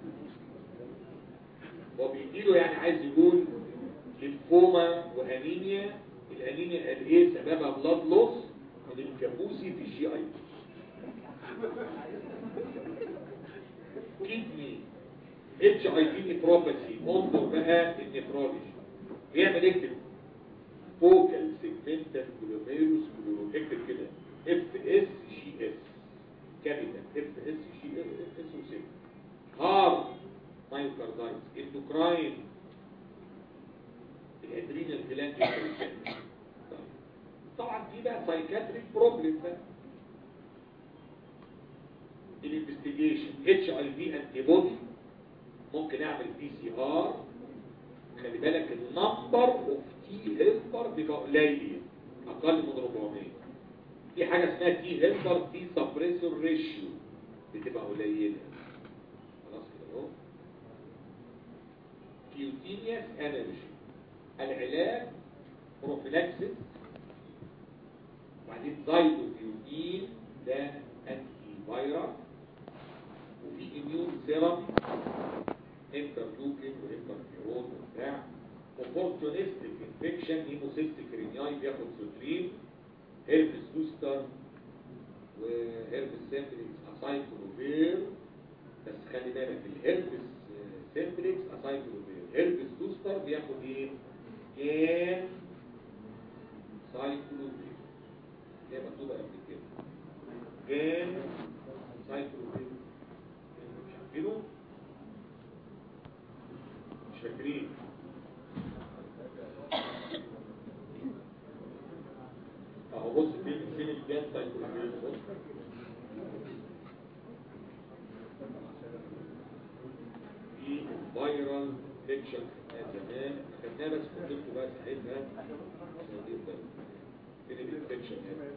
B: هو بيجي له يعني عايز يقول للفوما وانيميا الانيميا قال ايه سببها بلاد لوس من الكابوسي في الجي اي كدني اتش اي في نيفروباثي انظر بقى النيفرولوجي بيعمل اكتب فوكال سيجمنتال جلوميروس جلوميروس اكتب كده اف اس جي اس كابيتال اف اس جي اس وسيب هارت مايوكاردايتس اندوكراين الادرينال جلاند طبعا دي بقى سايكاتريك بروبلم بقى الانفستيجيشن اتش اي في انتي بودي ممكن اعمل بي سي ار خلي بالك النمبر اوف تي هيلبر بيبقى قليل اقل من 400 في حاجه اسمها تي هيلبر تي سبريسور ريشيو بتبقى قليله خلاص كده اهو كيوتينيوس انرجي العلاج بروفيلاكسيس وبعدين زايدوكيوتين ده انتي فيروس وفي اميون سيرم انترلوكين وانترفيرون وبتاع اوبورتونستيك انفكشن هيموسيستيك رينياي بياخد سوترين هيربس بوستر وهيربس سيمبلكس اسايكلوفير بس خلي بالك الهيربس سيمبلكس اسايكلوفير هيربس بوستر بياخد ايه؟ كان سايكلوفير هي مكتوبه قبل كده كان سايكلوفير مش عارفينه؟ مش فاكرين اهو بص فين فين الجان سايكلوفير بص
A: انفكشن زمان خدناه بس قلت لكم بقى ساعتها جدا فين الانفكشن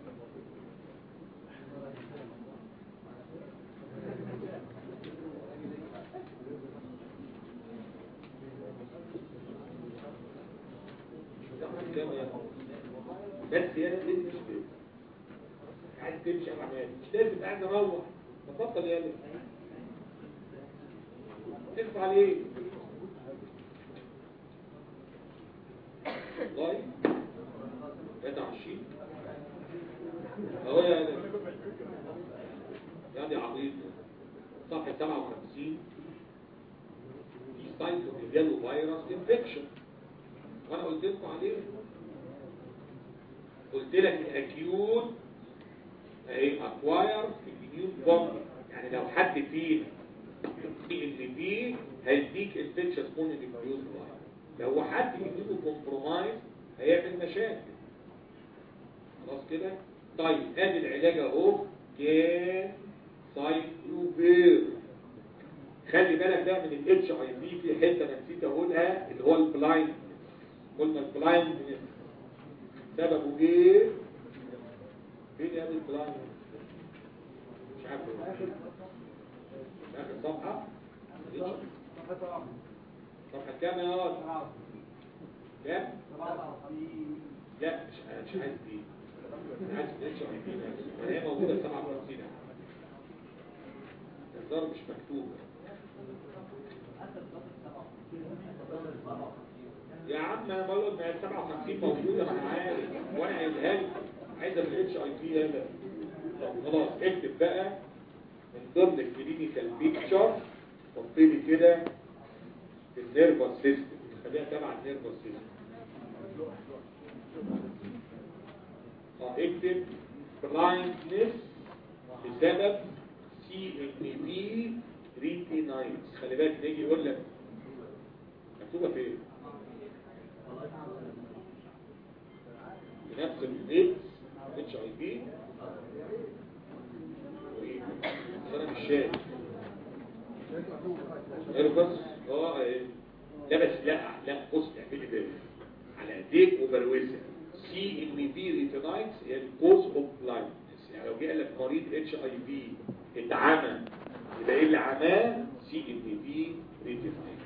A: بس يا بنت مش بنت عايز تمشي على عمال مش لازم قاعد اروح بطل يا بنت تدفع عليه والله 23 اهو يا يا دي عبيط صفحه 57 في ساينس اوف اليالو فيروس انفكشن وانا قلت لكم عليه قلت لك الاكيوت اهي اكواير في النيو بومب يعني لو حد فينا في ان فيه هيديك انفكشن سبون الانفيوز لو حد يجيبه كومبرومايز هيعمل مشاكل خلاص كده طيب ادي العلاج اهو كان سايكلوفير خلي بالك ده من الاتش اي في في حته انا نسيت اقولها اللي هو البلايند قلنا البلايند سببه ايه فين يا ابني البلايند مش عارف اخر صفحه صفحه كام يا واد كام لا مش مش عايز دي انا عايز الاتش اي في هي موجوده في 57 الدار مش مكتوب يا عم انا بقول لك 57 موجوده ما انا عارف وانا عايزها لك عايزه الاتش اي بي هنا طب خلاص اكتب بقى من ضمن الكلينيكال بيكتشر حط لي كده النيرفس سيستم خليها تبع النيرفس سيستم اه اكتب بلايندنس بسبب سي ان بي ريتينايتس خلي بالك نيجي يقول لك مكتوبه فين بنفس البيت اتش اي بي انا مش شايف اربس اه ايه لا بس لا لا بص اعملي بالك على ايديك وبروزها سي ان بي ريتينايتس هي الكوز اوف بلايندنس يعني لو جه قال لك مريض اتش اي بي اتعمى يبقى ايه اللي عماه سي ان بي ريتينايتس